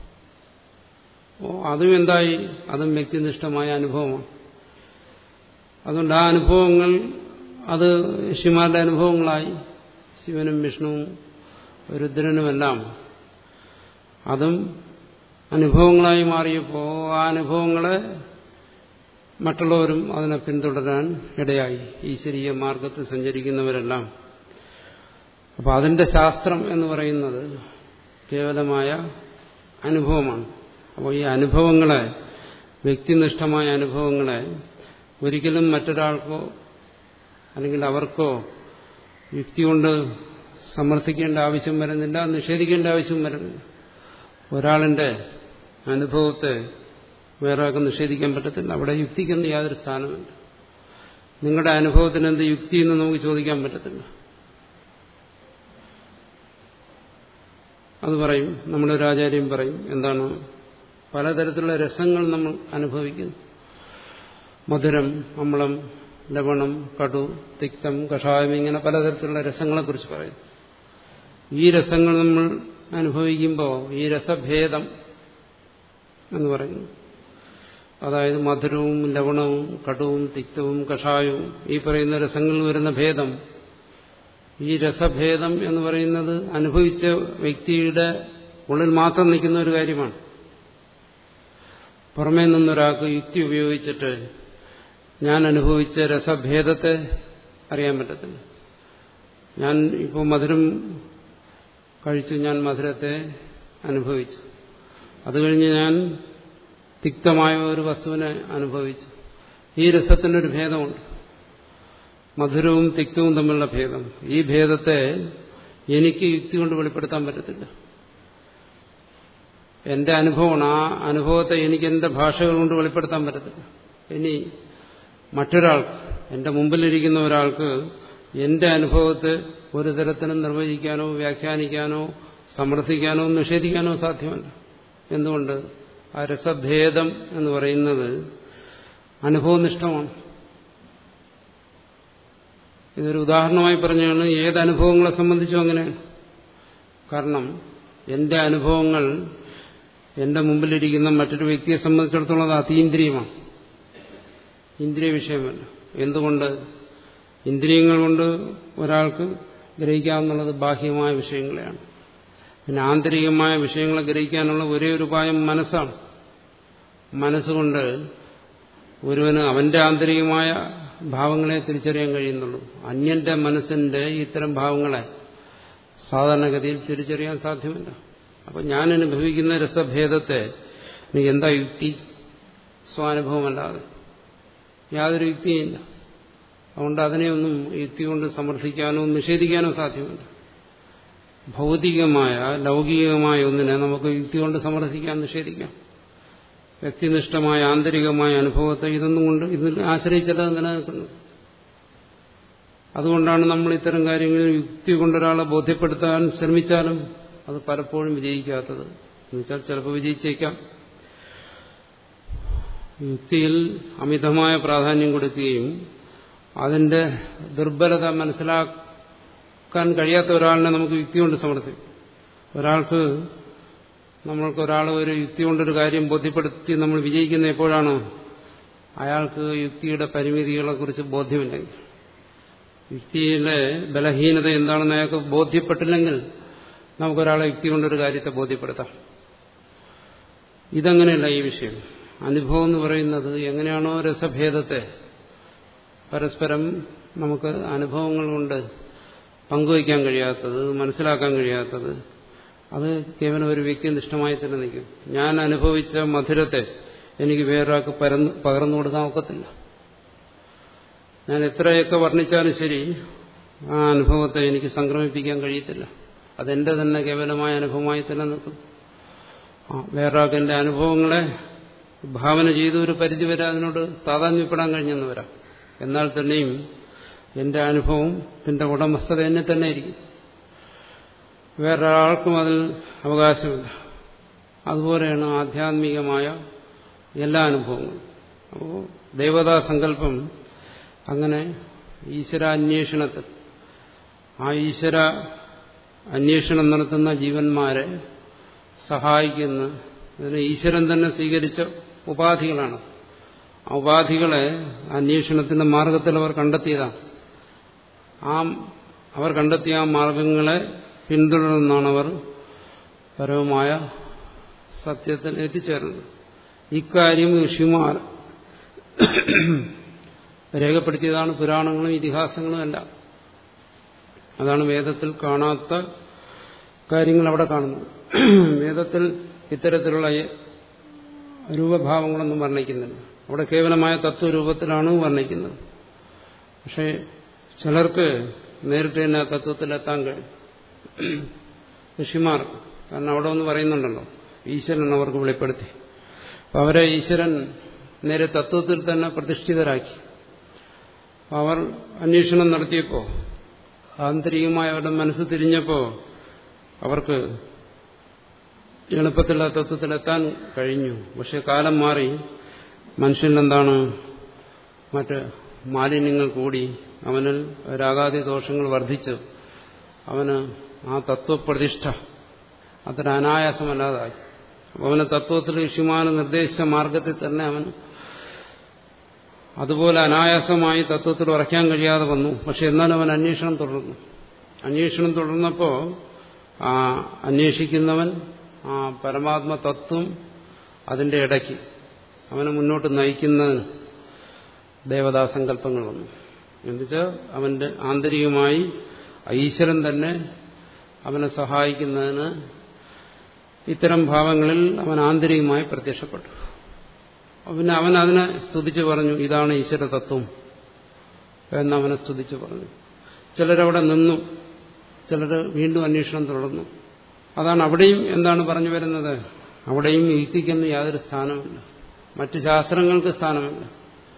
അതും എന്തായി അതും വ്യക്തിനിഷ്ഠമായ അനുഭവമാണ് അതുകൊണ്ട് ആ അനുഭവങ്ങൾ അത് ഋഷിമാരുടെ അനുഭവങ്ങളായി ശിവനും വിഷ്ണുവും രുദ്രനുമെല്ലാം അതും അനുഭവങ്ങളായി മാറിയപ്പോൾ ആ അനുഭവങ്ങളെ മറ്റുള്ളവരും അതിനെ പിന്തുടരാൻ ഇടയായി ഈശ്വരീയ മാർഗത്തിൽ സഞ്ചരിക്കുന്നവരെല്ലാം അപ്പോൾ അതിന്റെ ശാസ്ത്രം എന്ന് പറയുന്നത് കേവലമായ അനുഭവമാണ് അപ്പോൾ ഈ അനുഭവങ്ങളെ വ്യക്തിനിഷ്ഠമായ അനുഭവങ്ങളെ ഒരിക്കലും മറ്റൊരാൾക്കോ അല്ലെങ്കിൽ അവർക്കോ യുക്തി കൊണ്ട് സമർത്ഥിക്കേണ്ട ആവശ്യം വരുന്നില്ല നിഷേധിക്കേണ്ട ആവശ്യം വരുന്നില്ല ഒരാളിന്റെ അനുഭവത്തെ വേറെ ആൾക്ക് നിഷേധിക്കാൻ പറ്റത്തില്ല അവിടെ യുക്തിക്കൊന്നും യാതൊരു സ്ഥാനമില്ല നിങ്ങളുടെ അനുഭവത്തിന് എന്ത് യുക്തി എന്ന് നമുക്ക് ചോദിക്കാൻ പറ്റത്തില്ല അത് പറയും നമ്മുടെ ഒരു ആചാര്യം പറയും എന്താണ് പലതരത്തിലുള്ള രസങ്ങൾ നമ്മൾ അനുഭവിക്കുന്നു മധുരം അമ്ളം ലവണം കടു തിക്തം കഷായം ഇങ്ങനെ പലതരത്തിലുള്ള രസങ്ങളെക്കുറിച്ച് പറയും ഈ രസങ്ങൾ നമ്മൾ അനുഭവിക്കുമ്പോൾ ഈ രസഭേദം എന്ന് പറയുന്നു അതായത് മധുരവും ലവണവും കടുവും തിക്തവും കഷായവും ഈ പറയുന്ന രസങ്ങളിൽ വരുന്ന ഭേദം ഈ രസഭേദം എന്ന് പറയുന്നത് അനുഭവിച്ച വ്യക്തിയുടെ ഉള്ളിൽ മാത്രം നിൽക്കുന്ന ഒരു കാര്യമാണ് പുറമേ നിന്നൊരാൾക്ക് യുക്തി ഉപയോഗിച്ചിട്ട് ഞാൻ അനുഭവിച്ച രസഭേദത്തെ അറിയാൻ പറ്റത്തില്ല ഞാൻ ഇപ്പോൾ മധുരം കഴിച്ചു ഞാൻ മധുരത്തെ അനുഭവിച്ചു അത് കഴിഞ്ഞ് ഞാൻ തിക്തമായ ഒരു വസ്തുവിനെ അനുഭവിച്ചു ഈ രസത്തിനൊരു ഭേദമുണ്ട് മധുരവും തിക്തവും തമ്മിലുള്ള ഭേദം ഈ ഭേദത്തെ എനിക്ക് യുക്തി കൊണ്ട് വെളിപ്പെടുത്താൻ പറ്റത്തില്ല എന്റെ അനുഭവമാണ് ആ അനുഭവത്തെ എനിക്ക് എന്റെ ഭാഷകൾ കൊണ്ട് വെളിപ്പെടുത്താൻ പറ്റത്തില്ല ഇനി മറ്റൊരാൾക്ക് എന്റെ മുമ്പിലിരിക്കുന്ന ഒരാൾക്ക് എന്റെ അനുഭവത്തെ ഒരു തരത്തിലും നിർവചിക്കാനോ വ്യാഖ്യാനിക്കാനോ സമർത്ഥിക്കാനോ നിഷേധിക്കാനോ സാധ്യമല്ല എന്തുകൊണ്ട് ആ രസഭേദം എന്ന് പറയുന്നത് അനുഭവനിഷ്ഠമാണ് ഇതൊരു ഉദാഹരണമായി പറഞ്ഞാണ് ഏത് അനുഭവങ്ങളെ സംബന്ധിച്ചും അങ്ങനെയാണ് കാരണം എന്റെ അനുഭവങ്ങൾ എന്റെ മുമ്പിലിരിക്കുന്ന മറ്റൊരു വ്യക്തിയെ സംബന്ധിച്ചിടത്തോളം അത് അതീന്ദ്രിയമാണ് ഇന്ദ്രിയ വിഷയമല്ല എന്തുകൊണ്ട് ഇന്ദ്രിയങ്ങൾ കൊണ്ട് ഒരാൾക്ക് ഗ്രഹിക്കാവുന്നത് ബാഹ്യമായ വിഷയങ്ങളെയാണ് പിന്നെ ആന്തരികമായ വിഷയങ്ങളെ ഗ്രഹിക്കാനുള്ള ഒരേ ഒരു ഉപായം മനസ്സാണ് മനസ്സുകൊണ്ട് ഒരുവന് അവന്റെ ആന്തരികമായ ഭാവങ്ങളെ തിരിച്ചറിയാൻ കഴിയുന്നുള്ളൂ അന്യന്റെ മനസ്സിന്റെ ഇത്തരം ഭാവങ്ങളെ സാധാരണഗതിയിൽ തിരിച്ചറിയാൻ സാധ്യമല്ല അപ്പം ഞാൻ അനുഭവിക്കുന്ന രസഭേദത്തെ എനിക്ക് എന്താ യുക്തി സ്വാനുഭവമല്ലാതെ യാതൊരു യുക്തിയില്ല അതുകൊണ്ട് അതിനെയൊന്നും യുക്തി കൊണ്ട് സമർത്ഥിക്കാനോ നിഷേധിക്കാനോ സാധ്യമല്ല ഭൗതികമായ ലൗകികമായ ഒന്നിനെ നമുക്ക് യുക്തി കൊണ്ട് സമർത്ഥിക്കാൻ നിഷേധിക്കാം വ്യക്തിനിഷ്ഠമായ ആന്തരികമായ അനുഭവത്തെ ഇതൊന്നും കൊണ്ട് ഇതിൽ ആശ്രയിച്ചല്ല നിലനിൽക്കുന്നത് അതുകൊണ്ടാണ് നമ്മൾ ഇത്തരം കാര്യങ്ങൾ യുക്തി കൊണ്ടൊരാളെ ബോധ്യപ്പെടുത്താൻ ശ്രമിച്ചാലും അത് പലപ്പോഴും വിജയിക്കാത്തത് എന്നുവെച്ചാൽ ചിലപ്പോൾ വിജയിച്ചേക്കാം യുക്തിയിൽ അമിതമായ പ്രാധാന്യം കൊടുക്കുകയും അതിന്റെ ദുർബലത മനസ്സിലാക്കാൻ കഴിയാത്ത ഒരാളിനെ നമുക്ക് യുക്തി കൊണ്ട് സമർത്ഥിക്കും ഒരാൾക്ക് നമ്മൾക്ക് ഒരാൾ ഒരു യുക്തി കൊണ്ടൊരു കാര്യം ബോധ്യപ്പെടുത്തി നമ്മൾ വിജയിക്കുന്ന എപ്പോഴാണ് അയാൾക്ക് യുക്തിയുടെ പരിമിതികളെ കുറിച്ച് ബോധ്യമില്ലെങ്കിൽ യുക്തിയിലെ ബലഹീനത എന്താണെന്ന് അയാൾക്ക് ബോധ്യപ്പെട്ടില്ലെങ്കിൽ നമുക്കൊരാളെ യുക്തി കൊണ്ടൊരു കാര്യത്തെ ബോധ്യപ്പെടുത്താം ഇതങ്ങനെയല്ല ഈ വിഷയം അനുഭവം എന്ന് പറയുന്നത് എങ്ങനെയാണോ രസഭേദത്തെ പരസ്പരം നമുക്ക് അനുഭവങ്ങൾ കൊണ്ട് പങ്കുവയ്ക്കാൻ കഴിയാത്തത് മനസ്സിലാക്കാൻ കഴിയാത്തത് അത് കേവലം ഒരു വ്യക്തിനിഷ്ഠമായി തന്നെ നിൽക്കും ഞാൻ അനുഭവിച്ച മധുരത്തെ എനിക്ക് വേറൊരാൾക്ക് പരന്ന് പകർന്നു കൊടുക്കാൻ ഒക്കത്തില്ല ഞാൻ എത്രയൊക്കെ വർണ്ണിച്ചാലും ശരി ആ അനുഭവത്തെ എനിക്ക് സംക്രമിപ്പിക്കാൻ കഴിയത്തില്ല അതെന്റെ തന്നെ കേവലമായ അനുഭവമായി തന്നെ നിൽക്കും ആ വേറൊരാൾക്ക് എന്റെ അനുഭവങ്ങളെ ഭാവന ചെയ്ത് ഒരു പരിധിവരെ അതിനോട് താതാത്മ്യപ്പെടാൻ കഴിഞ്ഞെന്ന് വരാം എന്നാൽ തന്നെയും എന്റെ അനുഭവത്തിന്റെ ഉടമസ്ഥത എന്നെ തന്നെ ആയിരിക്കും വേറൊരാൾക്കും അതിൽ അവകാശമില്ല അതുപോലെയാണ് ആധ്യാത്മികമായ എല്ലാ അനുഭവങ്ങളും അപ്പോൾ ദേവതാ സങ്കല്പം അങ്ങനെ ഈശ്വരാന്വേഷണത്തിൽ ആ ഈശ്വര അന്വേഷണം നടത്തുന്ന ജീവന്മാരെ സഹായിക്കുന്ന ഇതിന് ഈശ്വരൻ തന്നെ സ്വീകരിച്ച ഉപാധികളാണ് ആ ഉപാധികളെ അന്വേഷണത്തിന്റെ മാർഗത്തിൽ അവർ കണ്ടെത്തിയതാണ് ആ അവർ കണ്ടെത്തിയ ആ മാർഗങ്ങളെ പിന്തുടർന്നാണ് അവർ പരവുമായ സത്യത്തിൽ എത്തിച്ചേർന്നത് ഇക്കാര്യം ഋഷിമാർ രേഖപ്പെടുത്തിയതാണ് പുരാണങ്ങളും ഇതിഹാസങ്ങളും എല്ലാം അതാണ് വേദത്തിൽ കാണാത്ത കാര്യങ്ങൾ അവിടെ കാണുന്നത് വേദത്തിൽ ഇത്തരത്തിലുള്ള രൂപഭാവങ്ങളൊന്നും വർണ്ണിക്കുന്നില്ല അവിടെ കേവലമായ തത്വരൂപത്തിലാണ് വർണ്ണിക്കുന്നത് പക്ഷേ ചിലർക്ക് നേരിട്ട് തന്നെ ആ തത്വത്തിലെത്താൻ കഴിയും ഋഷിമാർ കാരണം അവിടെ ഒന്ന് പറയുന്നുണ്ടല്ലോ ഈശ്വരൻ അവർക്ക് വെളിപ്പെടുത്തി അപ്പം അവരെ ഈശ്വരൻ നേരെ തത്വത്തിൽ തന്നെ പ്രതിഷ്ഠിതരാക്കി അവർ അന്വേഷണം നടത്തിയപ്പോൾ ആന്തരികമായ അവരുടെ മനസ്സ് തിരിഞ്ഞപ്പോൾ അവർക്ക് എളുപ്പത്തിൽ ആ തത്വത്തിലെത്താൻ കഴിഞ്ഞു പക്ഷെ കാലം മാറി മനുഷ്യനെന്താണ് മറ്റ് മാലിന്യങ്ങൾ കൂടി അവനിൽ രാഗാദി ദോഷങ്ങൾ വർദ്ധിച്ചു അവന് ആ തത്വപ്രതിഷ്ഠ അത്ര അനായാസമല്ലാതായി അവന് തത്വത്തിൽ ഋഷിമാന നിർദ്ദേശിച്ച മാർഗത്തിൽ തന്നെ അവൻ അതുപോലെ അനായാസമായി തത്വത്തിൽ ഉറയ്ക്കാൻ കഴിയാതെ വന്നു പക്ഷെ എന്നാലും അവൻ അന്വേഷണം തുടർന്നു അന്വേഷണം തുടർന്നപ്പോൾ ആ അന്വേഷിക്കുന്നവൻ ആ പരമാത്മ തത്വം അതിന്റെ ഇടയ്ക്ക് അവനെ മുന്നോട്ട് നയിക്കുന്നതിന് ദേവതാസങ്കല്പങ്ങൾ വന്നു എന്നുവെച്ചാൽ അവന്റെ ആന്തരികമായി ഈശ്വരൻ തന്നെ അവനെ സഹായിക്കുന്നതിന് ഇത്തരം ഭാവങ്ങളിൽ അവൻ ആന്തരികമായി പ്രത്യക്ഷപ്പെട്ടു പിന്നെ അവൻ അതിനെ സ്തുതിച്ചു പറഞ്ഞു ഇതാണ് ഈശ്വര തത്വം എന്നവനെ സ്തുതിച്ചു പറഞ്ഞു ചിലരവിടെ നിന്നു ചിലർ വീണ്ടും അന്വേഷണം തുടർന്നു അതാണ് അവിടെയും എന്താണ് പറഞ്ഞു വരുന്നത് അവിടെയും യുക്തിക്കൊന്നും യാതൊരു സ്ഥാനമില്ല മറ്റു ശാസ്ത്രങ്ങൾക്ക് സ്ഥാനമില്ല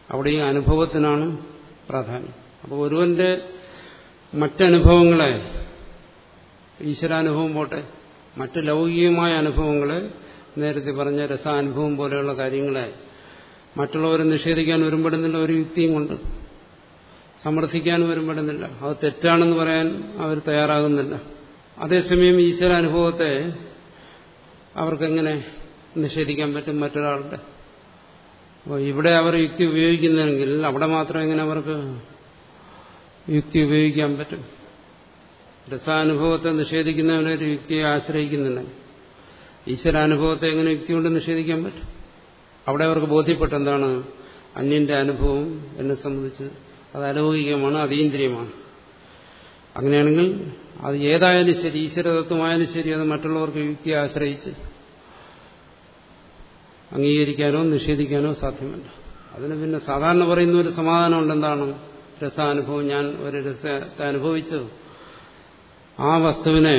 അവിടെ ഈ അനുഭവത്തിനാണ് പ്രാധാന്യം അപ്പോൾ ഒരുവന്റെ മറ്റനുഭവങ്ങളെ ഈശ്വരാനുഭവം പോട്ടെ മറ്റ് ലൗകികമായ അനുഭവങ്ങളെ നേരത്തെ പറഞ്ഞ രസാനുഭവം പോലെയുള്ള കാര്യങ്ങളെ മറ്റുള്ളവരെ നിഷേധിക്കാൻ വരുമ്പോഴുന്നില്ല ഒരു യുക്തിയും കൊണ്ട് സമർത്ഥിക്കാനും വരുമ്പോഴുന്നില്ല അത് തെറ്റാണെന്ന് പറയാൻ അവർ തയ്യാറാകുന്നില്ല അതേസമയം ഈശ്വരാനുഭവത്തെ അവർക്കെങ്ങനെ നിഷേധിക്കാൻ പറ്റും മറ്റൊരാളുടെ അപ്പോൾ ഇവിടെ അവർ യുക്തി ഉപയോഗിക്കുന്നെങ്കിൽ അവിടെ മാത്രം എങ്ങനെ അവർക്ക് യുക്തി ഉപയോഗിക്കാൻ പറ്റും രസാനുഭവത്തെ നിഷേധിക്കുന്നവനൊരു യുക്തിയെ ആശ്രയിക്കുന്നില്ല ഈശ്വരാനുഭവത്തെ എങ്ങനെ യുക്തി കൊണ്ട് നിഷേധിക്കാൻ പറ്റും അവിടെ അവർക്ക് ബോധ്യപ്പെട്ട എന്താണ് അന്യന്റെ അനുഭവം എന്നെ സംബന്ധിച്ച് അത് അലൗകികമാണ് അതീന്ദ്രിയമാണ് അങ്ങനെയാണെങ്കിൽ അത് ഏതായാലും ശരി ഈശ്വരതത്വമായാലും ശരി അത് മറ്റുള്ളവർക്ക് യുക്തിയെ ആശ്രയിച്ച് അംഗീകരിക്കാനോ നിഷേധിക്കാനോ സാധ്യമല്ല അതിന് പിന്നെ സാധാരണ പറയുന്ന ഒരു സമാധാനമുണ്ട് എന്താണ് രസാനുഭവം ഞാൻ ഒരു രസത്തെ അനുഭവിച്ചു ആ വസ്തുവിനെ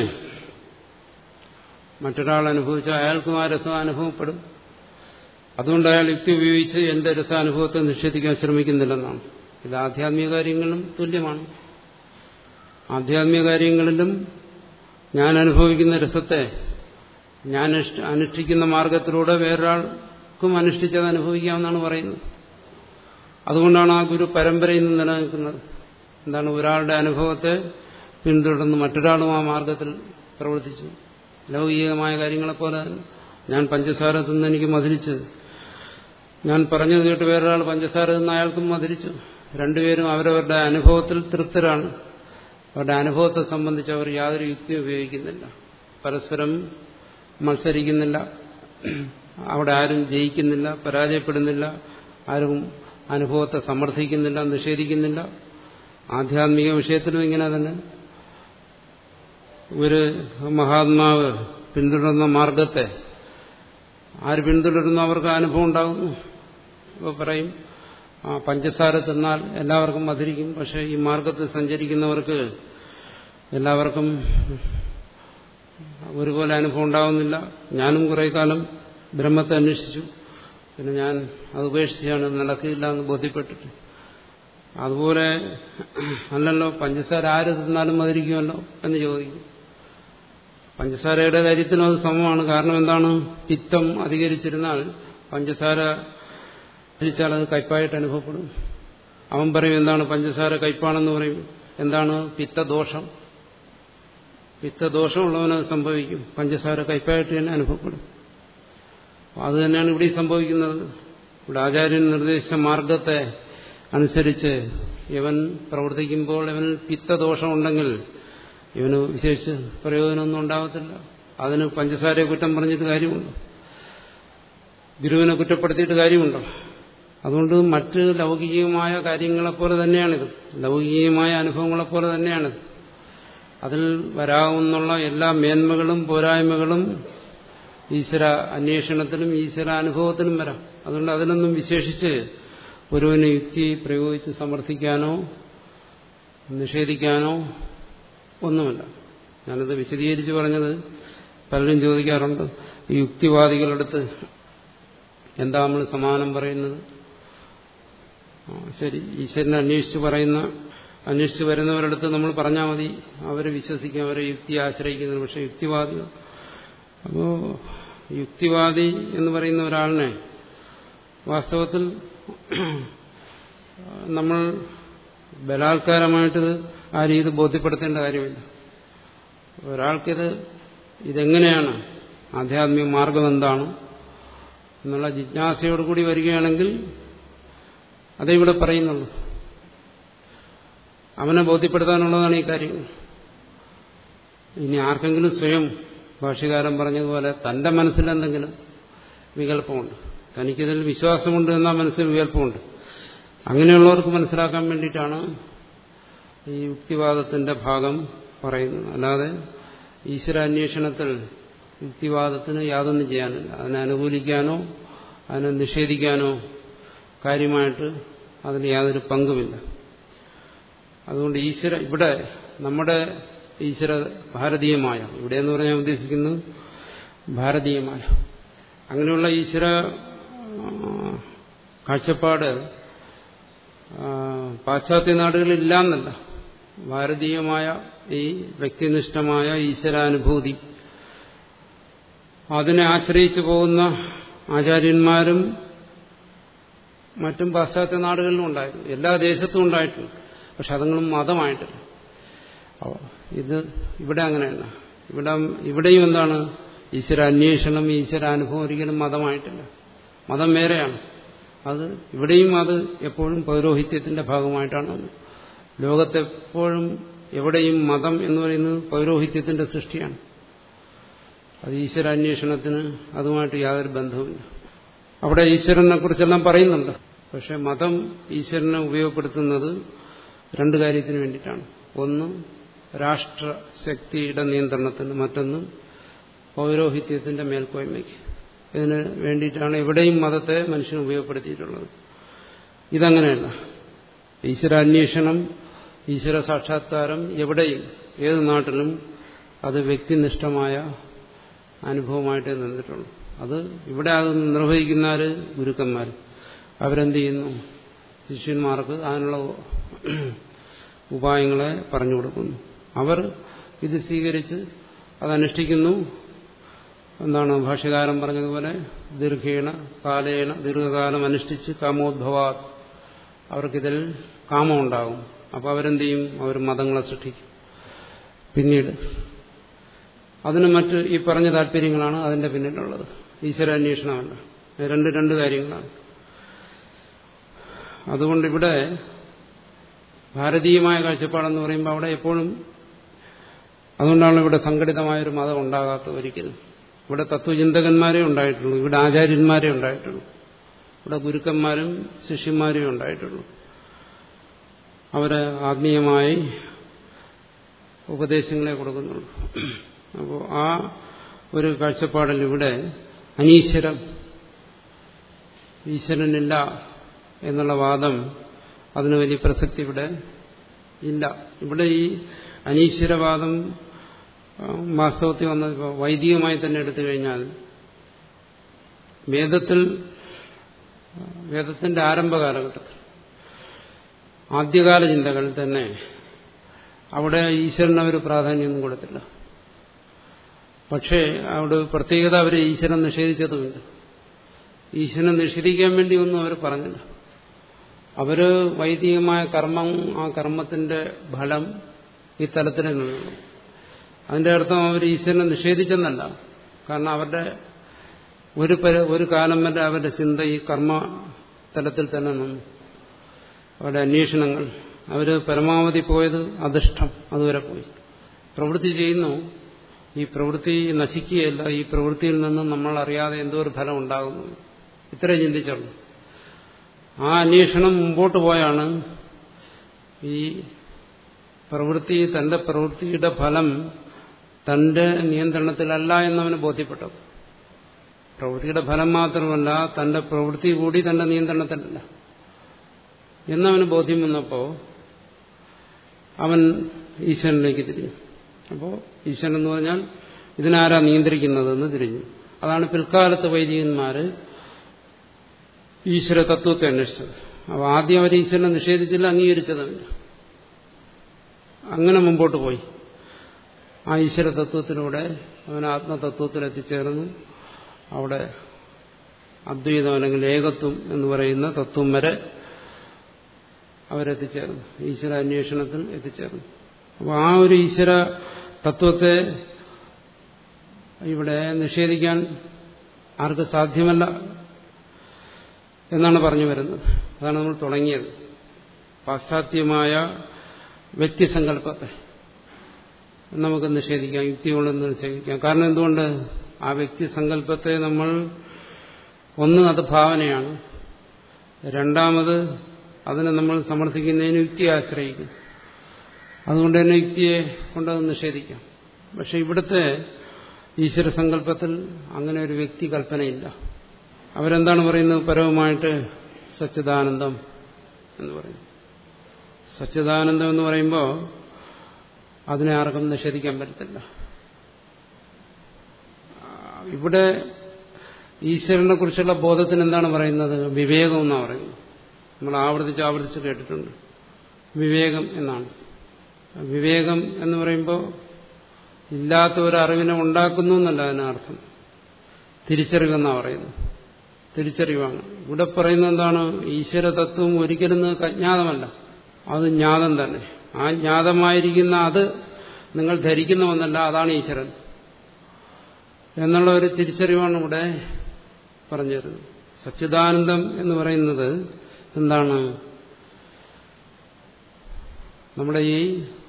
മറ്റൊരാൾ അനുഭവിച്ചാൽ അയാൾക്കും ആ രസം അനുഭവപ്പെടും അതുകൊണ്ട് അയാൾ യുക്തി ഉപയോഗിച്ച് എന്റെ രസാനുഭവത്തെ നിഷേധിക്കാൻ ശ്രമിക്കുന്നില്ലെന്നാണ് ഇത് ആധ്യാത്മിക കാര്യങ്ങളിലും തുല്യമാണ് ആധ്യാത്മിക കാര്യങ്ങളിലും ഞാൻ അനുഭവിക്കുന്ന രസത്തെ ഞാൻ അനുഷ്ഠിക്കുന്ന മാർഗത്തിലൂടെ വേറൊരാൾക്കും അനുഷ്ഠിച്ചത് അനുഭവിക്കാമെന്നാണ് പറയുന്നത് അതുകൊണ്ടാണ് ആ ഗുരു പരമ്പരയിൽ നിന്ന് നിലനിൽക്കുന്നത് എന്താണ് ഒരാളുടെ അനുഭവത്തെ പിന്തുടർന്ന് മറ്റൊരാളും ആ മാർഗത്തിൽ പ്രവർത്തിച്ചു ലൗകികമായ കാര്യങ്ങളെപ്പോലെ ഞാൻ പഞ്ചസാര തിന്ന് എനിക്ക് മധുരിച്ച് ഞാൻ പറഞ്ഞത് കേട്ട് വേറൊരാൾ പഞ്ചസാര തിന്ന് അയാൾക്കും മധുരിച്ചു രണ്ടുപേരും അവരവരുടെ അനുഭവത്തിൽ തൃപ്തരാണ് അവരുടെ അനുഭവത്തെ സംബന്ധിച്ച് അവർ യാതൊരു യുക്തി ഉപയോഗിക്കുന്നില്ല പരസ്പരം മത്സരിക്കുന്നില്ല അവിടെ ആരും ജയിക്കുന്നില്ല പരാജയപ്പെടുന്നില്ല ആരും അനുഭവത്തെ സമർത്ഥിക്കുന്നില്ല നിഷേധിക്കുന്നില്ല ആധ്യാത്മിക വിഷയത്തിലും ഇങ്ങനെ തന്നെ ഒരു മഹാത്മാവ് പിന്തുടർന്ന മാർഗത്തെ ആര് പിന്തുടരുന്നു അവർക്ക് അനുഭവം ഉണ്ടാകുന്നു ഇപ്പോൾ പറയും ആ പഞ്ചസാര തിന്നാൽ എല്ലാവർക്കും മധുരിക്കും പക്ഷെ ഈ മാർഗത്തിൽ സഞ്ചരിക്കുന്നവർക്ക് എല്ലാവർക്കും ഒരുപോലെ അനുഭവം ഉണ്ടാകുന്നില്ല ഞാനും കുറെ കാലം ബ്രഹ്മത്തെ അന്വേഷിച്ചു പിന്നെ ഞാൻ അത് ഉപേക്ഷിച്ചാണ് നടക്കില്ല എന്ന് ബോധ്യപ്പെട്ടിട്ട് അതുപോലെ അല്ലല്ലോ പഞ്ചസാര ആര് തിന്നാലും മധുരിക്കുമല്ലോ എന്ന് ചോദിക്കും പഞ്ചസാരയുടെ കാര്യത്തിനും അത് സമമാണ് കാരണം എന്താണ് പിത്തം അധികരിച്ചിരുന്നാൽ പഞ്ചസാര ധരിച്ചാൽ അത് കയ്പായിട്ട് അനുഭവപ്പെടും അവൻ പറയും എന്താണ് പഞ്ചസാര കയ്പാണെന്ന് പറയും എന്താണ് പിത്തദോഷം പിത്തദോഷമുള്ളവനത് സംഭവിക്കും പഞ്ചസാര കയ്പായിട്ട് തന്നെ അനുഭവപ്പെടും അത് തന്നെയാണ് ഇവിടെ സംഭവിക്കുന്നത് ഇവിടെ ആചാര്യൻ നിർദ്ദേശിച്ച മാർഗത്തെ അനുസരിച്ച് ഇവൻ പ്രവർത്തിക്കുമ്പോൾ ഇവന് പിത്തദോഷമുണ്ടെങ്കിൽ ഇവന് വിശേഷിച്ച് പ്രയോജനമൊന്നും ഉണ്ടാകത്തില്ല അതിന് പഞ്ചസാരയെ കുറ്റം പറഞ്ഞിട്ട് കാര്യമുണ്ടോ ഗുരുവിനെ കുറ്റപ്പെടുത്തിയിട്ട് കാര്യമുണ്ടോ അതുകൊണ്ട് മറ്റ് ലൗകികമായ കാര്യങ്ങളെപ്പോലെ തന്നെയാണിത് ലൗകികമായ അനുഭവങ്ങളെപ്പോലെ തന്നെയാണിത് അതിൽ വരാവുന്നുള്ള എല്ലാ മേന്മകളും പോരായ്മകളും ഈശ്വര അന്വേഷണത്തിലും ഈശ്വര അനുഭവത്തിലും വരാം അതുകൊണ്ട് അതിനൊന്നും വിശേഷിച്ച് ഒരുവന് യുക്തി പ്രയോഗിച്ച് സമർത്ഥിക്കാനോ നിഷേധിക്കാനോ ഒന്നുമില്ല ഞാനത് വിശദീകരിച്ച് പറഞ്ഞത് പലരും ചോദിക്കാറുണ്ട് ഈ യുക്തിവാദികളടുത്ത് എന്താ നമ്മൾ സമാനം പറയുന്നത് ശരി ഈശ്വരനെ അന്വേഷിച്ച് പറയുന്ന അന്വേഷിച്ച് വരുന്നവരടുത്ത് നമ്മൾ പറഞ്ഞാൽ മതി അവരെ വിശ്വസിക്കും അവരെ യുക്തി ആശ്രയിക്കുന്നത് പക്ഷെ യുക്തിവാദികൾ അപ്പോ യുക്തിവാദി എന്ന് പറയുന്ന ഒരാളിനെ വാസ്തവത്തിൽ നമ്മൾ ബലാത്കാരമായിട്ട് ആ രീതി ബോധ്യപ്പെടുത്തേണ്ട കാര്യമില്ല ഒരാൾക്കിത് ഇതെങ്ങനെയാണ് ആധ്യാത്മിക മാർഗം എന്താണ് എന്നുള്ള ജിജ്ഞാസയോടുകൂടി വരികയാണെങ്കിൽ അതേ ഇവിടെ പറയുന്നുള്ളൂ അവനെ ബോധ്യപ്പെടുത്താനുള്ളതാണ് ഈ കാര്യങ്ങൾ ഇനി ആർക്കെങ്കിലും സ്വയം ഭാഷ്യകാരൻ പറഞ്ഞതുപോലെ തന്റെ മനസ്സിൽ എന്തെങ്കിലും വികല്പമുണ്ട് തനിക്കിതിൽ വിശ്വാസമുണ്ട് എന്ന മനസ്സിൽ വികല്പമുണ്ട് അങ്ങനെയുള്ളവർക്ക് മനസ്സിലാക്കാൻ വേണ്ടിയിട്ടാണ് ഈ യുക്തിവാദത്തിന്റെ ഭാഗം പറയുന്നത് അല്ലാതെ ഈശ്വരാന്വേഷണത്തിൽ യുക്തിവാദത്തിന് യാതൊന്നും ചെയ്യാനില്ല അതിനെ അനുകൂലിക്കാനോ അതിനെ നിഷേധിക്കാനോ കാര്യമായിട്ട് അതിന് യാതൊരു പങ്കുമില്ല അതുകൊണ്ട് ഈശ്വര ഇവിടെ നമ്മുടെ ഈശ്വര ഭാരതീയമായ ഇവിടെ എന്ന് പറഞ്ഞാൽ ഉദ്ദേശിക്കുന്നത് ഭാരതീയമായ അങ്ങനെയുള്ള ഈശ്വര കാഴ്ചപ്പാട് പാശ്ചാത്യ നാടുകളിൽ ഇല്ല എന്നല്ല ഭാരതീയമായ ഈ വ്യക്തിനിഷ്ഠമായ ഈശ്വരാനുഭൂതി അതിനെ ആശ്രയിച്ചു പോകുന്ന ആചാര്യന്മാരും മറ്റും പാശ്ചാത്യ നാടുകളിലും ഉണ്ടായിരുന്നു എല്ലാ ദേശത്തും ഉണ്ടായിട്ടുണ്ട് പക്ഷെ അതുങ്ങളും മതമായിട്ടില്ല ഇത് ഇവിടെ അങ്ങനെയല്ല ഇവിടെ ഇവിടെയും എന്താണ് ഈശ്വര അന്വേഷണം ഈശ്വര അനുഭവം ഒരിക്കലും മതമായിട്ടില്ല മതം വേറെയാണ് അത് ഇവിടെയും അത് എപ്പോഴും പൗരോഹിത്യത്തിന്റെ ഭാഗമായിട്ടാണ് ലോകത്തെപ്പോഴും എവിടെയും മതം എന്ന് പറയുന്നത് പൗരോഹിത്യത്തിന്റെ സൃഷ്ടിയാണ് അത് ഈശ്വര അന്വേഷണത്തിന് അതുമായിട്ട് യാതൊരു ബന്ധവുമില്ല അവിടെ ഈശ്വരനെ കുറിച്ചെല്ലാം പറയുന്നുണ്ട് പക്ഷെ മതം ഈശ്വരനെ ഉപയോഗപ്പെടുത്തുന്നത് രണ്ട് കാര്യത്തിന് വേണ്ടിയിട്ടാണ് ഒന്ന് രാഷ്ട്രശക്തിയുടെ നിയന്ത്രണത്തിന് മറ്റൊന്ന് പൗരോഹിത്യത്തിന്റെ മേൽക്കോയ്മയ്ക്ക് ഇതിന് വേണ്ടിയിട്ടാണ് എവിടെയും മതത്തെ മനുഷ്യൻ ഉപയോഗപ്പെടുത്തിയിട്ടുള്ളത് ഇതങ്ങനെയല്ല ഈശ്വരാന്വേഷണം ഈശ്വര സാക്ഷാത്കാരം എവിടെയും ഏത് നാട്ടിലും അത് വ്യക്തിനിഷ്ഠമായ അനുഭവമായിട്ടേ നിന്നിട്ടുള്ളൂ അത് ഇവിടെ അത് നിർവഹിക്കുന്നവര് ഗുരുക്കന്മാർ അവരെന്ത് ചെയ്യുന്നു ശിഷ്യന്മാർക്ക് അതിനുള്ള ഉപായങ്ങളെ പറഞ്ഞു കൊടുക്കുന്നു അവർ ഇത് സ്വീകരിച്ച് അതനുഷ്ഠിക്കുന്നു എന്താണ് ഭാഷ്യകാരൻ പറഞ്ഞതുപോലെ ദീർഘേണ കാലേന ദീർഘകാലം അനുഷ്ഠിച്ച് കാമോദ്ഭവ അവർക്കിതിൽ കാമമുണ്ടാകും അപ്പോൾ അവരെന്ത് ചെയ്യും അവർ മതങ്ങളെ സൃഷ്ടിക്കും പിന്നീട് അതിന് മറ്റ് ഈ പറഞ്ഞ താല്പര്യങ്ങളാണ് അതിന്റെ പിന്നിലുള്ളത് ഈശ്വരാന്വേഷണമല്ല രണ്ട് രണ്ട് കാര്യങ്ങളാണ് അതുകൊണ്ട് ഇവിടെ ഭാരതീയമായ കാഴ്ചപ്പാടെന്ന് പറയുമ്പോൾ അവിടെ എപ്പോഴും അതുകൊണ്ടാണ് ഇവിടെ സംഘടിതമായൊരു മതം ഉണ്ടാകാത്ത ഒരിക്കലും ഇവിടെ തത്വചിന്തകന്മാരേ ഉണ്ടായിട്ടുള്ളൂ ഇവിടെ ആചാര്യന്മാരേ ഉണ്ടായിട്ടുള്ളൂ ഇവിടെ ഗുരുക്കന്മാരും ശിഷ്യന്മാരും ഉണ്ടായിട്ടുള്ളൂ അവര് ആത്മീയമായി ഉപദേശങ്ങളെ കൊടുക്കുന്നുള്ളൂ അപ്പോൾ ആ ഒരു കാഴ്ചപ്പാടിൽ ഇവിടെ അനീശ്വരം ഈശ്വരനില്ല എന്നുള്ള വാദം അതിന് വലിയ പ്രസക്തി ഇവിടെ ഇല്ല ഇവിടെ ഈ അനീശ്വരവാദം വാസ്തവത്തിൽ വന്നത് ഇപ്പോൾ വൈദികമായി തന്നെ എടുത്തു കഴിഞ്ഞാൽ വേദത്തിൽ വേദത്തിന്റെ ആരംഭ കാലഘട്ടത്തിൽ ആദ്യകാല ചിന്തകളിൽ തന്നെ അവിടെ ഈശ്വരന് അവർ പ്രാധാന്യമൊന്നും കൊടുത്തില്ല പക്ഷേ അവിടെ പ്രത്യേകത അവർ ഈശ്വരൻ നിഷേധിച്ചതുമില്ല ഈശ്വരനെ നിഷേധിക്കാൻ വേണ്ടി ഒന്നും അവർ പറഞ്ഞില്ല അവര് വൈദികമായ കർമ്മം ആ കർമ്മത്തിന്റെ ഫലം ഈ തലത്തിൽ നിന്നുള്ളൂ അതിന്റെ അർത്ഥം അവർ ഈശ്വരനെ നിഷേധിച്ചെന്നല്ല കാരണം അവരുടെ ഒരു ഒരു കാലം വരെ അവരുടെ ചിന്ത ഈ കർമ്മ തലത്തിൽ തന്നെ നിന്നു അവരുടെ അന്വേഷണങ്ങൾ അവർ പരമാവധി പോയത് അധിഷ്ഠം അതുവരെ പോയി പ്രവൃത്തി ചെയ്യുന്നു ഈ പ്രവൃത്തി നശിക്കുകയല്ല ഈ പ്രവൃത്തിയിൽ നിന്ന് നമ്മൾ അറിയാതെ എന്തോ ഒരു ഫലം ഉണ്ടാകുന്നു ഇത്രേ ചിന്തിച്ചുള്ളൂ ആ അന്വേഷണം മുമ്പോട്ട് പോയാണ് ഈ പ്രവൃത്തി തന്റെ പ്രവൃത്തിയുടെ ഫലം തന്റെ നിയന്ത്രണത്തിലല്ല എന്നവന് ബോധ്യപ്പെട്ടത് പ്രവൃത്തിയുടെ ഫലം മാത്രമല്ല തന്റെ പ്രവൃത്തി കൂടി തന്റെ നിയന്ത്രണത്തിലല്ല എന്നവന് ബോധ്യം വന്നപ്പോൾ അവൻ ഈശ്വരനിലേക്ക് തിരിഞ്ഞു അപ്പോൾ ഈശ്വരൻ എന്ന് പറഞ്ഞാൽ ഇതിനാരാ നിയന്ത്രിക്കുന്നതെന്ന് തിരിഞ്ഞു അതാണ് പിൽക്കാലത്ത് വൈദികന്മാര് ഈശ്വര തത്വത്തെ അന്വേഷിച്ചത് അപ്പോൾ ആദ്യം അവർ ഈശ്വരനെ നിഷേധിച്ചില്ല അംഗീകരിച്ചതല്ല അങ്ങനെ മുമ്പോട്ട് പോയി ആ ഈശ്വര തത്വത്തിലൂടെ അവൻ ആത്മതത്വത്തിൽ എത്തിച്ചേർന്നു അവിടെ അദ്വൈതം അല്ലെങ്കിൽ ഏകത്വം എന്ന് പറയുന്ന തത്വം വരെ അവരെത്തിച്ചേർന്നു ഈശ്വര അന്വേഷണത്തിൽ എത്തിച്ചേർന്നു അപ്പോൾ ആ ഒരു ഈശ്വര തത്വത്തെ ഇവിടെ നിഷേധിക്കാൻ ആർക്ക് സാധ്യമല്ല എന്നാണ് പറഞ്ഞു വരുന്നത് അതാണ് നമ്മൾ തുടങ്ങിയത് പാശ്ചാത്യമായ വ്യക്തിസങ്കല്പത്തെ നമുക്ക് നിഷേധിക്കാം യുക്തി കൊണ്ട് നിഷേധിക്കാം കാരണം എന്തുകൊണ്ട് ആ വ്യക്തിസങ്കല്പത്തെ നമ്മൾ ഒന്ന് അത് ഭാവനയാണ് രണ്ടാമത് അതിനെ നമ്മൾ സമർത്ഥിക്കുന്നതിന് യുക്തിയെ ആശ്രയിക്കും അതുകൊണ്ട് തന്നെ യുക്തിയെ കൊണ്ടത് നിഷേധിക്കാം പക്ഷെ ഇവിടുത്തെ ഈശ്വര സങ്കല്പത്തിൽ അങ്ങനെ ഒരു വ്യക്തി കൽപ്പനയില്ല അവരെന്താണ് പറയുന്നത് പരവുമായിട്ട് സച്ചിദാനന്ദം എന്ന് പറയും സച്ചിദാനന്ദം എന്ന് പറയുമ്പോൾ അതിനെ ആർക്കും നിഷേധിക്കാൻ പറ്റത്തില്ല ഇവിടെ ഈശ്വരനെ കുറിച്ചുള്ള ബോധത്തിന് എന്താണ് പറയുന്നത് വിവേകം എന്നാണ് പറയുന്നത് നമ്മൾ ആവർത്തിച്ച് ആവർത്തിച്ച് കേട്ടിട്ടുണ്ട് വിവേകം എന്നാണ് വിവേകം എന്ന് പറയുമ്പോൾ ഇല്ലാത്ത ഒരു അറിവിനെ ഉണ്ടാക്കുന്നു എന്നല്ല അതിനർത്ഥം തിരിച്ചറിവെന്നാണ് പറയുന്നത് തിരിച്ചറിവാണ് ഇവിടെ പറയുന്നത് എന്താണ് ഈശ്വര തത്വം ഒരിക്കലും നിങ്ങൾക്ക് അജ്ഞാതമല്ല അത് ജ്ഞാതം തന്നെ ആ ജ്ഞാതമായിരിക്കുന്ന അത് നിങ്ങൾ ധരിക്കുന്ന ഒന്നല്ല അതാണ് ഈശ്വരൻ എന്നുള്ള ഒരു തിരിച്ചറിവാണ് ഇവിടെ പറഞ്ഞു തരുന്നത് സച്ചിദാനന്ദം എന്ന് പറയുന്നത് എന്താണ് നമ്മുടെ ഈ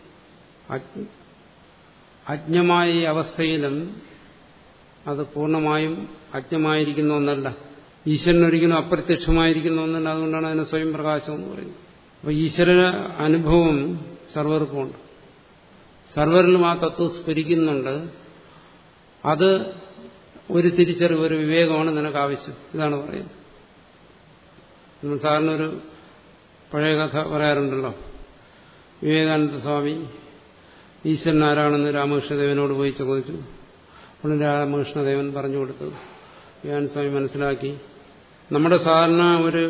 അജ്ഞമായ ഈ അവസ്ഥയിലും അത് പൂർണ്ണമായും അജ്ഞമായിരിക്കുന്ന ഒന്നല്ല ഈശ്വരൻ ഒരിക്കലും അപ്രത്യക്ഷമായിരിക്കുന്ന ഒന്നല്ല അതുകൊണ്ടാണ് അതിനെ സ്വയം പ്രകാശം എന്ന് പറയുന്നത് അപ്പോൾ ഈശ്വര അനുഭവം സർവർക്കുമുണ്ട് സർവരിലും ആ തത്വം സ്ഫുരിക്കുന്നുണ്ട് അത് ഒരു തിരിച്ചറിവ് ഒരു വിവേകമാണ് നിനക്ക് ആവശ്യം ഇതാണ് പറയുന്നത് നമ്മൾ സാറിന് ഒരു പഴയ കഥ പറയാറുണ്ടല്ലോ വിവേകാനന്ദ സ്വാമി ഈശ്വരൻ ആരാണെന്ന് രാമകൃഷ്ണദേവനോട് പോയി ചോദിച്ചു ഉടനെ രാമകൃഷ്ണദേവൻ പറഞ്ഞു കൊടുത്തു വിവേകാനന്ദ സ്വാമി മനസ്സിലാക്കി നമ്മുടെ സാധാരണ ഒരു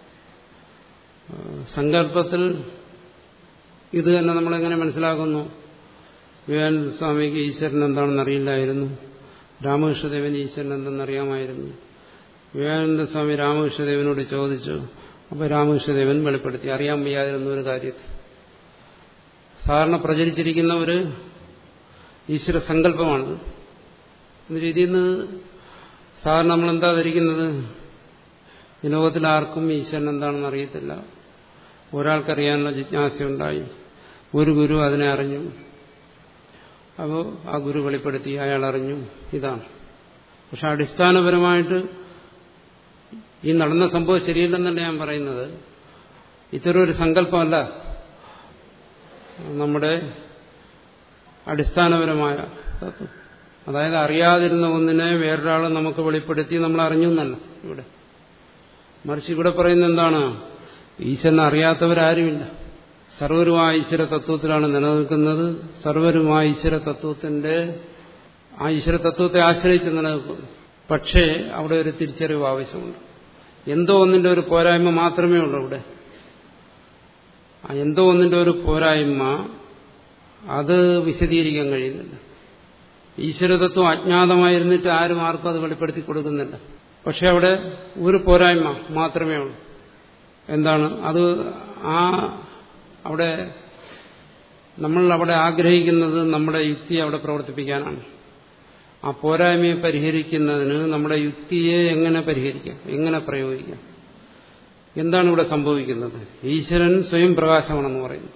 സങ്കല്പത്തിൽ ഇത് തന്നെ നമ്മളെങ്ങനെ മനസ്സിലാക്കുന്നു വിവേകാനന്ദ സ്വാമിക്ക് ഈശ്വരൻ എന്താണെന്ന് അറിയില്ലായിരുന്നു രാമകൃഷ്ണദേവൻ ഈശ്വരൻ എന്തെന്നറിയാമായിരുന്നു വിവേകാനന്ദ സ്വാമി രാമകൃഷ്ണദേവനോട് ചോദിച്ചു അപ്പോൾ രാമകൃഷ്ണദേവൻ വെളിപ്പെടുത്തി അറിയാൻ വയ്യാതിരുന്ന ഒരു കാര്യത്തിൽ സാധാരണ പ്രചരിച്ചിരിക്കുന്ന ഒരു ഈശ്വര സങ്കല്പമാണിത് എന്നുവെച്ചാൽ ഇതിൽ നിന്ന് സാധാരണ നമ്മൾ എന്താ ധരിക്കുന്നത് ഈ ലോകത്തിൽ ആർക്കും ഈശ്വരൻ എന്താണെന്ന് അറിയത്തില്ല ഒരാൾക്കറിയാനുള്ള ജിജ്ഞാസയുണ്ടായി ഒരു ഗുരു അതിനെ അറിഞ്ഞു അപ്പോൾ ആ ഗുരു വെളിപ്പെടുത്തി അയാൾ അറിഞ്ഞു ഇതാണ് പക്ഷെ അടിസ്ഥാനപരമായിട്ട് ഈ നടന്ന സംഭവം ശരിയല്ലെന്നല്ല ഞാൻ പറയുന്നത് ഇത്തരം ഒരു സങ്കല്പമല്ല നമ്മുടെ അടിസ്ഥാനപരമായ തത്വം അതായത് അറിയാതിരുന്ന ഒന്നിനെ വേറൊരാൾ നമുക്ക് വെളിപ്പെടുത്തി നമ്മൾ അറിഞ്ഞു എന്നല്ല ഇവിടെ മറിച്ച് ഇവിടെ പറയുന്നത് എന്താണ് ഈശ്വരനെ അറിയാത്തവരാരുമില്ല സർവരുമായ ഈശ്വര തത്വത്തിലാണ് നിലനിൽക്കുന്നത് സർവരുമായ ഈശ്വര തത്വത്തിന്റെ ആ ഈശ്വര തത്വത്തെ ആശ്രയിച്ച് നിലനിൽക്കുന്നു പക്ഷേ അവിടെ ഒരു തിരിച്ചറിവ് ആവശ്യമുണ്ട് എന്തോ ഒന്നിന്റെ ഒരു പോരായ്മ മാത്രമേ ഉള്ളൂ ഇവിടെ ആ എന്തോ ഒന്നിന്റെ ഒരു പോരായ്മ അത് വിശദീകരിക്കാൻ കഴിയുന്നില്ല ഈശ്വരതത്വം അജ്ഞാതമായിരുന്നിട്ട് ആരും ആർക്കും അത് വെളിപ്പെടുത്തി കൊടുക്കുന്നില്ല പക്ഷെ അവിടെ ഒരു പോരായ്മ മാത്രമേ ഉള്ളൂ എന്താണ് അത് ആ അവിടെ നമ്മൾ അവിടെ ആഗ്രഹിക്കുന്നത് നമ്മുടെ യുക്തി അവിടെ പ്രവർത്തിപ്പിക്കാനാണ് ആ പോരായ്മയെ പരിഹരിക്കുന്നതിന് നമ്മുടെ യുക്തിയെ എങ്ങനെ പരിഹരിക്കാം എങ്ങനെ പ്രയോഗിക്കാം എന്താണ് ഇവിടെ സംഭവിക്കുന്നത് ഈശ്വരൻ സ്വയം പ്രകാശമാണെന്ന് പറയുന്നു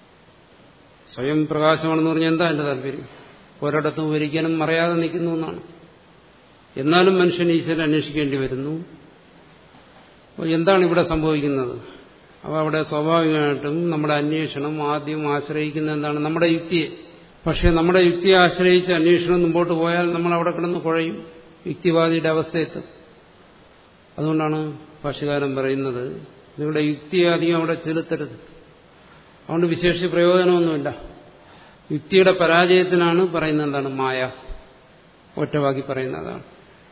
സ്വയം പ്രകാശമാണെന്ന് പറഞ്ഞാൽ എന്താ എന്റെ താല്പര്യം ഒരിടത്തും ഒരിക്കലും മറയാതെ നിൽക്കുന്നു എന്നാണ് എന്നാലും മനുഷ്യൻ ഈശ്വരൻ അന്വേഷിക്കേണ്ടി വരുന്നു അപ്പോൾ എന്താണ് ഇവിടെ സംഭവിക്കുന്നത് അപ്പോൾ അവിടെ സ്വാഭാവികമായിട്ടും നമ്മുടെ അന്വേഷണം ആദ്യം ആശ്രയിക്കുന്ന എന്താണ് നമ്മുടെ യുക്തിയെ പക്ഷെ നമ്മുടെ യുക്തിയെ ആശ്രയിച്ച് അന്വേഷണം മുമ്പോട്ട് പോയാൽ നമ്മൾ അവിടെ കിടന്ന് കുഴയും യുക്തിവാദിയുടെ അവസ്ഥയെത്തും അതുകൊണ്ടാണ് ഭാഷകാരൻ പറയുന്നത് നിങ്ങളുടെ യുക്തിയെ അധികം അവിടെ ചെലുത്തരുത് അതുകൊണ്ട് വിശേഷിച്ച് പ്രയോജനമൊന്നുമില്ല യുക്തിയുടെ പരാജയത്തിനാണ് പറയുന്നത് എന്താണ് മായ ഒറ്റവാക്കി പറയുന്നതാണ്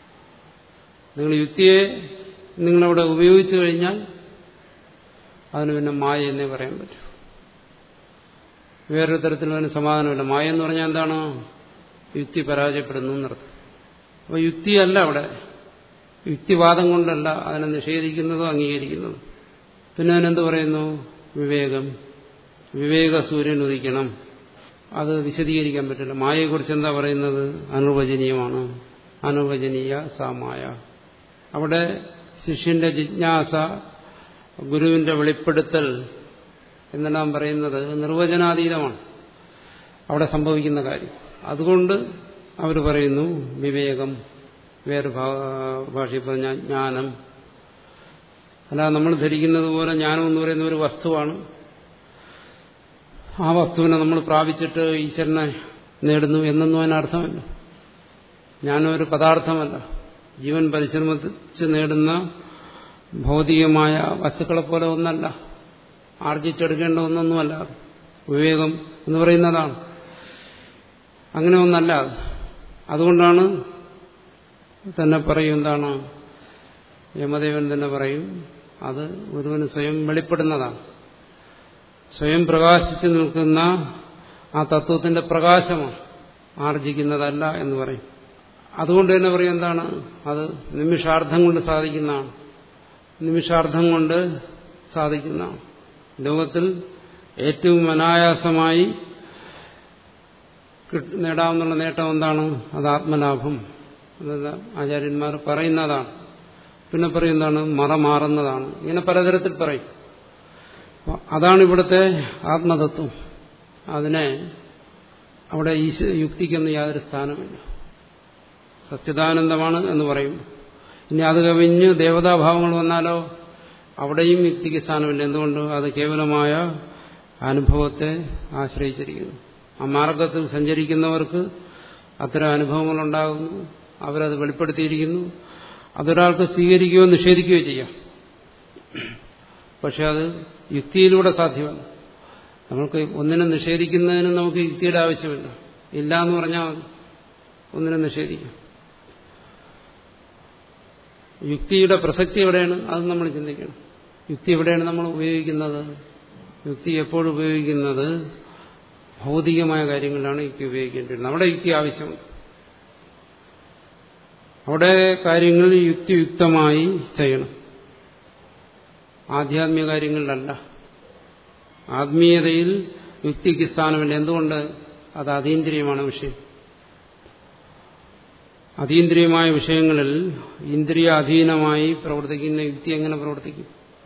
നിങ്ങൾ യുക്തിയെ നിങ്ങളവിടെ ഉപയോഗിച്ചു കഴിഞ്ഞാൽ അതിന് പിന്നെ മായ എന്നേ പറയാൻ പറ്റൂ വേറൊരു തരത്തിലും അതിന് സമാധാനമില്ല മായ എന്ന് പറഞ്ഞാൽ എന്താണ് യുക്തി പരാജയപ്പെടുന്നു എന്നർത്ഥം അപ്പോൾ യുക്തിയല്ല അവിടെ യുക്തിവാദം കൊണ്ടല്ല അതിനെ നിഷേധിക്കുന്നതോ അംഗീകരിക്കുന്നതോ പിന്നെ അതിനെന്ത് പറയുന്നു വിവേകം വിവേക സൂര്യൻ ഉദിക്കണം അത് വിശദീകരിക്കാൻ പറ്റില്ല മായയെക്കുറിച്ച് എന്താ പറയുന്നത് അനുവചനീയമാണ് അനുവചനീയ സാമായ അവിടെ ശിഷ്യന്റെ ജിജ്ഞാസ ഗുരുവിന്റെ വെളിപ്പെടുത്തൽ എന്നെല്ലാം പറയുന്നത് നിർവചനാതീതമാണ് അവിടെ സംഭവിക്കുന്ന കാര്യം അതുകൊണ്ട് അവർ പറയുന്നു വിവേകം വേറെ ഭാഷയിൽ പറഞ്ഞ ജ്ഞാനം അല്ലാതെ നമ്മൾ ധരിക്കുന്നത് പോലെ ജ്ഞാനം എന്ന് പറയുന്ന ഒരു വസ്തുവാണ് ആ വസ്തുവിനെ നമ്മൾ പ്രാപിച്ചിട്ട് ഈശ്വരനെ നേടുന്നു എന്നൊന്നും അതിനർത്ഥമല്ല ജ്ഞാനം ഒരു പദാർത്ഥമല്ല ജീവൻ പരിശ്രമിച്ച് നേടുന്ന ഭൗതികമായ വസ്തുക്കളെ പോലെ ഒന്നല്ല ആർജിച്ചെടുക്കേണ്ട ഒന്നൊന്നുമല്ല വിവേകം എന്ന് പറയുന്നതാണ് അങ്ങനെ ഒന്നല്ല അതുകൊണ്ടാണ് തന്നെ പറയും എന്താണ് യമദേവൻ തന്നെ പറയും അത് ഒരുവന് സ്വയം വെളിപ്പെടുന്നതാണ് സ്വയം പ്രകാശിച്ചു നിൽക്കുന്ന ആ തത്വത്തിന്റെ പ്രകാശമാണ് ആർജിക്കുന്നതല്ല എന്ന് പറയും അതുകൊണ്ട് തന്നെ പറയും എന്താണ് അത് നിമിഷാർത്ഥം കൊണ്ട് സാധിക്കുന്നതാണ് നിമിഷാർത്ഥം കൊണ്ട് സാധിക്കുന്നതാണ് ലോകത്തിൽ ഏറ്റവും അനായാസമായി നേടാവുന്ന നേട്ടം എന്താണ് അത് ആത്മലാഭം അതെല്ലാം ആചാര്യന്മാർ പറയുന്നതാണ് പിന്നെ പറയുന്നതാണ് മറ മാറുന്നതാണ് ഇങ്ങനെ പലതരത്തിൽ പറയും അതാണ് ഇവിടുത്തെ ആത്മതത്വം അതിനെ അവിടെ ഈ യുക്തിക്കൊന്നും യാതൊരു സ്ഥാനമില്ല സച്ചിദാനന്ദമാണ് എന്ന് പറയും ഇനി അത് കവിഞ്ഞ് ദേവതാഭാവങ്ങൾ വന്നാലോ അവിടെയും യുക്തിക്ക് സ്ഥാനമില്ല എന്തുകൊണ്ട് അത് കേവലമായ അനുഭവത്തെ ആശ്രയിച്ചിരിക്കുന്നു ആ മാർഗത്തിൽ സഞ്ചരിക്കുന്നവർക്ക് അത്തരം അനുഭവങ്ങൾ ഉണ്ടാകുന്നു അവരത് വെളിപ്പെടുത്തിയിരിക്കുന്നു അതൊരാൾക്ക് സ്വീകരിക്കുകയോ നിഷേധിക്കുകയോ ചെയ്യാം പക്ഷെ അത് യുക്തിയിലൂടെ സാധ്യമല്ല നമ്മൾക്ക് ഒന്നിനെ നിഷേധിക്കുന്നതിന് നമുക്ക് യുക്തിയുടെ ആവശ്യമില്ല ഇല്ല എന്ന് പറഞ്ഞാൽ മതി ഒന്നിനെ നിഷേധിക്കാം യുക്തിയുടെ പ്രസക്തി എവിടെയാണ് അത് നമ്മൾ ചിന്തിക്കണം യുക്തി എവിടെയാണ് നമ്മൾ ഉപയോഗിക്കുന്നത് യുക്തി എപ്പോഴും ഉപയോഗിക്കുന്നത് ഭൗതികമായ കാര്യങ്ങളിലാണ് യുക്തി ഉപയോഗിക്കേണ്ടിയിരുന്നത് അവിടെ യുക്തി ആവശ്യമുണ്ട് അവിടെ കാര്യങ്ങൾ യുക്തിയുക്തമായി ചെയ്യണം ആധ്യാത്മിക കാര്യങ്ങളിലല്ല ആത്മീയതയിൽ യുക്തിക്ക് സ്ഥാനമില്ല എന്തുകൊണ്ട് അത് അതീന്ദ്രിയമാണ് വിഷയം അതീന്ദ്രിയമായ വിഷയങ്ങളിൽ ഇന്ദ്രിയ അധീനമായി പ്രവർത്തിക്കുന്ന യുക്തി എങ്ങനെ പ്രവർത്തിക്കും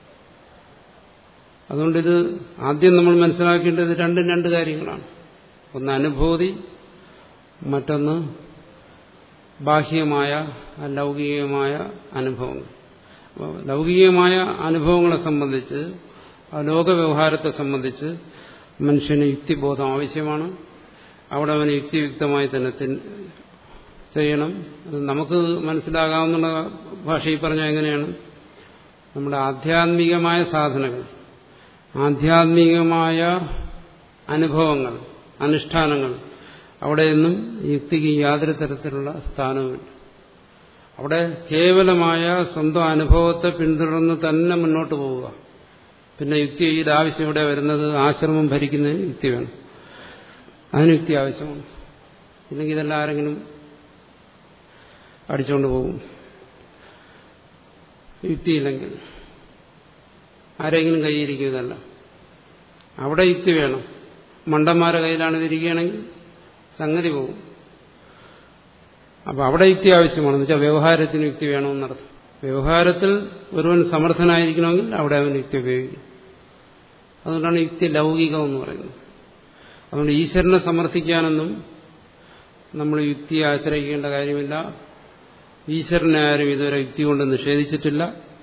അതുകൊണ്ട് ഇത് ആദ്യം നമ്മൾ മനസ്സിലാക്കേണ്ടത് രണ്ടും രണ്ട് കാര്യങ്ങളാണ് ഒന്ന് അനുഭൂതി മറ്റൊന്ന് ബാഹ്യമായ ലൗകികമായ അനുഭവങ്ങൾ ലൗകികമായ അനുഭവങ്ങളെ സംബന്ധിച്ച് ലോകവ്യവഹാരത്തെ സംബന്ധിച്ച് മനുഷ്യന് യുക്തിബോധം ആവശ്യമാണ് അവിടെ അവന് യുക്തിയുക്തമായി തന്നെ ചെയ്യണം നമുക്ക് മനസ്സിലാകാവുന്ന ഭാഷയിൽ പറഞ്ഞാൽ എങ്ങനെയാണ് നമ്മുടെ ആധ്യാത്മികമായ സാധനങ്ങൾ ആധ്യാത്മികമായ അനുഭവങ്ങൾ അനുഷ്ഠാനങ്ങൾ അവിടെയൊന്നും യുക്തിക്ക് യാതൊരു തരത്തിലുള്ള സ്ഥാനവുമില്ല അവിടെ കേവലമായ സ്വന്തം അനുഭവത്തെ പിന്തുടർന്ന് തന്നെ മുന്നോട്ട് പോവുക പിന്നെ യുക്തിയുടെ ആവശ്യം ഇവിടെ വരുന്നത് ആശ്രമം ഭരിക്കുന്നതിന് യുക്തി വേണം അതിന് യുക്തി ആവശ്യമാണ് ഇല്ലെങ്കിൽ ഇതെല്ലാം ആരെങ്കിലും അടിച്ചുകൊണ്ട് പോകും യുക്തിയില്ലെങ്കിൽ ആരെങ്കിലും കൈയിരിക്കും ഇതല്ല അവിടെ യുക്തി വേണം മണ്ടന്മാരെ കയ്യിലാണ് ഇതിരിക്കുകയാണെങ്കിൽ സംഗതി പോകും അപ്പൊ അവിടെ യുക്തി ആവശ്യമാണ് എന്ന് വെച്ചാൽ വ്യവഹാരത്തിന് യുക്തി വേണമെന്നർത്ഥം വ്യവഹാരത്തിൽ ഒരുവൻ സമർത്ഥനായിരിക്കണമെങ്കിൽ അവിടെ അവൻ യുക്തി ഉപയോഗിക്കും അതുകൊണ്ടാണ് യുക്തി ലൗകികം എന്ന് പറയുന്നത് അതുകൊണ്ട് ഈശ്വരനെ സമർത്ഥിക്കാനൊന്നും നമ്മൾ യുക്തിയെ ആശ്രയിക്കേണ്ട കാര്യമില്ല ഈശ്വരനെ ആരും ഇതുവരെ യുക്തി കൊണ്ട് നിഷേധിച്ചിട്ടില്ല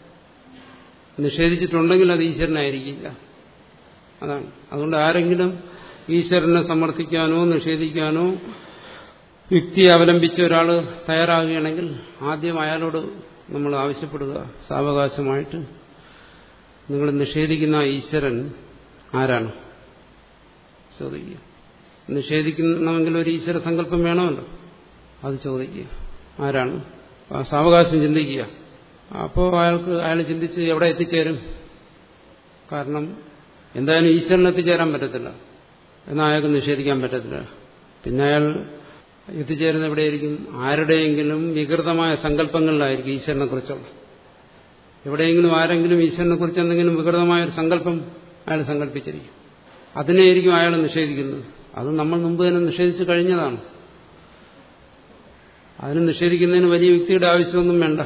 നിഷേധിച്ചിട്ടുണ്ടെങ്കിൽ അത് ഈശ്വരനായിരിക്കില്ല അതാണ് അതുകൊണ്ട് ആരെങ്കിലും ഈശ്വരനെ സമർത്ഥിക്കാനോ നിഷേധിക്കാനോ യുക്തി അവലംബിച്ച് ഒരാൾ തയ്യാറാകുകയാണെങ്കിൽ ആദ്യം അയാളോട് നമ്മൾ ആവശ്യപ്പെടുക സാവകാശമായിട്ട് നിങ്ങൾ നിഷേധിക്കുന്ന ഈശ്വരൻ ആരാണ് ചോദിക്കുക നിഷേധിക്കണമെങ്കിൽ ഒരു ഈശ്വര സങ്കല്പം വേണമല്ലോ അത് ചോദിക്കുക ആരാണ് സാവകാശം ചിന്തിക്കുക അപ്പോൾ അയാൾക്ക് അയാൾ ചിന്തിച്ച് എവിടെ എത്തിച്ചേരും കാരണം എന്തായാലും ഈശ്വരന് എത്തിച്ചേരാൻ പറ്റത്തില്ല എന്നാൽ അയാൾക്ക് നിഷേധിക്കാൻ പറ്റത്തില്ല പിന്നെ അയാൾ എത്തിച്ചേരുന്ന എവിടെയായിരിക്കും ആരുടെയെങ്കിലും വികൃതമായ സങ്കല്പങ്ങളിലായിരിക്കും ഈശ്വരനെ കുറിച്ചുള്ള എവിടെയെങ്കിലും ആരെങ്കിലും ഈശ്വരനെ കുറിച്ച് എന്തെങ്കിലും വികൃതമായ ഒരു സങ്കല്പം അയാൾ സങ്കല്പിച്ചിരിക്കും അതിനെയായിരിക്കും അയാൾ നിഷേധിക്കുന്നത് അത് നമ്മൾ മുമ്പ് തന്നെ നിഷേധിച്ചു കഴിഞ്ഞതാണ് അതിന് നിഷേധിക്കുന്നതിന് വലിയ വ്യക്തിയുടെ ആവശ്യമൊന്നും വേണ്ട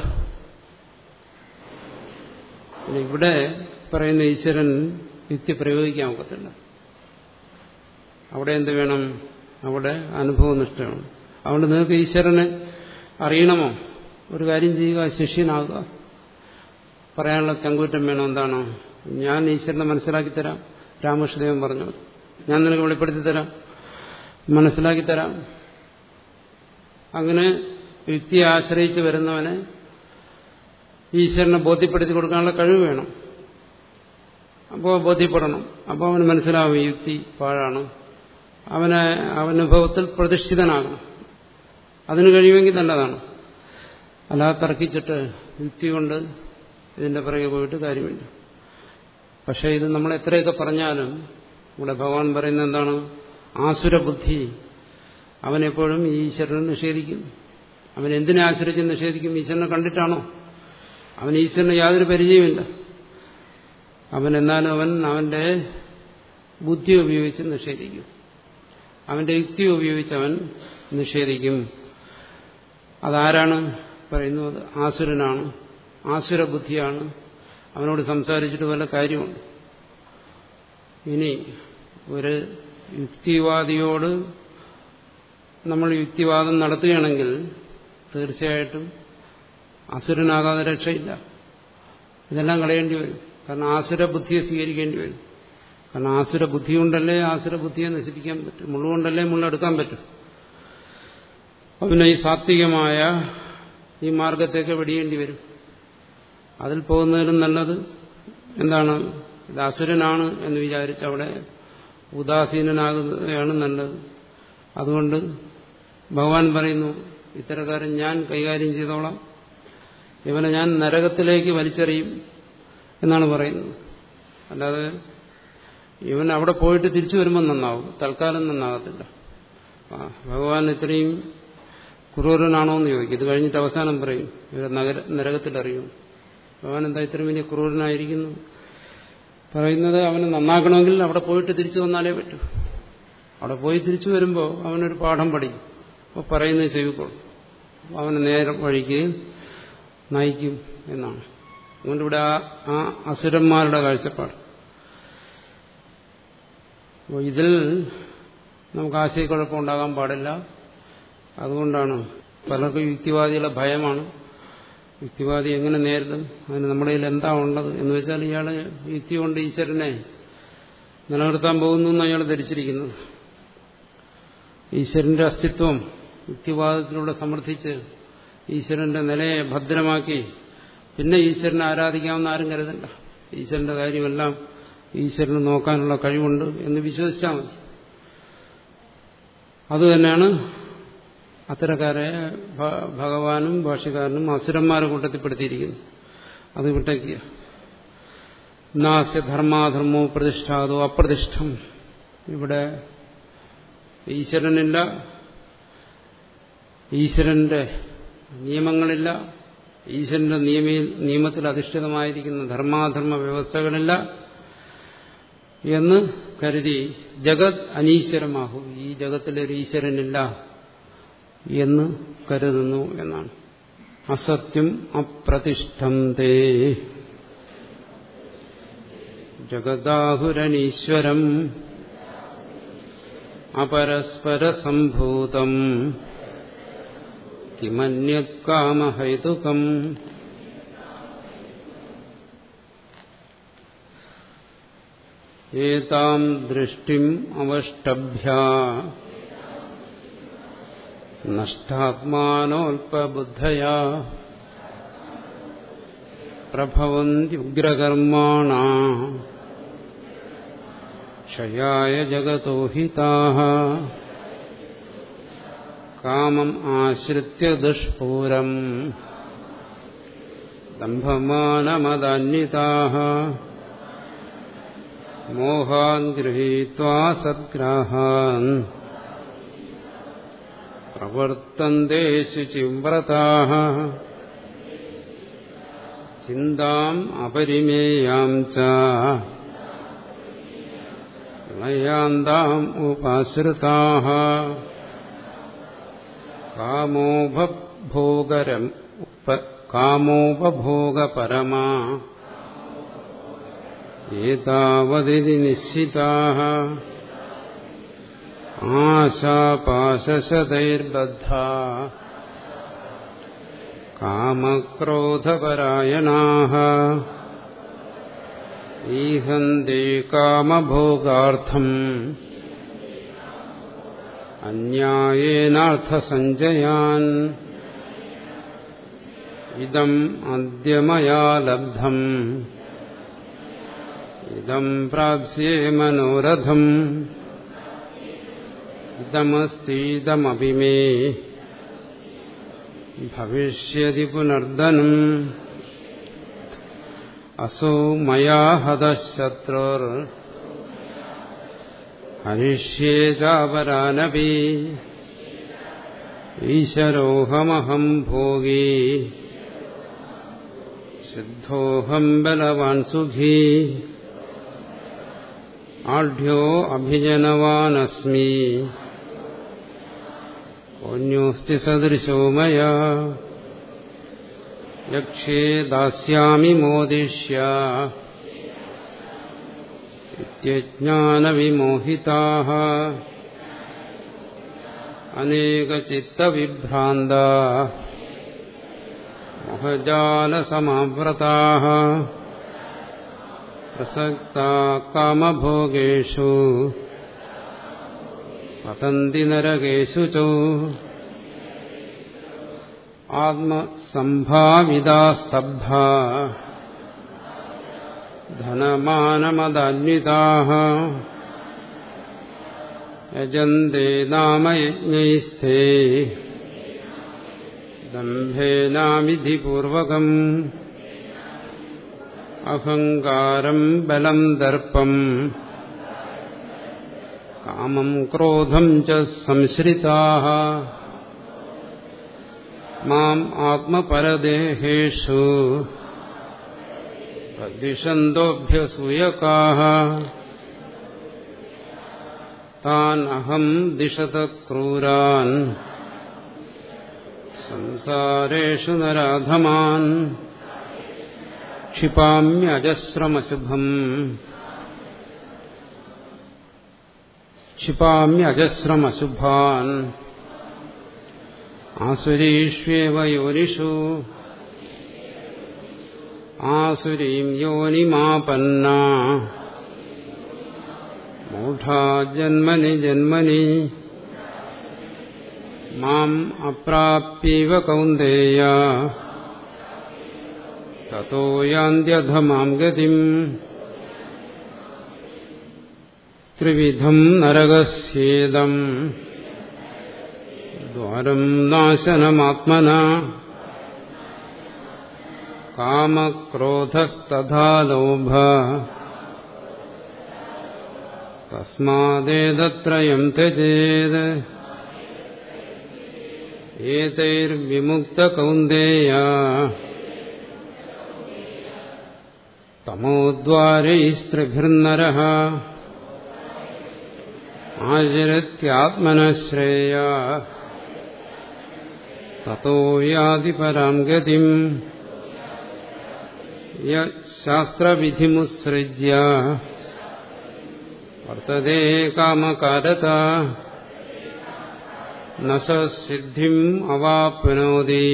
പിന്നെ ഇവിടെ പറയുന്ന ഈശ്വരൻ യുക്തി പ്രയോഗിക്കാൻ ഒക്കത്തില്ല അവിടെ എന്ത് വേണം അവിടെ അനുഭവനിഷ്ഠമാണ് അതുകൊണ്ട് നിങ്ങൾക്ക് ഈശ്വരനെ അറിയണമോ ഒരു കാര്യം ചെയ്യുക ശിഷ്യനാകുക പറയാനുള്ള ചങ്കൂറ്റം വേണം എന്താണോ ഞാൻ ഈശ്വരനെ മനസ്സിലാക്കി തരാം രാമകൃഷ്ണദേവൻ പറഞ്ഞു ഞാൻ നിനക്ക് വെളിപ്പെടുത്തി തരാം മനസ്സിലാക്കി തരാം അങ്ങനെ യുക്തിയെ ആശ്രയിച്ച് വരുന്നവനെ ഈശ്വരനെ ബോധ്യപ്പെടുത്തി കൊടുക്കാനുള്ള കഴിവ് വേണം അപ്പോൾ ബോധ്യപ്പെടണം അപ്പോൾ അവന് മനസ്സിലാവും യുക്തി പാഴാണ് അവനെ അവനുഭവത്തിൽ പ്രതിഷ്ഠിതനാകണം അതിന് കഴിയുമെങ്കിൽ നല്ലതാണ് അല്ലാതെ തർക്കിച്ചിട്ട് യുക്തി കൊണ്ട് ഇതിന്റെ പിറകെ പോയിട്ട് കാര്യമില്ല പക്ഷേ ഇത് നമ്മൾ എത്രയൊക്കെ പറഞ്ഞാലും ഇവിടെ ഭഗവാൻ പറയുന്നത് എന്താണ് ആസുരബുദ്ധി അവനെപ്പോഴും ഈ ഈശ്വരനെ നിഷേധിക്കും അവൻ എന്തിനെ ആശ്രയിച്ച് നിഷേധിക്കും ഈശ്വരനെ കണ്ടിട്ടാണോ അവൻ ഈശ്വരന് യാതൊരു പരിചയമില്ല അവൻ എന്നാലും അവൻ അവന്റെ ബുദ്ധി ഉപയോഗിച്ച് നിഷേധിക്കും അവന്റെ യുക്തി ഉപയോഗിച്ച് അവൻ നിഷേധിക്കും അതാരാണ് പറയുന്നത് ആസുരനാണ് ആസുര ബുദ്ധിയാണ് അവനോട് സംസാരിച്ചിട്ട് വല്ല കാര്യമുണ്ട് ഇനി ഒരു യുക്തിവാദിയോട് നമ്മൾ യുക്തിവാദം നടത്തുകയാണെങ്കിൽ തീർച്ചയായിട്ടും അസുരനാകാതെ രക്ഷയില്ല ഇതെല്ലാം കളയേണ്ടി വരും കാരണം ആസുര ബുദ്ധിയെ സ്വീകരിക്കേണ്ടി വരും കാരണം ആസുര ബുദ്ധി കൊണ്ടല്ലേ ആസുര ബുദ്ധിയെ നശിപ്പിക്കാൻ പറ്റും മുള്ളുകൊണ്ടല്ലേ മുള്ളെടുക്കാൻ പറ്റും പിന്നെ ഈ സാത്വികമായ ഈ മാർഗത്തേക്ക് വെടിയേണ്ടി വരും അതിൽ പോകുന്നതിലും നല്ലത് എന്താണ് ഇത് അസുരനാണ് എന്ന് വിചാരിച്ച് അവിടെ ഉദാസീനനാകുകയാണ് നല്ലത് അതുകൊണ്ട് ഭഗവാൻ പറയുന്നു ഇത്തരക്കാരൻ ഞാൻ കൈകാര്യം ചെയ്തോളാം ഇവനെ ഞാൻ നരകത്തിലേക്ക് വലിച്ചെറിയും എന്നാണ് പറയുന്നത് അല്ലാതെ ഇവൻ അവിടെ പോയിട്ട് തിരിച്ചു വരുമ്പോൾ നന്നാവും തൽക്കാലം നന്നാകത്തില്ല ആ ഭഗവാൻ ഇത്രയും ക്രൂരനാണോ എന്ന് ചോദിക്കും ഇത് കഴിഞ്ഞിട്ട് അവസാനം പറയും ഇവരെ നഗര നരകത്തിലറിയും ഭഗവാൻ എന്താ ഇത്രയും വലിയ ക്രൂരനായിരിക്കുന്നു പറയുന്നത് അവനെ നന്നാക്കണമെങ്കിൽ അവിടെ പോയിട്ട് തിരിച്ചു വന്നാലേ പറ്റൂ അവിടെ പോയി തിരിച്ചു വരുമ്പോൾ അവനൊരു പാഠം പഠിക്കും അപ്പോൾ പറയുന്നത് ചെവിക്കോളും അവനെ നേരെ വഴിക്ക് നയിക്കും എന്നാണ് അതുകൊണ്ട് ഇവിടെ ആ ആ അസുരന്മാരുടെ കാഴ്ചപ്പാട് അപ്പോൾ ഇതിൽ നമുക്ക് ആശയക്കുഴപ്പം ഉണ്ടാകാൻ പാടില്ല അതുകൊണ്ടാണ് പലർക്കും യുക്തിവാദികളെ ഭയമാണ് യുക്തിവാദി എങ്ങനെ നേരിടും അതിന് നമ്മുടെ കയ്യിൽ എന്താ ഉള്ളത് എന്ന് വെച്ചാൽ ഇയാൾ യുക്തി കൊണ്ട് ഈശ്വരനെ നിലനിർത്താൻ പോകുന്നു എന്ന് അയാൾ ധരിച്ചിരിക്കുന്നത് ഈശ്വരന്റെ അസ്തിത്വം യുക്തിവാദത്തിലൂടെ സമർത്ഥിച്ച് ഈശ്വരന്റെ നിലയെ ഭദ്രമാക്കി പിന്നെ ഈശ്വരനെ ആരാധിക്കാമെന്ന് ആരും കരുതണ്ട ഈശ്വരന്റെ കാര്യമെല്ലാം ഈശ്വരന് നോക്കാനുള്ള കഴിവുണ്ട് എന്ന് വിശ്വസിച്ചാൽ മതി അതുതന്നെയാണ് അത്തരക്കാരെ ഭഗവാനും ഭാഷകാരനും അസുരന്മാരെ കൂട്ടത്തിൽപ്പെടുത്തിയിരിക്കുന്നു അത് വിട്ടയ്ക്കുക നാസ്യ ധർമാധർമ്മോ പ്രതിഷ്ഠാതോ അപ്രതിഷ്ഠം ഇവിടെ ഈശ്വരനില്ല ഈശ്വരന്റെ നിയമങ്ങളില്ല ഈശ്വരന്റെ നിയമ നിയമത്തിൽ അധിഷ്ഠിതമായിരിക്കുന്ന ധർമാധർമ്മ വ്യവസ്ഥകളില്ല എന്ന് കരുതി ജഗത് അനീശ്വരമാകും ഈ ജഗത്തിലൊരു ഈശ്വരനില്ല എന്ന് കരുതുന്നു എന്നാണ് അസത്യം അപ്രതിഷ്ഠം തേ ജഗദാഹുരനീശ്വരം അപരസ്പരസംഭൂതം കിമന്യകാമഹൈതുകം ഏതാം ദൃഷ്ടിം അവഷ്ടഭ്യ നഷ്ടാത്മാനോൽപബുദ്ധയാ പ്രഭവന്ത്യുഗ്രകർമാണ ക്ഷയായ ജഗതോ ഹിതാഃ കാമം ആശ്രിത്യ ദുഷ്പൂരം ദംഭമാനമദാന്വിതാഃ മോഹാൻ ഗൃഹീത്വാ സദ്ഗ്രാഹാൻ പ്രവർത്തന്തേ ശുചിവ്രതാഃ ചിന്താം അപരിമേയാം ച നയാന്താം ഉപാശ്രിതാഃ കാമോപഭോഗരം കാമോപഭോഗപരമാ ഏതാവതിരി നിശ്ചിതാഃ ആശാപാശശതൈർബദ്ധ കാമക്രോധപരായണാः ഈഹന്തി കാമഭോഗാർത്ഥം അന്യായേനാർത്ഥസഞ്ചയാൻ ഇതം അദ്യ മയാ ലബ്ധം ഇതം പ്രാപ്സ്യേ മനോരഥം ഇതമസ്തീതമപി മേ ഭവിഷ്യതി പുനർദനം असौ मया हतशत्रुर् हनिष्ये चापरानपि ईशरोऽहमहम् भोगी सिद्धोऽहम् बलवान् सुखी आढ्यो अभिजनवानस्मि पुण्योऽस्ति सदृशो मया यक्षे दास्यामि मोदिष्य इत्यज्ञानविमोहिताः अनेकचित्तविभ्रान्ता मोहजालसमाव्रताः प्रसक्ता कामभोगेषु पतन्ति नरकेषु च आत्मसम्भाविदास्तब्धा धनमानमदान्विताः यजन्ते नाम यज्ञैस्थे दम्भेनाविधिपूर्वकम् अहङ्कारम् बलम् दर्पम् कामम् क्रोधम् च संश्रिताः माम् आत्मपरदेहेषु प्रद्विषन्तोऽभ्यसूयकाः तान् अहम् दिशत क्रूरान् संसारेषु नराधमान् क्षिपाम्यजस्रमशुभम् क्षिपाम्यजस्रमशुभान् आसुरीष्वेव योनिषु आसुरीं योनिमापन्ना मूढा जन्मनि जन्मनि माम् अप्राप्यैव कौन्तेय ततो यान्त्यधमाम् गतिम् त्रिविधम् नरकस्येदम् द्वारम् नाशनमात्मना कामक्रोधस्तथा लोभ तस्मादेतत्रयम् त्यजेत् एतैर्विमुक्तकौन्देय तमोद्वारैस्त्रिभिर्नरः आचरत्यात्मनः श्रेय ततो याति पराम् गतिम् यशास्त्रविधिमुत्सृज्य वर्तते कामकारता न स सिद्धिम् अवाप्नोति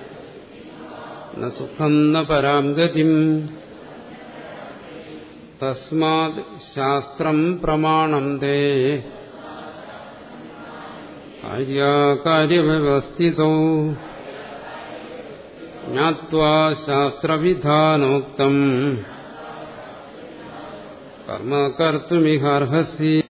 न सुखम् न पराम् गतिम् तस्मात् शास्त्रम् प्रमाणम् ते कार्याकार्यव्यवस्थितौ ज्ञात्वा शास्त्रविधानोक्तम् कर्म कर्तुमिहार्हसि